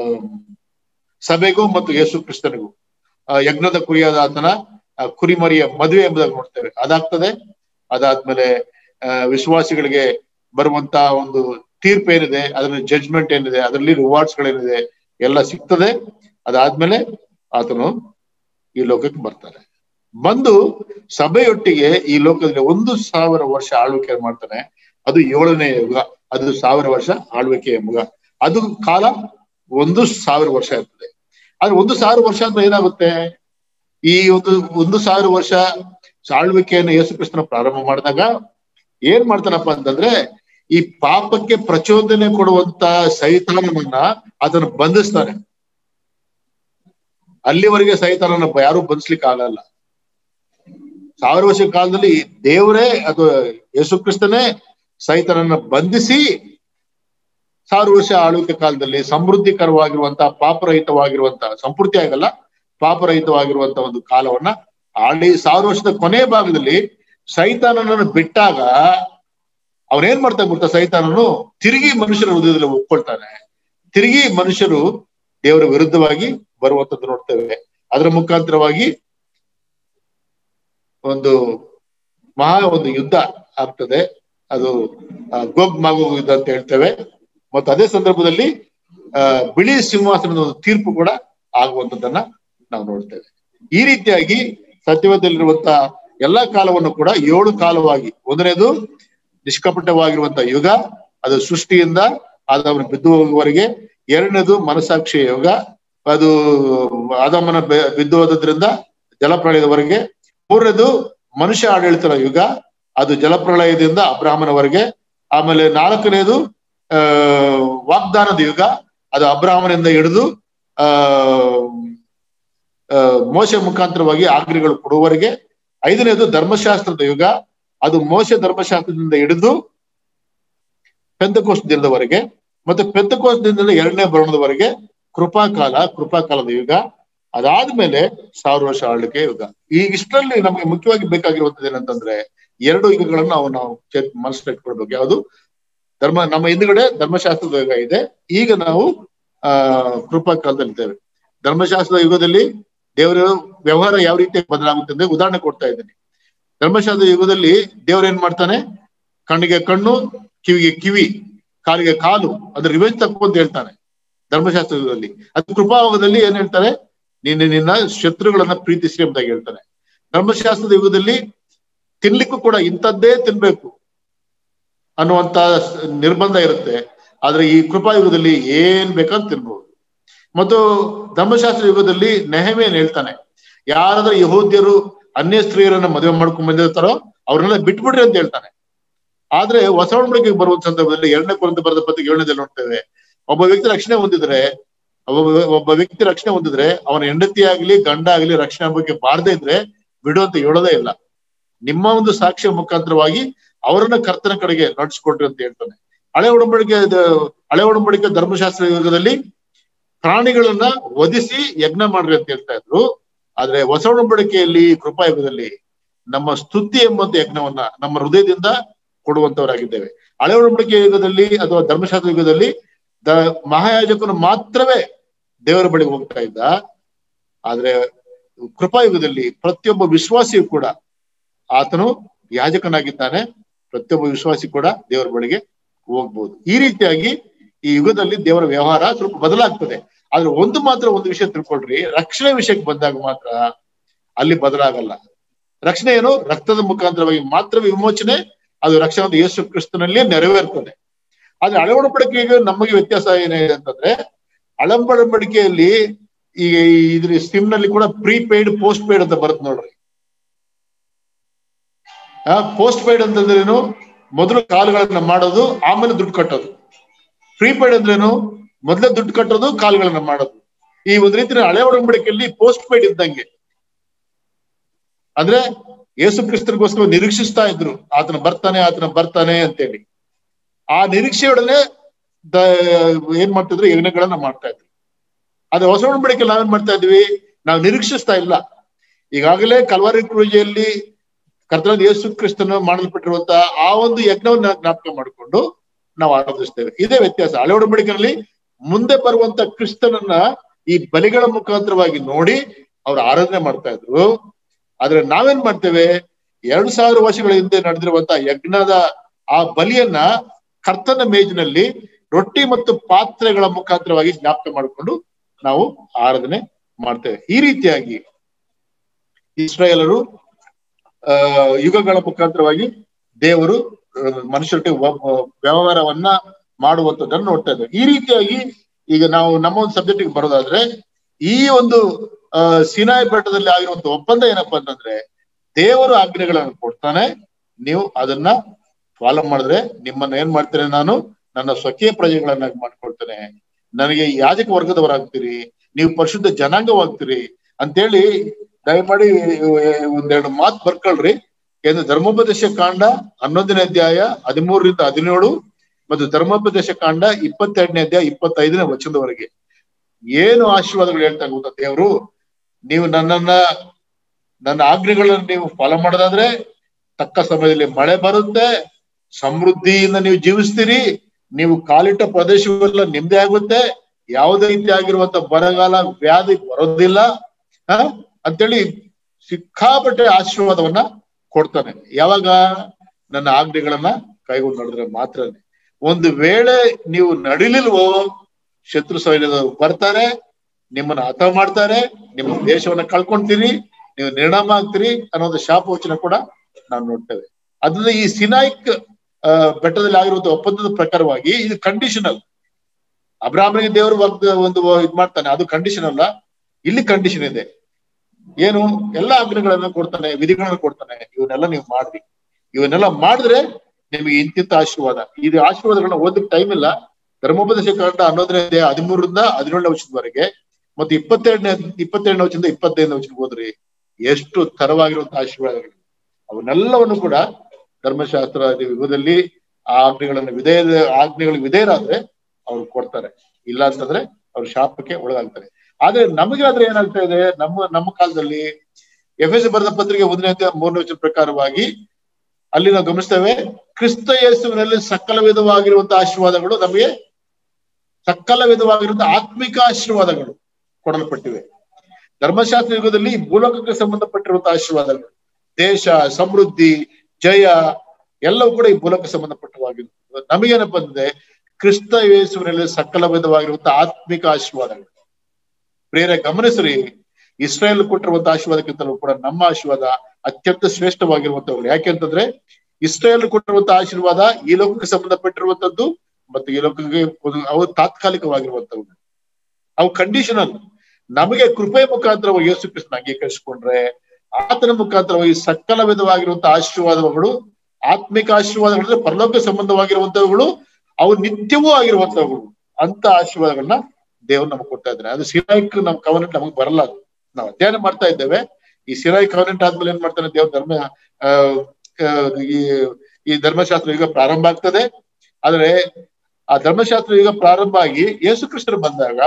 ಸಭೆಗೂ ಮತ್ತು ಯೇಸು ಕ್ರಿಸ್ತನಿಗೂ ಯಜ್ಞದ ಕುರಿಯಾದ ಆತನ ಕುರಿಮರಿಯ ಮದುವೆ ಎಂಬುದಾಗಿ ನೋಡ್ತೇವೆ ಅದಾಗ್ತದೆ ಅದಾದ್ಮೇಲೆ ವಿಶ್ವಾಸಿಗಳಿಗೆ ಬರುವಂತ ಒಂದು ತೀರ್ಪು ಏನಿದೆ ಅದರಲ್ಲಿ ಜಡ್ಜ್ಮೆಂಟ್ ಏನಿದೆ ಅದರಲ್ಲಿ ರಿವಾರ್ಡ್ಸ್ ಗಳೇನಿದೆ ಎಲ್ಲ ಸಿಗ್ತದೆ ಅದಾದ್ಮೇಲೆ ಆತನು ಈ ಲೋಕಕ್ಕೆ ಬರ್ತಾರೆ ಬಂದು ಸಭೆಯೊಟ್ಟಿಗೆ ಈ ಲೋಕದಲ್ಲಿ ಒಂದು ಸಾವಿರ ವರ್ಷ ಆಳ್ವಿಕೆ ಮಾಡ್ತಾನೆ ಅದು ಏಳನೇ ಯುಗ ಅದು ಸಾವಿರ ವರ್ಷ ಆಳ್ವಿಕೆಯ ಮುಗ ಅದು ಕಾಲ ಒಂದು ಸಾವಿರ ವರ್ಷ ಇರ್ತದೆ ಆದ್ರೆ ಒಂದು ಸಾವಿರ ವರ್ಷ ಅಂದ್ರೆ ಏನಾಗುತ್ತೆ ಈ ಒಂದು ಒಂದು ಸಾವಿರ ವರ್ಷ ಆಳ್ವಿಕೆಯನ್ನು ಯೇಸು ಕ್ರಿಸ್ತನ ಪ್ರಾರಂಭ ಮಾಡಿದಾಗ ಏನ್ ಮಾಡ್ತಾನಪ್ಪ ಅಂತಂದ್ರೆ ಈ ಪಾಪಕ್ಕೆ ಪ್ರಚೋದನೆ ಕೊಡುವಂತ ಸೈತಾನವನ್ನ ಅದನ್ನು ಬಂಧಿಸ್ತಾನೆ ಅಲ್ಲಿವರೆಗೆ ಸೈತಾನನ ಯಾರು ಬಂಧಿಸ್ಲಿಕ್ಕೆ ಆಗಲ್ಲ ಸಾವಿರ ವರ್ಷ ಕಾಲದಲ್ಲಿ ದೇವರೇ ಅದು ಯೇಸು ಕ್ರಿಸ್ತನೇ ಸೈತನನ್ನ ಬಂಧಿಸಿ ಸಾವಿರ ವರ್ಷ ಆಳ್ವಿಕೆ ಕಾಲದಲ್ಲಿ ಸಮೃದ್ಧಿಕರವಾಗಿರುವಂತಹ ಪಾಪರಹಿತವಾಗಿರುವಂತಹ ಸಂಪೂರ್ತಿ ಆಗಲ್ಲ ಪಾಪರಹಿತವಾಗಿರುವಂತಹ ಒಂದು ಕಾಲವನ್ನ ಆಳಿ ಸಾವಿರ ವರ್ಷದ ಕೊನೆ ಭಾಗದಲ್ಲಿ ಸೈತಾನನನ್ನು ಬಿಟ್ಟಾಗ ಅವನೇನ್ ಮಾಡ್ತಾನೆ ಗೊತ್ತಾ ಸೈತಾನನು ತಿರುಗಿ ಮನುಷ್ಯರ ಹೃದಯದಲ್ಲಿ ಒಪ್ಕೊಳ್ತಾನೆ ತಿರುಗಿ ಮನುಷ್ಯರು ದೇವರ ವಿರುದ್ಧವಾಗಿ ಬರುವಂತದ್ದು ನೋಡ್ತೇವೆ ಅದರ ಮುಖಾಂತರವಾಗಿ ಒಂದು ಮಹಾ ಒಂದು ಯುದ್ಧ ಆಗ್ತದೆ ಅದು ಗೋಗ್ ಮಾಗೋಗ್ ಯುದ್ಧ ಅಂತ ಹೇಳ್ತೇವೆ ಮತ್ತು ಅದೇ ಸಂದರ್ಭದಲ್ಲಿ ಆ ಬಿಳಿ ಸಿಂಹಾಸನದ ಒಂದು ತೀರ್ಪು ಕೂಡ ಆಗುವಂತದ್ದನ್ನ ನಾವು ನೋಡ್ತೇವೆ ಈ ರೀತಿಯಾಗಿ ಸತ್ಯವೇದಲ್ಲಿರುವಂತಹ ಎಲ್ಲಾ ಕಾಲವನ್ನು ಕೂಡ ಏಳು ಕಾಲವಾಗಿ ಒಂದನೇದು ನಿಷ್ಕಪಟವಾಗಿರುವಂತಹ ಯುಗ ಅದು ಸೃಷ್ಟಿಯಿಂದ ಆದವನ ಬಿದ್ದು ಹೋಗುವವರೆಗೆ ಎರಡನೇದು ಮನಸಾಕ್ಷಿಯ ಯುಗ ಅದು ಆದಮನ ಬಿದ್ದು ಹೋದ್ರಿಂದ ಜಲಪ್ರಳಯದವರೆಗೆ ಮೂರನೇದು ಮನುಷ್ಯ ಆಡಳಿತದ ಯುಗ ಅದು ಜಲಪ್ರಳಯದಿಂದ ಅಬ್ರಾಹ್ಮನವರೆಗೆ ಆಮೇಲೆ ನಾಲ್ಕನೇದು ಆ ವಾಗ್ದಾನದ ಯುಗ ಅದು ಅಬ್ರಾಹ್ಮನಿಂದ ಹಿಡಿದು ಆ ಮೋಶ ಮುಖಾಂತರವಾಗಿ ಆಜ್ಞೆಗಳು ಕೊಡುವವರೆಗೆ ಐದನೇದು ಧರ್ಮಶಾಸ್ತ್ರದ ಯುಗ ಅದು ಮೋಶ ಧರ್ಮಶಾಸ್ತ್ರದಿಂದ ಹಿಡಿದು ಪೆಂತಕೋಸ್ ದಿನದವರೆಗೆ ಮತ್ತೆ ಪೆಂತಕೋಸ್ ದಿನದಿಂದ ಎರಡನೇ ಬರಣದವರೆಗೆ ಕೃಪಾಕಾಲ ಕೃಪಾಕಾಲದ ಯುಗ ಅದಾದ್ಮೇಲೆ ಸಾವಿರ ವರ್ಷ ಆಳ್ವಿಕೆ ಯುಗ ಈ ಇಷ್ಟರಲ್ಲಿ ನಮಗೆ ಮುಖ್ಯವಾಗಿ ಬೇಕಾಗಿರುವಂತದ್ದು ಏನಂತಂದ್ರೆ ಎರಡು ಯುಗಗಳನ್ನು ನಾವು ನಾವು ಮನಸ್ಸಲ್ಲಿ ಇಟ್ಕೊಳ್ಬೇಕು ಯಾವುದು ಧರ್ಮ ನಮ್ಮ ಹಿಂದುಗಡೆ ಧರ್ಮಶಾಸ್ತ್ರದ ಯುಗ ಇದೆ ಈಗ ನಾವು ಆ ಕೃಪಾ ಕಾಲದಲ್ಲಿ ಇದ್ದೇವೆ ಧರ್ಮಶಾಸ್ತ್ರದ ಯುಗದಲ್ಲಿ ದೇವರ ವ್ಯವಹಾರ ಯಾವ ರೀತಿ ಬದಲಾಗುತ್ತೆ ಅಂದ್ರೆ ಉದಾಹರಣೆ ಕೊಡ್ತಾ ಇದ್ದೀನಿ ಧರ್ಮಶಾಸ್ತ್ರದ ಯುಗದಲ್ಲಿ ದೇವ್ರ ಏನ್ ಮಾಡ್ತಾನೆ ಕಣ್ಣಿಗೆ ಕಣ್ಣು ಕಿವಿಗೆ ಕಿವಿ ಕಾಲಿಗೆ ಕಾಲು ಅದ್ರ ರಿವೆಂಜ್ ತಪ್ಪು ಅಂತ ಹೇಳ್ತಾನೆ ಧರ್ಮಶಾಸ್ತ್ರ ಯುಗದಲ್ಲಿ ಅದು ಕೃಪಾಯುಗದಲ್ಲಿ ಏನ್ ಹೇಳ್ತಾರೆ ನೀನು ನಿನ್ನ ಶತ್ರುಗಳನ್ನ ಪ್ರೀತಿಸಿ ಎಂಬುದಾಗಿ ಹೇಳ್ತಾನೆ ಧರ್ಮಶಾಸ್ತ್ರದ ಯುಗದಲ್ಲಿ ತಿನ್ಲಿಕ್ಕೂ ಕೂಡ ಇಂಥದ್ದೇ ತಿನ್ಬೇಕು ಅನ್ನುವಂತ ನಿರ್ಬಂಧ ಇರುತ್ತೆ ಆದ್ರೆ ಈ ಕೃಪಾಯುಗದಲ್ಲಿ ಏನ್ ಬೇಕಂತ ತಿನ್ಬಹುದು ಮತ್ತು ಧರ್ಮಶಾಸ್ತ್ರ ಯುಗದಲ್ಲಿ ನೆಹಮೇನ್ ಹೇಳ್ತಾನೆ ಯಾರಾದ್ರೂ ಯಹೋದ್ಯರು ಅನ್ಯ ಸ್ತ್ರೀಯರನ್ನ ಮದುವೆ ಮಾಡ್ಕೊಂಡ್ ಬಂದಿರ್ತಾರೋ ಅವ್ರನ್ನೆಲ್ಲ ಬಿಟ್ಬಿಡ್ರಿ ಅಂತ ಹೇಳ್ತಾನೆ ಆದ್ರೆ ಹೊಸ ಒಡಂಬಡಿಕೆಗೆ ಬರುವ ಸಂದರ್ಭದಲ್ಲಿ ಎರಡನೇ ಕುರಿತು ಬರೆದ ಪತ್ರಿಕೆ ಏಳನೇದಲ್ಲಿ ನೋಡ್ತೇವೆ ಒಬ್ಬ ವ್ಯಕ್ತಿ ರಕ್ಷಣೆ ಹೊಂದಿದ್ರೆ ಒಬ್ಬ ಒಬ್ಬ ವ್ಯಕ್ತಿ ರಕ್ಷಣೆ ಹೊಂದಿದ್ರೆ ಅವನ ಹೆಂಡತಿ ಆಗ್ಲಿ ಗಂಡ ಆಗ್ಲಿ ರಕ್ಷಣೆ ಬಗ್ಗೆ ಬಾರದೇ ಇದ್ರೆ ಬಿಡು ಅಂತ ಹೇಳೋದೇ ಇಲ್ಲ ನಿಮ್ಮ ಒಂದು ಸಾಕ್ಷ್ಯ ಮುಖಾಂತರವಾಗಿ ಅವರನ್ನ ಕರ್ತನ ಕಡೆಗೆ ನಡ್ಸ್ಕೊಟ್ರಿ ಅಂತ ಹೇಳ್ತಾನೆ ಹಳೆ ಒಡಂಬಡಿಕೆ ಹಳೆ ಒಡಂಬಡಿಕೆ ಧರ್ಮಶಾಸ್ತ್ರ ಯುಗದಲ್ಲಿ ಪ್ರಾಣಿಗಳನ್ನ ವಧಿಸಿ ಯಜ್ಞ ಮಾಡ್ರಿ ಅಂತ ಹೇಳ್ತಾ ಇದ್ರು ಆದ್ರೆ ಹೊಸ ಒಡಂಬಡಿಕೆಯಲ್ಲಿ ಕೃಪಾಯುಗದಲ್ಲಿ ನಮ್ಮ ಸ್ತುತಿ ಎಂಬಂತ ಯಜ್ಞವನ್ನ ನಮ್ಮ ಹೃದಯದಿಂದ ಕೊಡುವಂತವರಾಗಿದ್ದೇವೆ ಹಳೆ ಒಡಂಬಡಿಕೆ ಯುಗದಲ್ಲಿ ಅಥವಾ ಧರ್ಮಶಾಸ್ತ್ರ ಯುಗದಲ್ಲಿ ದ ಮಹಾಯಾಜಕನು ಮಾತ್ರವೇ ದೇವರ ಬಳಿಗೆ ಹೋಗ್ತಾ ಇದ್ದ ಆದ್ರೆ ಕೃಪಾಯುಗದಲ್ಲಿ ಪ್ರತಿಯೊಬ್ಬ ವಿಶ್ವಾಸಿಯು ಕೂಡ ಆತನು ಯಾಜಕನಾಗಿದ್ದಾನೆ ಪ್ರತಿಯೊಬ್ಬ ವಿಶ್ವಾಸಿ ಕೂಡ ದೇವರ ಬಳಿಗೆ ಹೋಗ್ಬೋದು ಈ ರೀತಿಯಾಗಿ ಈ ಯುಗದಲ್ಲಿ ದೇವರ ವ್ಯವಹಾರ ಸ್ವಲ್ಪ ಬದಲಾಗ್ತದೆ ಆದ್ರೆ ಒಂದು ಮಾತ್ರ ಒಂದು ವಿಷಯ ತಿಳ್ಕೊಳ್ರಿ ರಕ್ಷಣೆ ವಿಷಯಕ್ಕೆ ಬಂದಾಗ ಮಾತ್ರ ಅಲ್ಲಿ ಬದಲಾಗಲ್ಲ ರಕ್ಷಣೆ ಏನು ರಕ್ತದ ಮುಖಾಂತರವಾಗಿ ಮಾತ್ರ ವಿಮೋಚನೆ ಅದು ರಕ್ಷಣೆ ಯೇಸು ಕ್ರಿಸ್ತನಲ್ಲಿ ನೆರವೇರ್ತದೆ ಆದ್ರೆ ಅಳವಡಿಕೆಗೆ ನಮಗೆ ವ್ಯತ್ಯಾಸ ಏನಿದೆ ಅಂತಂದ್ರೆ ಅಳಂಬಡಂಬಡಿಕೆಯಲ್ಲಿ ಈಗ ಇದ್ರ ಸಿಮ್ ನಲ್ಲಿ ಕೂಡ ಪ್ರೀಪೇಯ್ಡ್ ಪೋಸ್ಟ್ ಪೇಯ್ಡ್ ಅಂತ ಬರುತ್ತೆ ನೋಡ್ರಿ ಆ ಪೋಸ್ಟ್ ಪೇಯ್ಡ್ ಅಂತಂದ್ರೇನು ಮೊದಲು ಕಾಲುಗಳನ್ನ ಮಾಡೋದು ಆಮೇಲೆ ದುಡ್ಡು ಕಟ್ಟೋದು ಪ್ರೀಪೇಯ್ಡ್ ಅಂದ್ರೇನು ಮೊದಲೇ ದುಡ್ಡು ಕಟ್ಟೋದು ಕಾಲುಗಳನ್ನ ಮಾಡೋದು ಈ ಒಂದ್ ರೀತಿ ಹಳೆ ಒಡಂಬಡಿಕೆಯಲ್ಲಿ ಪೋಸ್ಟ್ ಪೇಯ್ಡ್ ಇದ್ದಂಗೆ ಅಂದ್ರೆ ಯೇಸು ಕ್ರಿಸ್ತರಿಗೋಸ್ಕರ ನಿರೀಕ್ಷಿಸ್ತಾ ಇದ್ರು ಆತನ ಬರ್ತಾನೆ ಆತನ ಬರ್ತಾನೆ ಅಂತೇಳಿ ಆ ನಿರೀಕ್ಷೆಯೊಡನೆ ದ ಏನ್ ಮಾಡ್ತಿದ್ರು ಯಜ್ಞಗಳನ್ನ ಮಾಡ್ತಾ ಇದ್ರು ಆದ್ರೆ ಹೊಸ ಒಡಂಬಡಿಕೆ ನಾವೇನ್ ಮಾಡ್ತಾ ಇದ್ವಿ ನಾವು ನಿರೀಕ್ಷಿಸ್ತಾ ಇಲ್ಲ ಈಗಾಗಲೇ ಕಲ್ವಾರಿ ಪೂಜೆಯಲ್ಲಿ ಕರ್ತನಾದ ಯೇಸು ಕ್ರಿಸ್ತನ ಮಾಡಲ್ಪಟ್ಟಿರುವಂತಹ ಆ ಒಂದು ಯಜ್ಞವನ್ನ ಜ್ಞಾಪಕ ಮಾಡಿಕೊಂಡು ನಾವು ಆರಾಧಿಸ್ತೇವೆ ಇದೇ ವ್ಯತ್ಯಾಸ ಹಳೆ ಒಡಂಬಡಿಕೆಯಲ್ಲಿ ಮುಂದೆ ಬರುವಂತ ಕ್ರಿಸ್ತನನ್ನ ಈ ಬಲಿಗಳ ಮುಖಾಂತರವಾಗಿ ನೋಡಿ ಅವ್ರು ಆರಾಧನೆ ಮಾಡ್ತಾ ಇದ್ರು ಆದ್ರೆ ನಾವೇನ್ ಮಾಡ್ತೇವೆ ಎರಡು ಸಾವಿರ ವರ್ಷಗಳ ಹಿಂದೆ ನಡೆದಿರುವಂತಹ ಯಜ್ಞದ ಆ ಬಲಿಯನ್ನ ಕರ್ತನ ಮೇಜಿನಲ್ಲಿ ರೊಟ್ಟಿ ಮತ್ತು ಪಾತ್ರೆಗಳ ಮುಖಾಂತರವಾಗಿ ಜ್ಞಾಪಕ ಮಾಡಿಕೊಂಡು ನಾವು ಆರಾಧನೆ ಮಾಡ್ತೇವೆ ಈ ರೀತಿಯಾಗಿ ಇಸ್ರಾಯೇಲರು ಆ ಯುಗಗಳ ಮುಖಾಂತರವಾಗಿ ದೇವರು ಮನುಷ್ಯರಿಗೆ ವ್ಯವಹಾರವನ್ನ ಮಾಡುವಂತದ್ದನ್ನು ನೋಡ್ತಾ ಇದ್ದೇವೆ ಈ ರೀತಿಯಾಗಿ ಈಗ ನಾವು ನಮ್ಮ ಒಂದು ಸಬ್ಜೆಕ್ಟ್ ಬರೋದಾದ್ರೆ ಈ ಒಂದು ಅಹ್ ಸಿನಾಯಿ ಬೆಟ್ಟದಲ್ಲಿ ಆಗಿರುವಂತ ಒಪ್ಪಂದ ಏನಪ್ಪಾ ಅಂತಂದ್ರೆ ದೇವರು ಆಜ್ಞೆಗಳನ್ನು ಕೊಡ್ತಾನೆ ನೀವು ಅದನ್ನ ಫಾಲೋ ಮಾಡಿದ್ರೆ ನಿಮ್ಮನ್ನ ಏನ್ ಮಾಡ್ತೇನೆ ನಾನು ನನ್ನ ಸ್ವಕೀಯ ಪ್ರಜೆಗಳನ್ನಾಗಿ ಮಾಡ್ಕೊಳ್ತೇನೆ ನನಗೆ ಯಾಜಕ ವರ್ಗದವರಾಗ್ತೀರಿ ನೀವು ಪರಿಶುದ್ಧ ಜನಾಂಗವಾಗ್ತೀರಿ ಅಂತೇಳಿ ದಯಮಾಡಿ ಒಂದೆರಡು ಮಾತು ಬರ್ಕೊಳ್ರಿ ಏನು ಧರ್ಮೋಪದೇಶ ಕಾಂಡ ಹನ್ನೊಂದನೇ ಅಧ್ಯಾಯ ಹದಿಮೂರರಿಂದ ಹದಿನೇಳು ಮತ್ತು ಧರ್ಮೋಪದೇಶ ಕಾಂಡ ಇಪ್ಪತ್ತೆರಡನೇ ಅಧ್ಯಾಯ ಇಪ್ಪತ್ತೈದನೇ ವಚನದವರೆಗೆ ಏನು ಆಶೀರ್ವಾದಗಳು ಹೇಳ್ತಾ ಗೊತ್ತಾ ದೇವರು ನೀವು ನನ್ನನ್ನ ನನ್ನ ಆಜ್ಞೆಗಳನ್ನು ನೀವು ಫಾಲೋ ಮಾಡೋದಾದ್ರೆ ತಕ್ಕ ಸಮಯದಲ್ಲಿ ಮಳೆ ಬರುತ್ತೆ ಸಮೃದ್ಧಿಯಿಂದ ನೀವು ಜೀವಿಸ್ತೀರಿ ನೀವು ಕಾಲಿಟ್ಟ ಪ್ರದೇಶವೆಲ್ಲ ನಿಮ್ದೇ ಆಗುತ್ತೆ ಯಾವುದೇ ರೀತಿ ಆಗಿರುವಂತ ಬರಗಾಲ ವ್ಯಾಧಿ ಬರೋದಿಲ್ಲ ಹ ಅಂತೇಳಿ ಸಿಕ್ಕಾಪಟ್ಟೆ ಆಶೀರ್ವಾದವನ್ನ ಕೊಡ್ತಾನೆ ಯಾವಾಗ ನನ್ನ ಆಜ್ಞೆಗಳನ್ನ ಕೈಗೊಂಡು ನಡೆದ್ರೆ ಮಾತ್ರನೇ ಒಂದು ವೇಳೆ ನೀವು ನಡಿಲಿಲ್ವೋ ಶತ್ರು ಸೈನ್ಯದವರು ಬರ್ತಾರೆ ನಿಮ್ಮನ್ನ ಹತ ಮಾಡ್ತಾರೆ ನಿಮ್ಮ ದೇಶವನ್ನ ಕಳ್ಕೊಂತೀರಿ ನೀವು ನಿರ್ಣಾಮ ಆಗ್ತೀರಿ ಅನ್ನೋ ಶಾಪವಚನ ಕೂಡ ನಾವು ನೋಡ್ತೇವೆ ಅದನ್ನ ಈ ಸಿನಾಯ್ಕ್ ಬೆಟ್ಟದಲ್ಲಿ ಆಗಿರುವಂತ ಒಪ್ಪಂದದ ಪ್ರಕಾರವಾಗಿ ಇದು ಕಂಡೀಷನಲ್ ಅಬ್ರಾಹ್ಮನಿಗೆ ದೇವರು ಒಂದು ಇದ್ ಮಾಡ್ತಾನೆ ಅದು ಕಂಡೀಷನ್ ಅಲ್ಲ ಇಲ್ಲಿ ಕಂಡೀಷನ್ ಇದೆ ಏನು ಎಲ್ಲ ಆಜ್ಞೆಗಳನ್ನ ಕೊಡ್ತಾನೆ ವಿಧಿಗಳನ್ನ ಕೊಡ್ತಾನೆ ಇವನ್ನೆಲ್ಲ ನೀವು ಮಾಡ್ರಿ ಇವನ್ನೆಲ್ಲ ಮಾಡಿದ್ರೆ ನಿಮಗೆ ಇಂತಿಂತ ಆಶೀರ್ವಾದ ಇದು ಆಶೀರ್ವಾದಗಳನ್ನ ಓದಕ್ಕೆ ಟೈಮ್ ಇಲ್ಲ ಧರ್ಮೋಪದೇಶ ಕಾಂಡ ಹನ್ನೊಂದನೇ ಹದಿಮೂರರಿಂದ ಹದಿನೇಳನೇ ವರ್ಷದವರೆಗೆ ಮತ್ತೆ ಇಪ್ಪತ್ತೆರಡನೇ ಇಪ್ಪತ್ತೆರಡನೇ ವರ್ಷದಿಂದ ಇಪ್ಪತ್ತೈದನೇ ವರ್ಷಕ್ಕೆ ಹೋದ್ರಿ ಎಷ್ಟು ತರವಾಗಿರುವಂತಹ ಆಶೀರ್ವಾದಗಳು ಅವನ್ನೆಲ್ಲವನ್ನು ಕೂಡ ಧರ್ಮಶಾಸ್ತ್ರ ಯುಗದಲ್ಲಿ ಆ ಆಜ್ಞೆಗಳನ್ನು ವಿಧೇಯ ಆಜ್ಞೆಗಳಿಗೆ ವಿಧೇಯರಾದ್ರೆ ಅವ್ರು ಕೊಡ್ತಾರೆ ಇಲ್ಲ ಅಂತಂದ್ರೆ ಅವ್ರ ಶಾಪಕ್ಕೆ ಒಳಗಾಗ್ತಾರೆ ಆದ್ರೆ ನಮಗೆ ಆದ್ರೆ ಏನಾಗ್ತಾ ಇದೆ ನಮ್ಮ ನಮ್ಮ ಕಾಲದಲ್ಲಿ ಎಫ್ ಎಸ್ ಬರೆದ ಪತ್ರಿಕೆ ಒಂದನೇ ಮೂರನೇ ವರ್ಷದ ಪ್ರಕಾರವಾಗಿ ಅಲ್ಲಿ ನಾವು ಗಮನಿಸ್ತೇವೆ ಕ್ರಿಸ್ತ ಯೇಸುವಿನಲ್ಲಿ ಸಕಲ ವಿಧವಾಗಿರುವಂತಹ ಆಶೀರ್ವಾದಗಳು ನಮಗೆ ಸಕಲ ವಿಧವಾಗಿರುವಂತಹ ಆತ್ಮಿಕ ಆಶೀರ್ವಾದಗಳು ಕೊಡಲ್ಪಟ್ಟಿವೆ ಧರ್ಮಶಾಸ್ತ್ರ ಯುಗದಲ್ಲಿ ಭೂಲೋಕಕ್ಕೆ ಸಂಬಂಧಪಟ್ಟಿರುವಂತಹ ಆಶೀರ್ವಾದಗಳು ದೇಶ ಸಮೃದ್ಧಿ ಜಯ ಎಲ್ಲವೂ ಕೂಡ ಈ ಭೂಲೋಕ ಸಂಬಂಧಪಟ್ಟವಾಗಿರುತ್ತದೆ ನಮಗೇನಪ್ಪ ಅಂದ್ರೆ ಕ್ರಿಸ್ತ ಯೇಸುವಿನಲ್ಲಿ ಸಕಲ ವಿಧವಾಗಿರುವಂತಹ ಆತ್ಮಿಕ ಆಶೀರ್ವಾದಗಳು ಪ್ರೇರ ಗಮನಿಸ್ರಿ ಇಸ್ರೇಲ್ ಕೊಟ್ಟಿರುವಂತಹ ಆಶೀರ್ವಾದಕ್ಕಿಂತಲೂ ಕೂಡ ನಮ್ಮ ಆಶೀರ್ವಾದ ಅತ್ಯಂತ ಶ್ರೇಷ್ಠವಾಗಿರುವಂತವ್ರು ಯಾಕೆಂತಂದ್ರೆ ಇಸ್ರೇಲ್ ಕೊಟ್ಟಿರುವಂತಹ ಆಶೀರ್ವಾದ ಈ ಲೋಕಕ್ಕೆ ಸಂಬಂಧಪಟ್ಟಿರುವಂತದ್ದು ಮತ್ತು ಈ ಲೋಕಕ್ಕೆ ಅವು ತಾತ್ಕಾಲಿಕವಾಗಿರುವಂತವು ಅವು ಕಂಡೀಷನಲ್ ನಮಗೆ ಕೃಪೆ ಮುಖಾಂತರವಾಗಿ ಯೇಸು ಕೃಷ್ಣ ಅಂಗೀಕರಿಸಿಕೊಂಡ್ರೆ ಆತನ ಮುಖಾಂತರವಾಗಿ ಸಕಲ ವಿಧವಾಗಿರುವಂತಹ ಆಶೀರ್ವಾದಗಳು ಆತ್ಮಿಕ ಆಶೀರ್ವಾದಗಳು ಪರಲೋಕ ಸಂಬಂಧವಾಗಿರುವಂತವುಗಳು ಅವು ನಿತ್ಯವೂ ಆಗಿರುವಂತವುಗಳು ಅಂತ ಆಶೀರ್ವಾದಗಳನ್ನ ದೇವ್ರು ನಮಗೆ ಕೊಡ್ತಾ ಇದ್ದಾರೆ ಅದು ಸಿರಾಯ್ಕ್ ನಮ್ ಕವನೆಂಟ್ ನಮಗ್ ಬರಲ್ಲ ಅದು ನಾವು ಅಧ್ಯಯನ ಮಾಡ್ತಾ ಇದ್ದೇವೆ ಈ ಸಿರಾಯ್ ಕವನೆಂಟ್ ಆದ್ಮೇಲೆ ಏನ್ ಮಾಡ್ತಾನೆ ದೇವ್ರ ಧರ್ಮ ಈ ಈ ಧರ್ಮಶಾಸ್ತ್ರ ಯುಗ ಪ್ರಾರಂಭ ಆಗ್ತದೆ ಆದ್ರೆ ಆ ಧರ್ಮಶಾಸ್ತ್ರ ಯುಗ ಪ್ರಾರಂಭ ಆಗಿ ಯೇಸು ಕೃಷ್ಣರು ಬಂದಾಗ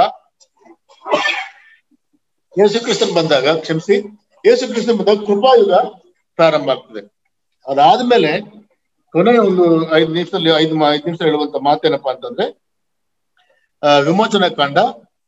ಯೇಸು ಕೃಷ್ಣನ್ ಬಂದಾಗ ಕ್ಷಮಿಸಿ ಯೇಸು ಕೃಷ್ಣ ಬಂದಾಗ ಕೃಪಾಯುಗ ಪ್ರಾರಂಭ ಆಗ್ತದೆ ಅದಾದ್ಮೇಲೆ ಕೊನೆಯ ಒಂದು ಐದು ನಿಮಿಷದಲ್ಲಿ ಐದು ಐದು ನಿಮಿಷ ಹೇಳುವಂತ ಮಾತೇನಪ್ಪಾ ಅಂತಂದ್ರೆ ಆ ವಿಮೋಚನಾ ಕಾಂಡ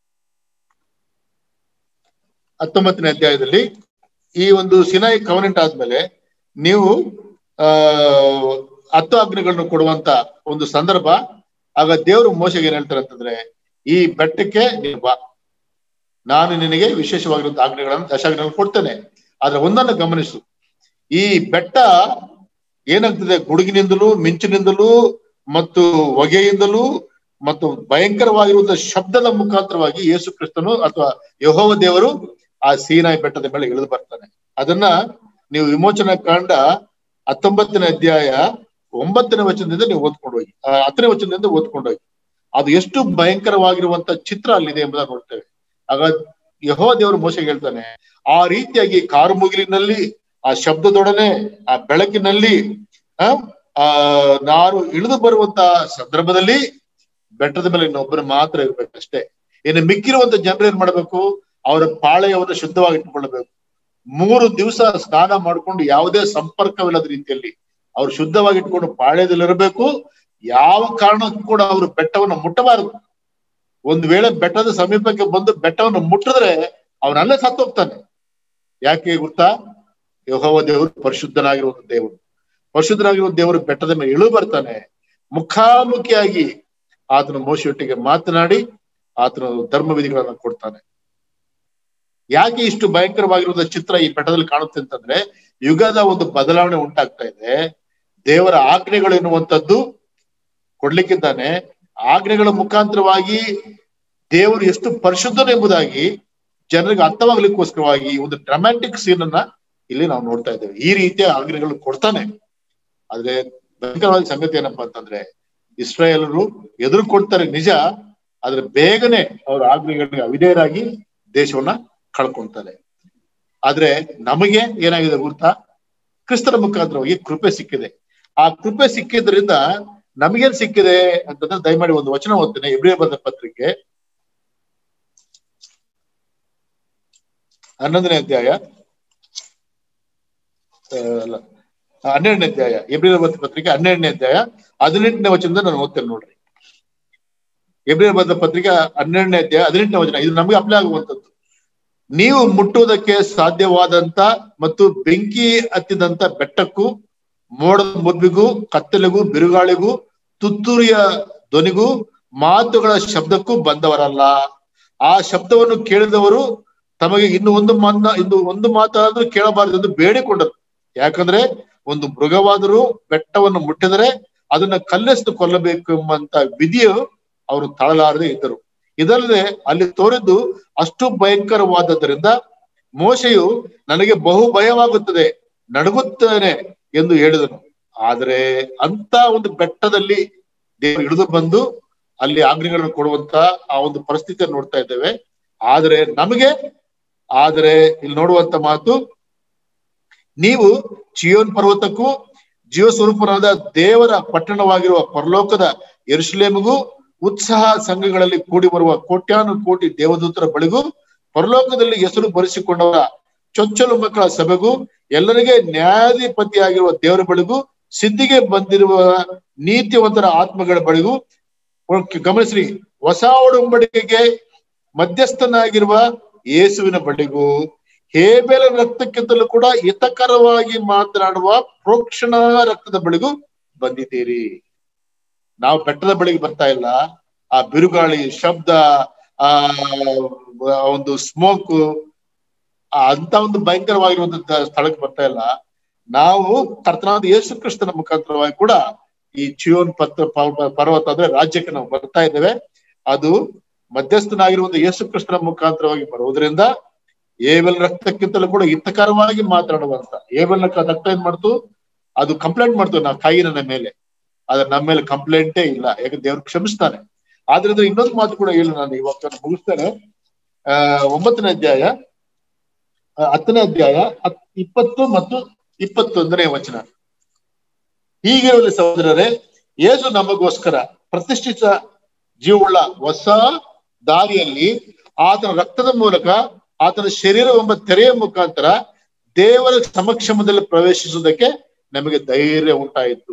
ಹತ್ತೊಂಬತ್ತನೇ ಅಧ್ಯಾಯದಲ್ಲಿ ಈ ಒಂದು ಸಿನಾಯಿ ಕವನೆಂಟ್ ಆದ್ಮೇಲೆ ನೀವು ಆ ಹತ್ತು ಆಜ್ಞೆಗಳನ್ನು ಕೊಡುವಂತ ಒಂದು ಸಂದರ್ಭ ಆಗ ದೇವರು ಮೋಸಗೆ ಏನ್ ಹೇಳ್ತಾರೆ ಅಂತಂದ್ರೆ ಈ ಬೆಟ್ಟಕ್ಕೆ ನೀನು ಬಾ ನಾನು ನಿನಗೆ ವಿಶೇಷವಾಗಿರುವಂತ ಆಜ್ಞೆಗಳನ್ನು ದಶಾಜ್ಞೆಗಳನ್ನು ಕೊಡ್ತೇನೆ ಆದ್ರೆ ಒಂದನ್ನು ಗಮನಿಸು ಈ ಬೆಟ್ಟ ಏನಾಗ್ತದೆ ಗುಡುಗಿನಿಂದಲೂ ಮಿಂಚಿನಿಂದಲೂ ಮತ್ತು ಹೊಗೆಯಿಂದಲೂ ಮತ್ತು ಭಯಂಕರವಾಗಿರುವಂತಹ ಶಬ್ದದ ಮುಖಾಂತರವಾಗಿ ಯೇಸು ಕ್ರಿಸ್ತನು ಅಥವಾ ಯಹೋವ ದೇವರು ಆ ಸೀನಾಯಿ ಬೆಟ್ಟದ ಮೇಲೆ ಇಳಿದು ಬರ್ತಾನೆ ಅದನ್ನ ನೀವು ವಿಮೋಚನಾ ಕಾಂಡ ಹತ್ತೊಂಬತ್ತನೇ ಅಧ್ಯಾಯ ಒಂಬತ್ತನೇ ವಚನದಿಂದ ನೀವು ಓದ್ಕೊಂಡು ಹೋಗಿ ಹತ್ತನೇ ವಚನದಿಂದ ಓದ್ಕೊಂಡು ಹೋಗಿ ಅದು ಎಷ್ಟು ಭಯಂಕರವಾಗಿರುವಂತ ಚಿತ್ರ ಅಲ್ಲಿದೆ ಎಂಬುದನ್ನು ನೋಡ್ತೇವೆ ಆಗ ಯಹೋ ದೇವರು ಮೋಸಗೆ ಹೇಳ್ತಾನೆ ಆ ರೀತಿಯಾಗಿ ಕಾರು ಮುಗಿಲಿನಲ್ಲಿ ಆ ಶಬ್ದದೊಡನೆ ಆ ಬೆಳಕಿನಲ್ಲಿ ಆ ನಾನು ಇಳಿದು ಬರುವಂತ ಸಂದರ್ಭದಲ್ಲಿ ಬೆಟ್ಟದ ಮೇಲೆ ಇನ್ನೊಬ್ಬರು ಮಾತ್ರ ಇರ್ಬೇಕಷ್ಟೇ ಇನ್ನು ಮಿಕ್ಕಿರುವಂತ ಜನರು ಏನ್ ಮಾಡ್ಬೇಕು ಅವರ ಪಾಳೆಯವನ್ನು ಶುದ್ಧವಾಗಿ ಇಟ್ಟುಕೊಳ್ಳಬೇಕು ಮೂರು ದಿವಸ ಸ್ನಾನ ಮಾಡ್ಕೊಂಡು ಯಾವುದೇ ಸಂಪರ್ಕವಿಲ್ಲದ ರೀತಿಯಲ್ಲಿ ಅವ್ರು ಶುದ್ಧವಾಗಿ ಇಟ್ಕೊಂಡು ಪಾಳ್ಯದಲ್ಲಿರಬೇಕು ಯಾವ ಕಾರಣಕ್ಕೂ ಕೂಡ ಅವರು ಬೆಟ್ಟವನ್ನು ಮುಟ್ಟಬಾರದು ಒಂದ್ ವೇಳೆ ಬೆಟ್ಟದ ಸಮೀಪಕ್ಕೆ ಬಂದು ಬೆಟ್ಟವನ್ನು ಮುಟ್ಟಿದ್ರೆ ಅವನಲ್ಲೇ ಸತ್ತೋಗ್ತಾನೆ ಯಾಕೆ ಗೊತ್ತಾ ಯಹೋವ ದೇವರು ಪರಿಶುದ್ಧನಾಗಿರುವ ದೇವರು ಪರಿಶುದ್ಧನಾಗಿರುವ ದೇವರು ಬೆಟ್ಟದ ಮೇಲೆ ಇಳು ಬರ್ತಾನೆ ಮುಖಾಮುಖಿಯಾಗಿ ಆತನ ಮೋಶಿಯೊಟ್ಟಿಗೆ ಮಾತನಾಡಿ ಆತನ ಧರ್ಮ ವಿಧಿಗಳನ್ನ ಕೊಡ್ತಾನೆ ಯಾಕೆ ಇಷ್ಟು ಭಯಂಕರವಾಗಿರುವ ಚಿತ್ರ ಈ ಬೆಟ್ಟದಲ್ಲಿ ಕಾಣುತ್ತೆ ಅಂತಂದ್ರೆ ಯುಗದ ಒಂದು ಬದಲಾವಣೆ ಉಂಟಾಗ್ತಾ ಇದೆ ದೇವರ ಆಜ್ಞೆಗಳು ಎನ್ನುವಂಥದ್ದು ಕೊಡ್ಲಿಕ್ಕಿದ್ದಾನೆ ಆಜ್ಞೆಗಳ ಮುಖಾಂತರವಾಗಿ ದೇವರು ಎಷ್ಟು ಪರಿಶುದ್ಧನು ಎಂಬುದಾಗಿ ಜನರಿಗೆ ಅರ್ಥವಾಗ್ಲಿಕ್ಕೋಸ್ಕರವಾಗಿ ಒಂದು ಡ್ರಾಮ್ಯಾಟಿಕ್ ಸೀನ್ ಅನ್ನ ಇಲ್ಲಿ ನಾವು ನೋಡ್ತಾ ಇದ್ದೇವೆ ಈ ರೀತಿಯ ಆಜ್ಞೆಗಳು ಕೊಡ್ತಾನೆ ಆದ್ರೆ ಭಯಂಕರವಾದ ಸಂಗತಿ ಏನಪ್ಪಾ ಅಂತಂದ್ರೆ ಇಸ್ರಾಯೇಲರು ಎದುರು ಕೊಡ್ತಾರೆ ನಿಜ ಆದ್ರೆ ಬೇಗನೆ ಅವರ ಆಜ್ಞೆಗಳಿಗೆ ಅವಿಧೇಯರಾಗಿ ದೇಶವನ್ನ ಕಳ್ಕೊಂತಾರೆ ಆದ್ರೆ ನಮಗೆ ಏನಾಗಿದೆ ಗೊತ್ತಾ ಕ್ರಿಸ್ತರ ಮುಖಾಂತರವಾಗಿ ಕೃಪೆ ಸಿಕ್ಕಿದೆ ಆ ಕೃಪೆ ಸಿಕ್ಕಿದ್ರಿಂದ ನಮಗೇನ್ ಸಿಕ್ಕಿದೆ ಅಂತಂದ್ರೆ ದಯಮಾಡಿ ಒಂದು ವಚನ ಓದ್ತೇನೆ ಎಬ್ರಿಯ ಬರೆದ ಪತ್ರಿಕೆ ಹನ್ನೊಂದನೇ ಅಧ್ಯಾಯ ಆ, ಅಲ್ಲ ಹನ್ನೆರಡನೇ ಅಧ್ಯಾಯ ಎಬ್ರಿಯ ಬರೆದ ಪತ್ರಿಕೆ ಹನ್ನೆರಡನೇ ಅಧ್ಯಾಯ ಹದಿನೆಂಟನೇ ವಚನದಿಂದ ನಾನು ಓದ್ತೇನೆ ನೋಡ್ರಿ ಎಬ್ರಿಯ ಬರೆದ ಪತ್ರಿಕೆ ಹನ್ನೆರಡನೇ ಅಧ್ಯಾಯ ಹದಿನೆಂಟನೇ ವಚನ ಇದು ನಮಗೆ ಅಪ್ಲೈ ಆಗುವಂತದ್ದು ನೀವು ಮುಟ್ಟುವುದಕ್ಕೆ ಸಾಧ್ಯವಾದಂತ ಮತ್ತು ಬೆಂಕಿ ಹತ್ತಿದಂತ ಬೆಟ್ಟಕ್ಕೂ ಮೋಡದ ಮುದ್ಬಿಗೂ ಕತ್ತಲೆಗೂ ಬಿರುಗಾಳಿಗೂ ತುತ್ತೂರಿಯ ಧ್ವನಿಗೂ ಮಾತುಗಳ ಶಬ್ದಕ್ಕೂ ಬಂದವರಲ್ಲ ಆ ಶಬ್ದವನ್ನು ಕೇಳಿದವರು ತಮಗೆ ಇನ್ನು ಒಂದು ಮನ್ನ ಇನ್ನು ಒಂದು ಮಾತಾದ್ರೂ ಕೇಳಬಾರದು ಎಂದು ಬೇಡಿಕೊಂಡರು ಯಾಕಂದ್ರೆ ಒಂದು ಮೃಗವಾದರೂ ಬೆಟ್ಟವನ್ನು ಮುಟ್ಟಿದರೆ ಅದನ್ನ ಕಲ್ಲೆಸ್ದು ಕೊಲ್ಲಬೇಕು ಎಂಬಂತ ವಿಧಿಯು ಅವರು ತಾಳಲಾರದೆ ಇದ್ದರು ಇದಲ್ಲದೆ ಅಲ್ಲಿ ತೋರಿದ್ದು ಅಷ್ಟು ಭಯಂಕರವಾದದ್ದರಿಂದ ಮೋಶೆಯು ನನಗೆ ಬಹು ಭಯವಾಗುತ್ತದೆ ನಡುಗುತ್ತೇನೆ ಎಂದು ಹೇಳಿದನು ಆದರೆ ಅಂತ ಒಂದು ಬೆಟ್ಟದಲ್ಲಿ ದೇವರು ಇಳಿದು ಬಂದು ಅಲ್ಲಿ ಆಜ್ಞೆಗಳನ್ನು ಕೊಡುವಂತ ಆ ಒಂದು ಪರಿಸ್ಥಿತಿಯನ್ನು ನೋಡ್ತಾ ಇದ್ದೇವೆ ಆದರೆ ನಮಗೆ ಆದರೆ ಇಲ್ಲಿ ನೋಡುವಂತ ಮಾತು ನೀವು ಚಿಯೋನ್ ಪರ್ವತಕ್ಕೂ ಜೀವ ಸ್ವರೂಪನಾದ ದೇವರ ಪಟ್ಟಣವಾಗಿರುವ ಪರಲೋಕದ ಯೆರೂಸಲೇಮಿಗೂ ಉತ್ಸಾಹ ಸಂಘಗಳಲ್ಲಿ ಕೂಡಿ ಬರುವ ಕೋಟ್ಯಾನು ಕೋಟಿ ದೇವದೂತರ ಬಳಿಗೂ ಪರಲೋಕದಲ್ಲಿ ಹೆಸರು ಬರೆಸಿಕೊಂಡವರ ಚೊಚ್ಚಲು ಮಕ್ಕಳ ಸಭೆಗೂ ಎಲ್ಲರಿಗೆ ನ್ಯಾಯಾಧಿಪತಿಯಾಗಿರುವ ದೇವರ ಬಳಿಗೂ ಸಿದ್ಧಿಗೆ ಬಂದಿರುವ ನೀತಿವಂತರ ಆತ್ಮಗಳ ಬಳಿಗೂ ಗಮನಿಸ್ರಿ ಹೊಸ ಒಡಂಬಡಿಕೆಗೆ ಮಧ್ಯಸ್ಥನಾಗಿರುವ ಯೇಸುವಿನ ಬಳಿಗೂ ಹೇಬೇಲ ರಕ್ತಕ್ಕಿಂತಲೂ ಕೂಡ ಹಿತಕರವಾಗಿ ಮಾತನಾಡುವ ಪ್ರೋಕ್ಷಣ ರಕ್ತದ ಬಳಿಗೂ ಬಂದಿದ್ದೀರಿ ನಾವು ಬೆಟ್ಟದ ಬಳಿಗೆ ಬರ್ತಾ ಇಲ್ಲ ಆ ಬಿರುಗಾಳಿ ಶಬ್ದ ಆ ಒಂದು ಸ್ಮೋಕ್ ಅಂತ ಒಂದು ಭಯಂಕರವಾಗಿರುವಂತ ಸ್ಥಳಕ್ಕೆ ಬರ್ತಾ ಇಲ್ಲ ನಾವು ಕರ್ತನಾದ ಯೇಸು ಕ್ರಿಸ್ತನ ಮುಖಾಂತರವಾಗಿ ಕೂಡ ಈ ಚಿಯೋನ್ ಪತ್ರ ಪರ್ವತ ಅಂದ್ರೆ ರಾಜ್ಯಕ್ಕೆ ನಾವು ಬರ್ತಾ ಇದ್ದೇವೆ ಅದು ಮಧ್ಯಸ್ಥನಾಗಿರುವಂತ ಯೇಸು ಕ್ರಿಸ್ತನ ಮುಖಾಂತರವಾಗಿ ಬರುವುದರಿಂದ ಏವೆಲ್ ರಕ್ತಕ್ಕಿಂತಲೂ ಕೂಡ ಹಿತಕರವಾಗಿ ಮಾತನಾಡುವಂತ ಏವೆಲ್ ರಕ್ತ ಏನ್ ಮಾಡ್ತು ಅದು ಕಂಪ್ಲೇಂಟ್ ಮಾಡ್ತು ನಾವು ಕೈ ನನ್ನ ಮೇಲೆ ಆದ್ರೆ ನಮ್ಮ ಮೇಲೆ ಕಂಪ್ಲೇಂಟೇ ಇಲ್ಲ ಯಾಕಂದ್ರೆ ದೇವ್ರು ಕ್ಷಮಿಸ್ತಾನೆ ಆದ್ರಿಂದ ಇನ್ನೊಂದು ಮಾತು ಕೂಡ ಹೇಳಿ ನಾನು ಇವಾಗ ಮುಗಿಸ್ತೇನೆ ಆ ಒಂಬತ್ತನೇ ಅಧ್ಯಾಯ ಹತ್ತನೇ ಅಧ್ಯಾಯ ಹತ್ ಇಪ್ಪತ್ತು ಮತ್ತು ಇಪ್ಪತ್ತೊಂದನೇ ವಚನ ಹೀಗಿರಲಿ ಸಹೋದರರೇ ಯೇಸು ನಮಗೋಸ್ಕರ ಪ್ರತಿಷ್ಠಿತ ಜೀವವುಳ್ಳ ಹೊಸ ದಾರಿಯಲ್ಲಿ ಆತನ ರಕ್ತದ ಮೂಲಕ ಆತನ ಶರೀರವೆಂಬ ತೆರೆಯ ಮುಖಾಂತರ ದೇವರ ಸಮಕ್ಷಮದಲ್ಲಿ ಪ್ರವೇಶಿಸುವುದಕ್ಕೆ ನಮಗೆ ಧೈರ್ಯ ಉಂಟಾಯಿತು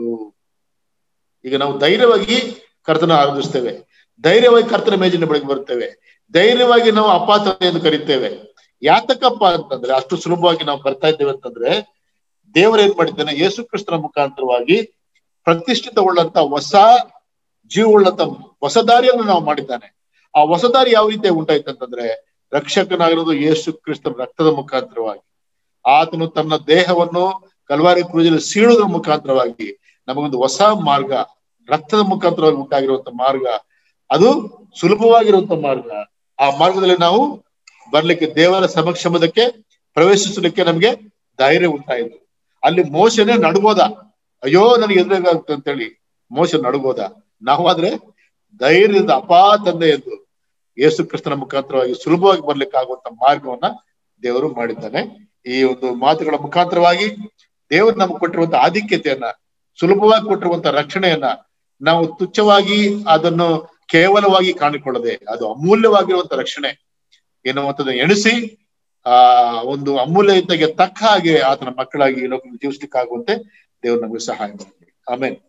ಈಗ ನಾವು ಧೈರ್ಯವಾಗಿ ಕರ್ತನ ಆರಾಧಿಸ್ತೇವೆ ಧೈರ್ಯವಾಗಿ ಕರ್ತನ ಮೇಜಿನ ಬಳಿಗೆ ಬರ್ತೇವೆ ಧೈರ್ಯವಾಗಿ ನಾವು ಅಪಾತ ಎಂದು ಕರಿತೇವೆ ಯಾತಕಪ್ಪ ಅಂತಂದ್ರೆ ಅಷ್ಟು ಸುಲಭವಾಗಿ ನಾವು ಬರ್ತಾ ಇದ್ದೇವೆ ಅಂತಂದ್ರೆ ದೇವರು ಏನ್ ಮಾಡಿದ್ದಾನೆ ಯೇಸು ಕ್ರಿಸ್ತನ ಮುಖಾಂತರವಾಗಿ ಪ್ರತಿಷ್ಠಿತವುಳ್ಳಂತ ಹೊಸ ಜೀವವುಳ್ಳಂತ ಹೊಸ ದಾರಿಯನ್ನು ನಾವು ಮಾಡಿದ್ದಾನೆ ಆ ಹೊಸ ದಾರಿ ಯಾವ ರೀತಿ ಉಂಟಾಯ್ತು ಅಂತಂದ್ರೆ ರಕ್ಷಕನಾಗಿರೋದು ಯೇಸು ಕ್ರಿಸ್ತನ ರಕ್ತದ ಮುಖಾಂತರವಾಗಿ ಆತನು ತನ್ನ ದೇಹವನ್ನು ಕಲ್ವಾರಿ ಕ್ರೂಜಲ್ಲಿ ಸೀಳುವುದರ ಮುಖಾಂತರವಾಗಿ ನಮಗೊಂದು ಹೊಸ ಮಾರ್ಗ ರಕ್ತದ ಮುಖಾಂತರವಾಗಿ ಉಂಟಾಗಿರುವಂತ ಮಾರ್ಗ ಅದು ಸುಲಭವಾಗಿರುವಂತ ಮಾರ್ಗ ಆ ಮಾರ್ಗದಲ್ಲಿ ನಾವು ಬರ್ಲಿಕ್ಕೆ ದೇವರ ಸಮಕ್ಷಮದಕ್ಕೆ ಪ್ರವೇಶಿಸಲಿಕ್ಕೆ ನಮ್ಗೆ ಧೈರ್ಯ ಉಂಟಾಯಿತು ಅಲ್ಲಿ ಮೋಶನೇ ನಡ್ಬೋದ ಅಯ್ಯೋ ನನಗೆ ಎದುರಾಗುತ್ತೆ ಅಂತೇಳಿ ಮೋಶ ನಡ್ಬೋದ ನಾವಾದ್ರೆ ಧೈರ್ಯದ ಅಪಾ ತಂದೆ ಎಂದು ಯೇಸು ಕ್ರಿಸ್ತನ ಮುಖಾಂತರವಾಗಿ ಸುಲಭವಾಗಿ ಬರ್ಲಿಕ್ಕೆ ಆಗುವಂತ ಮಾರ್ಗವನ್ನ ದೇವರು ಮಾಡಿದ್ದಾನೆ ಈ ಒಂದು ಮಾತುಗಳ ಮುಖಾಂತರವಾಗಿ ದೇವರು ನಮ್ಗೆ ಕೊಟ್ಟಿರುವಂತ ಆಧಿಕ್ಯತೆಯನ್ನ ಸುಲಭವಾಗಿ ಕೊಟ್ಟಿರುವಂತ ರಕ್ಷಣೆಯನ್ನ ನಾವು ತುಚ್ಛವಾಗಿ ಅದನ್ನು ಕೇವಲವಾಗಿ ಕಾಣಿಕೊಳ್ಳದೆ ಅದು ಅಮೂಲ್ಯವಾಗಿರುವಂತ ರಕ್ಷಣೆ ಎನ್ನುವಂಥದ್ದು ಎಣಿಸಿ ಆ ಒಂದು ಅಮೂಲ್ಯತೆಗೆ ತಕ್ಕ ಹಾಗೆ ಆತನ ಮಕ್ಕಳಾಗಿ ಈ ಲೋಕ ಜೀವಿಸ್ಲಿಕ್ಕಾಗುವಂತೆ ದೇವರು ನಮಗೆ ಸಹಾಯ ಮಾಡಲಿ ಆಮೇಲೆ